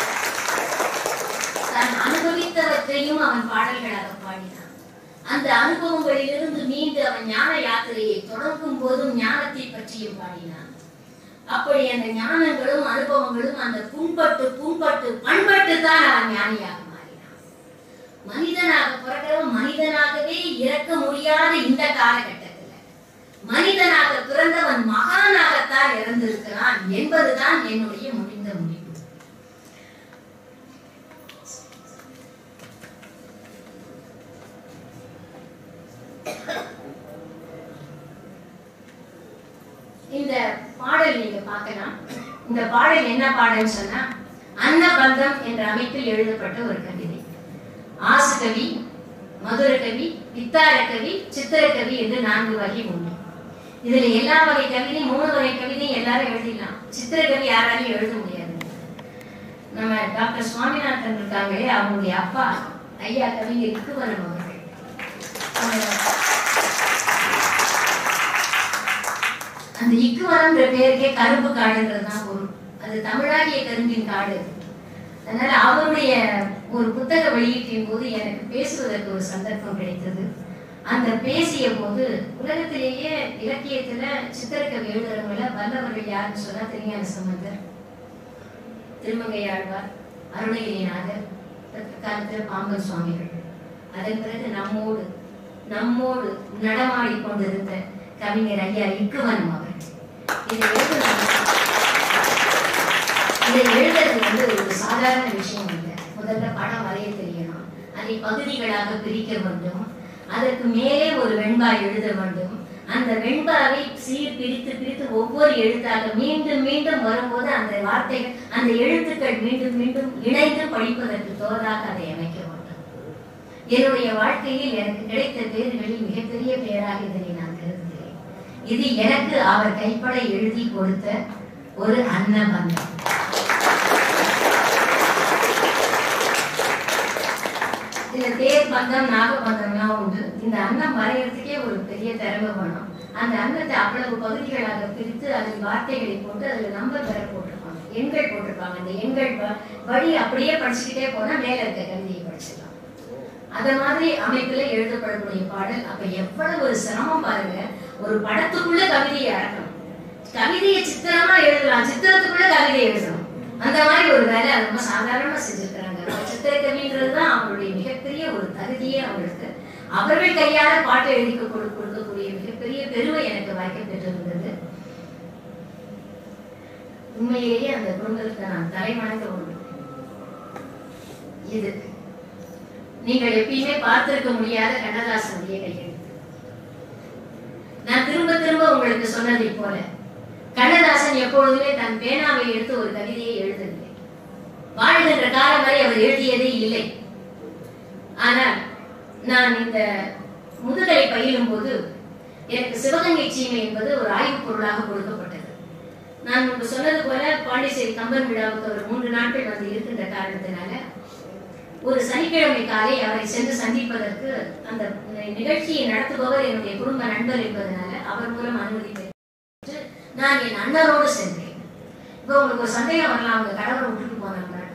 தான் அனுபவித்தவற்றையும் அவன் பாடல்களாக பாடினான் அந்த அனுபவங்களிலிருந்து மீண்டு அவன் ஞான யாத்திரையை தொடங்கும் போதும் ஞானத்தை பற்றியும் பாடினான் அப்படி அந்த ஞானங்களும் அனுபவங்களும் அந்த புண்பட்டு புண்பட்டு பண்பட்டு தான் அவன் ஞானியாக மாறினான் மனிதனாக பிறக்கிறவன் மனிதனாகவே இறக்க முடியாத இந்த காலகட்டத்துல மனிதனாக பிறந்தவன் மகானாகத்தான் இறந்திருக்கிறான் என்பதுதான் என்னுடைய முடிந்த முடிவு இந்த பாடல் நீங்க பார்க்கலாம் இந்த பாடல் என்ன பாடல்னு சொன்னா அன்னபந்தம் என்ற அமைப்பில் எழுதப்பட்ட ஒரு கவிதை ஆசு கவி மதுர கவி வித்தார கவி சித்திர கவி என்று நான்கு வகை உண்டு இதுல எல்லா வகை கவிதையும் மூணு வகை கவிதையும் எல்லாரும் எழுதிடலாம் சித்திர கவி யாராலையும் எழுத முடியாது நம்ம டாக்டர் சுவாமிநாதன் இருக்காங்களே அவங்களுடைய அப்பா ஐயா கவிஞர் இக்குவரம் அவர்கள் அவங்க அந்த இக்குவரம்ன்ற பேருக்கே கரும்பு காடுன்றது தான் பொருள் அது தமிழாகிய கரும்பின் காடு அதனால அவருடைய ஒரு புத்தக வெளியீட்டின் போது எனக்கு பேசுவதற்கு ஒரு சந்தர்ப்பம் கிடைத்தது அந்த பேசிய போது உலகத்திலேயே இலக்கியத்துல சித்திரக்கவி எழுதுறவங்கள வல்லவர்கள் யாருன்னு சொன்னா திருஞான சம்பந்தர் திருமங்கையாழ்வார் அருணகிரிநாதர் காலத்துல பாம்பன் சுவாமிகள் அதன் பிறகு நம்மோடு நம்மோடு நடமாடி கொண்டிருந்த கவிஞர் ஐயா இக்குவனம் அவர்கள் இதை எழுதுனது இதை எழுதுறது வந்து ஒரு சாதாரண விஷயம் இல்லை முதல்ல படம் வரைய தெரியணும் அதை பகுதிகளாக பிரிக்க வேண்டும் அதற்கு மேலே ஒரு வெண்பா எழுத வேண்டும் அந்த வெண்பாவை சீர் பிரித்து பிரித்து ஒவ்வொரு எழுத்தாக மீண்டும் மீண்டும் வரும்போது அந்த வார்த்தைகள் அந்த எழுத்துக்கள் மீண்டும் மீண்டும் இணைந்து படிப்பதற்கு தோதாக அதை அமைக்க வேண்டும் என்னுடைய வாழ்க்கையில் எனக்கு கிடைத்த பேர்களில் மிகப்பெரிய பேராக இதனை நான் கருதுகிறேன் இது எனக்கு அவர் கைப்பட எழுதி கொடுத்த ஒரு அன்னபந்தம் இந்த தேர் பந்தம் நாகபந்தம்லாம் உண்டு இந்த அன்னம் வரையறதுக்கே ஒரு பெரிய திறமை வேணும் அந்த அன்னத்தை அவ்வளவு பகுதிகளாக பிரித்து அதில் வார்த்தைகளை போட்டு அதில் நம்பர் வேற போட்டிருப்பாங்க எண்கள் போட்டிருப்பாங்க அந்த எண்கள் வ- வழி அப்படியே படிச்சுக்கிட்டே போனா மேல இருக்க கவிதையை படிச்சிடலாம் அத மாதிரி அமைப்புல எழுதப்படக்கூடிய பாடல் அப்ப எவ்வளவு ஒரு சிரமம் பாருங்க ஒரு படத்துக்குள்ள கவிதையை அடக்கணும் கவிதையை சித்திரமா எழுதலாம் சித்திரத்துக்குள்ள கவிதை எழுதணும் அந்த மாதிரி ஒரு வேலை அது ரொம்ப சாதாரணமா செஞ்சிருக்கிறாங்க சித்திர கவின்றதுதான் அவங்களுடைய மிகப்பெரிய ஒரு தகுதியே அவங்களுக்கு அவர்கள் கையால பாட்டு எழுதி கொடு- கொடுக்கக்கூடிய மிகப்பெரிய பெருமை எனக்கு வாய்க்கப்பட்டிருந்தது உண்மையிலேயே அந்த குடும்பத்துக்கு நான் தலைமணக்க ஒன்று இது நீங்கள் எப்பயுமே பார்த்திருக்க முடியாத கண்ணதாசனுடைய கையெழுத்து நான் திரும்ப திரும்ப உங்களுக்கு சொன்னதை போல கண்ணதாசன் எப்பொழுதுமே தன் பேனாவை எடுத்து ஒரு கவிதையை எழுதவில்லை வாழ்கின்ற காலம் வரை அவர் எழுதியதே இல்லை ஆனால் நான் இந்த முதுகலை பயிலும் போது எனக்கு சிவகங்கை சீமை என்பது ஒரு ஆய்வுப் பொருளாக கொடுக்கப்பட்டது நான் முன்பு சொன்னது போல பாண்டிச்சேரி கம்பன் விழாவுக்கு அவர் மூன்று நாட்கள் வந்து இருக்கின்ற காரணத்தினால ஒரு சனிக்கிழமை காலை அவரை சென்று சந்திப்பதற்கு அந்த நிகழ்ச்சியை நடத்துபவர் என்னுடைய குடும்ப நண்பர் என்பதனால அவர் மூலம் அனுமதி பெற்று நான் என் அண்ணனோடு சென்றேன் இப்போ உங்களுக்கு ஒரு சந்தேகம் வரலாம் அவங்க கணவர் விட்டுட்டு போனாங்க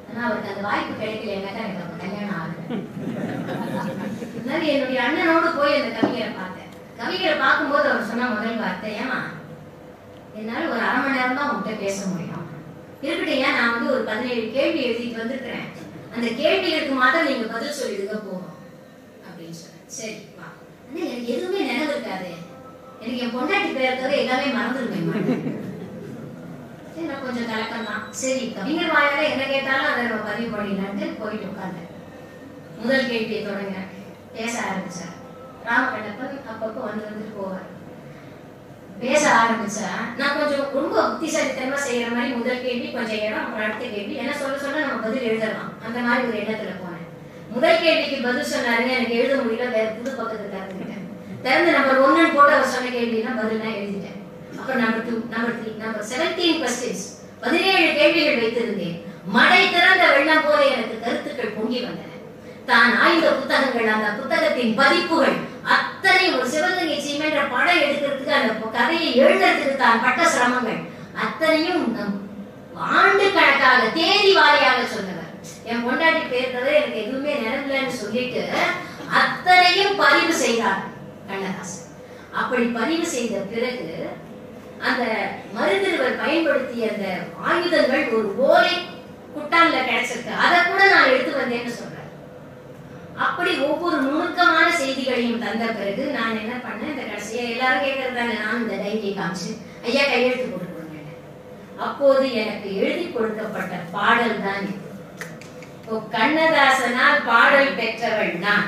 ஆனா அவருக்கு அந்த வாய்ப்பு கிடைக்கலன்னாக்கா எனக்கு அப்ப கல்யாணம் ஆகல அதனால என்னுடைய அண்ணனோடு போய் அந்த கவிஞரை பார்த்தேன் கவிஞரை பார்க்கும்போது அவர் சொன்ன முதல் வார்த்தை ஏமா என்னால ஒரு அரை மணி நேரம் தான் உங்ககிட்ட பேச முடியும் இருக்கட்டும் ஏன் நான் வந்து ஒரு பதினேழு கேள்வி எழுதிட்டு வந்திருக்கிறேன் அந்த கேள்விகளுக்கு மாத்திரம் நீங்க பதில் சொல்லிடுங்க போதும் அப்படின்னு சொன்னேன் சரி வா ஆனா எனக்கு எதுவுமே நினைவு இருக்காது எனக்கு என் பொண்டாட்டி பேரை தவிர எல்லாமே மறந்துருவேன் சரி நான் கொஞ்சம் கலக்கம் தான் சரி கவிஞர் வாயால என்ன கேட்டாலும் அதை நம்ம பதிவு பண்ணிடலான்ட்டு போயிட்டு உட்கார்ந்தேன் முதல் கேள்வியை தொடங்கினேன் பேச ஆரம்பிச்சார் ராமகண்ணப்பன் அப்பப்போ வந்து வந்துட்டு போவார் பேச ஆரம்பிச்சா நான் கொஞ்சம் ரொம்ப புத்திசாலித்தனமா செய்யற மாதிரி முதல் கேள்வி கொஞ்சம் இடம் அப்புறம் அடுத்த கேள்வி என்ன சொல்ல சொல்ல நம்ம பதில் எழுதலாம் அந்த மாதிரி ஒரு எண்ணத்துல போனேன் முதல் கேள்விக்கு பதில் சொன்னாருங்க எனக்கு எழுத முடியல வேற புது பக்கத்துல திறந்துட்டேன் திறந்து நம்பர் ஒன்னு போட்டு அவர் சொன்ன கேள்வினா பதில் நான் எழுதிட்டேன் அப்புறம் number two number three number seventeen questions பதினேழு கேள்விகள் வைத்திருந்தேன் மடை திறந்த வெள்ளம் போல எனக்கு கருத்துக்கள் பொங்கி வந்தன தான் ஆய்ந்த புத்தகங்கள் அந்த புத்தகத்தின் பதிப்புகள் அத்தனை ஒரு சிவகங்கை சீமென்ற படம் எடுக்கிறதுக்கு அந்த கதையை எழுதுறதுக்கு தான் பட்ட சிரமங்கள் அத்தனையும் நம் ஆண்டு கணக்காக தேதி வாரியாக சொன்னவர் என் பொண்டாட்டி பேர் தவிர எனக்கு எதுவுமே நினைவில்லைன்னு சொல்லிட்டு அத்தனையும் பதிவு செய்தார் கண்ணதாசன் அப்படி பதிவு செய்த பிறகு அந்த மருந்திருவர் பயன்படுத்திய அந்த ஆயுதங்கள் ஒரு ஓலை குட்டான்ல கிடைச்சிருக்கு அதை கூட நான் எடுத்து வந்தேன்னு சொல்றேன் அப்படி ஒவ்வொரு நுணுக்கமான செய்திகளையும் தந்த பிறகு நான் என்ன பண்ணேன் இந்த கடைசியா எல்லாரும் கேட்கறது தானே நான் இந்த டைரியை காமிச்சு ஐயா கையெழுத்து போட்டு கொடுங்க அப்போது எனக்கு எழுதி கொடுக்கப்பட்ட பாடல் தான் இது இப்போ கண்ணதாசனால் பாடல் பெற்றவள் நான்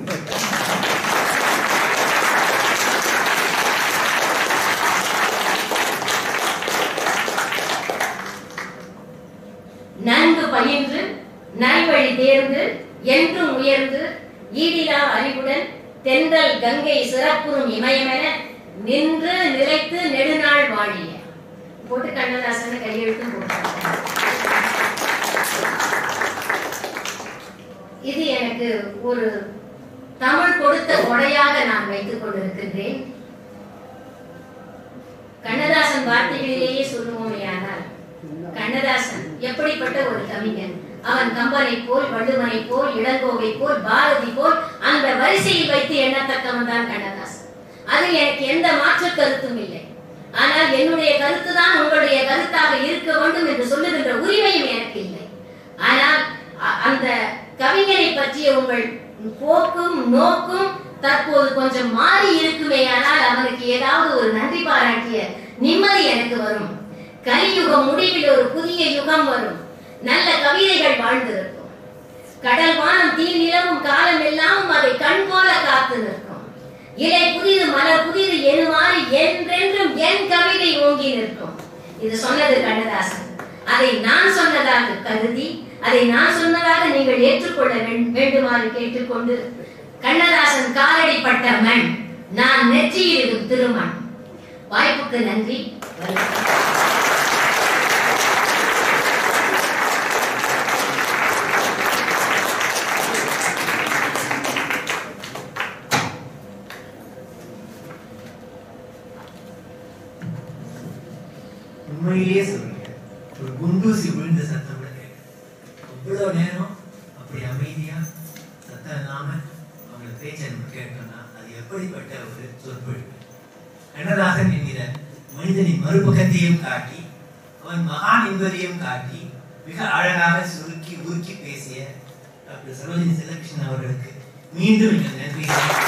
நன்கு பயின்று நல்வழி தேர்ந்து என்றும் உயர்ந்து ஈடிலா அறிவுடன் தென்றல் கங்கை சிறப்புறும் இமயமென நின்று நிலைத்து நெடுநாள் வாழிய போட்டு கண்ணதாசன் கையெழுத்தும் போட்டாங்க இது எனக்கு ஒரு தமிழ் கொடுத்த கொடையாக நான் வைத்துக் கொண்டிருக்கின்றேன் கண்ணதாசன் வார்த்தைகளிலேயே சொல்லுவோமே ஆனால் கண்ணதாசன் எப்படிப்பட்ட ஒரு கவிஞன் அவன் கம்பனை போல் வள்ளுவனை போல் இளங்கோவை போல் பாரதி போல் அந்த வரிசையில் வைத்து எண்ணத்தக்கவன் தான் கண்ணதாசன் அதில் எனக்கு எந்த மாற்று கருத்தும் இல்லை ஆனால் என்னுடைய கருத்து தான் உங்களுடைய கருத்தாக இருக்க வேண்டும் என்று சொல்லுகின்ற உரிமையும் எனக்கு இல்லை ஆனால் அ- அந்த கவிஞரை பற்றிய உங்கள் போக்கும் நோக்கும் தற்போது கொஞ்சம் மாறி இருக்குமே ஆனால் அவனுக்கு ஏதாவது ஒரு நன்றி பாராட்டிய நிம்மதி எனக்கு வரும் கலியுகம் முடிவில் ஒரு புதிய யுகம் வரும் நல்ல கவிதைகள் வாழ்ந்திருக்கும் கடல் வானம் தீ நிலவும் காலம் எல்லாம் அதை கண் போல காத்து நிற்கும் இலை புதிது மலர் புதிது எனுமாறு என்றென்றும் என் கவிதை ஓங்கி நிற்கும் இது சொன்னது கண்ணதாசன் அதை நான் சொன்னதாக கருதி அதை நான் சொன்னதாக நீங்கள் ஏற்றுக்கொள்ள வேண்- வேண்டுமாறு கேட்டுக்கொண்டு கண்ணதாசன் காலடிப்பட்ட மண் நான் நெற்றியிடும் திருமண் வாய்ப்புக்கு நன்றி வருகிறேன். உண்மையிலேயே சொல்லுங்க ஒரு குண்டூசி விழுந்த சத்தம் கூட கேட்குது இவ்வளவு நேரம் அப்படி அமைதியா சத்தம் இல்லாம அவங்க பேச்சை நம்ம கேட்டோம்னா அது எப்படிப்பட்ட ஒரு சொற்பொழிவு கண்ணதாசன் என்கிற மனிதனின் மறுபக்கத்தையும் காட்டி அவன் மகான் என்பதையும் காட்டி மிக அழகாக சுருக்கி உருக்கி பேசிய டாக்டர் சரோஜினி செல்லகிருஷ்ணன் அவர்களுக்கு மீண்டும் எங்கள் நன்றி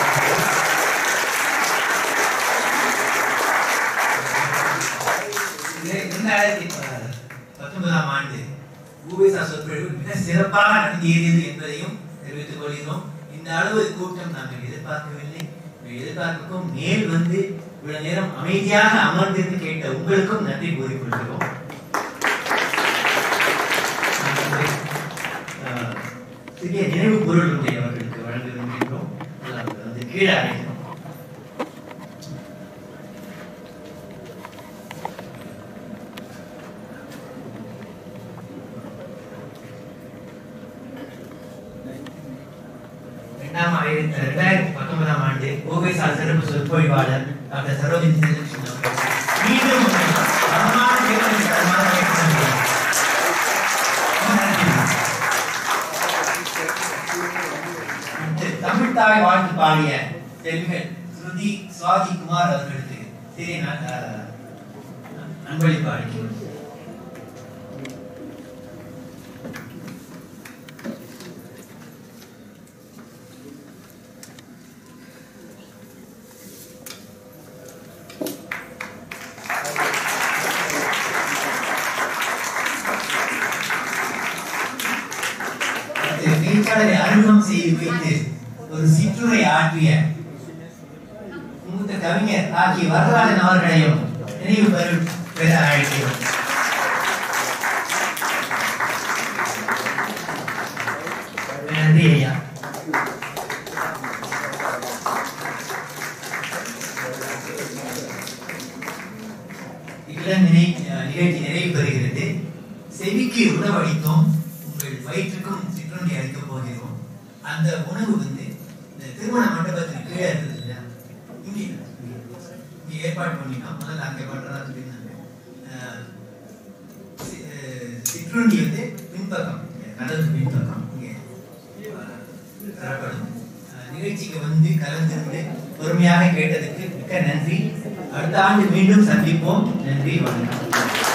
இது இரண்டாயிரத்தி ப- பத்தொன்பதாம் ஆண்டு பூபேசா சொற்பொழிவு மிக சிறப்பாக நடந்தேறியது என்பதையும் தெரிவித்துக் கொள்கிறோம் இந்த அளவு கூட்டம் நாங்கள் எதிர்பார்க்கவில்லை இந்த எதிர்பார்ப்புக்கும் மேல் வந்து இவ்வளவு நேரம் அமைதியாக அமர்ந்திருந்து கேட்ட உங்களுக்கும் நன்றி கூறிக்கொள்கிறோம் ஆஹ், சிறிய நினைவு பொருள் ஒன்றை அவர்களுக்கு வழங்க விரும்புகின்றோம் அவர்கள் வந்து கீழே அழைக்கிறோம் இரண்டாம் ஆயிரத்தி இரண்டாயிரத்தி பத்தொன்பதாம் ஆண்டு கோவை சார் சிறப்பு சொற்பொழிவாளர் டாக்டர் சரோஜினி செல்வகிருஷ்ணன் அவர்கள் மீண்டும் உங்களை தரமான கேள்வி தரமான கேட்க நன்றி. ரொம்ப நன்றி திருத்தாய் வாழ்த்து பாடிய செல்விகள் ஸ்ருதி சுவாதி குமார் அவர்களுக்கு சிறிய ந- அஹ், அன்பளிப்பு அளிக்கிறோம் பேச்சாளரை அறிமுகம் செய்து வைத்து ஒரு சிற்றுரை ஆற்றிய மூத்த கவிஞர் ஆகிய வரலாறு அவர்களையும் நினைவு பெறு பெற அழைக்கிறோம் நன்றி ஐயா இளம் நினை நிகழ்ச்சி நிறைவு பெறுகிறது செவிக்கு உணவளித்தோம் உங்கள் வயிற்றுக்கும் சிற்றுண்டி அளிக்கப் போகிறோம் அந்த உணவு வந்து இந்த திருமண மண்டபத்துக்கு கீழே இருக்குது இல்லையா இங்கே இங்கே ஏற்பாடு பண்ணிட்டோம் முதல்ல அங்கே பண்ணுறதா சொல்லியிருந்தாங்க அஹ், சி- அஹ், சிற்றுண்டி வந்து பின்பக்கம் கதவு பின்பக்கம் இங்கே அஹ், தரப்படும் அஹ், நிகழ்ச்சிக்கு வந்து கலந்துருந்து பொறுமையாக கேட்டதுக்கு மிக்க நன்றி அடுத்த ஆண்டு மீண்டும் சந்திப்போம் நன்றி வணக்கம்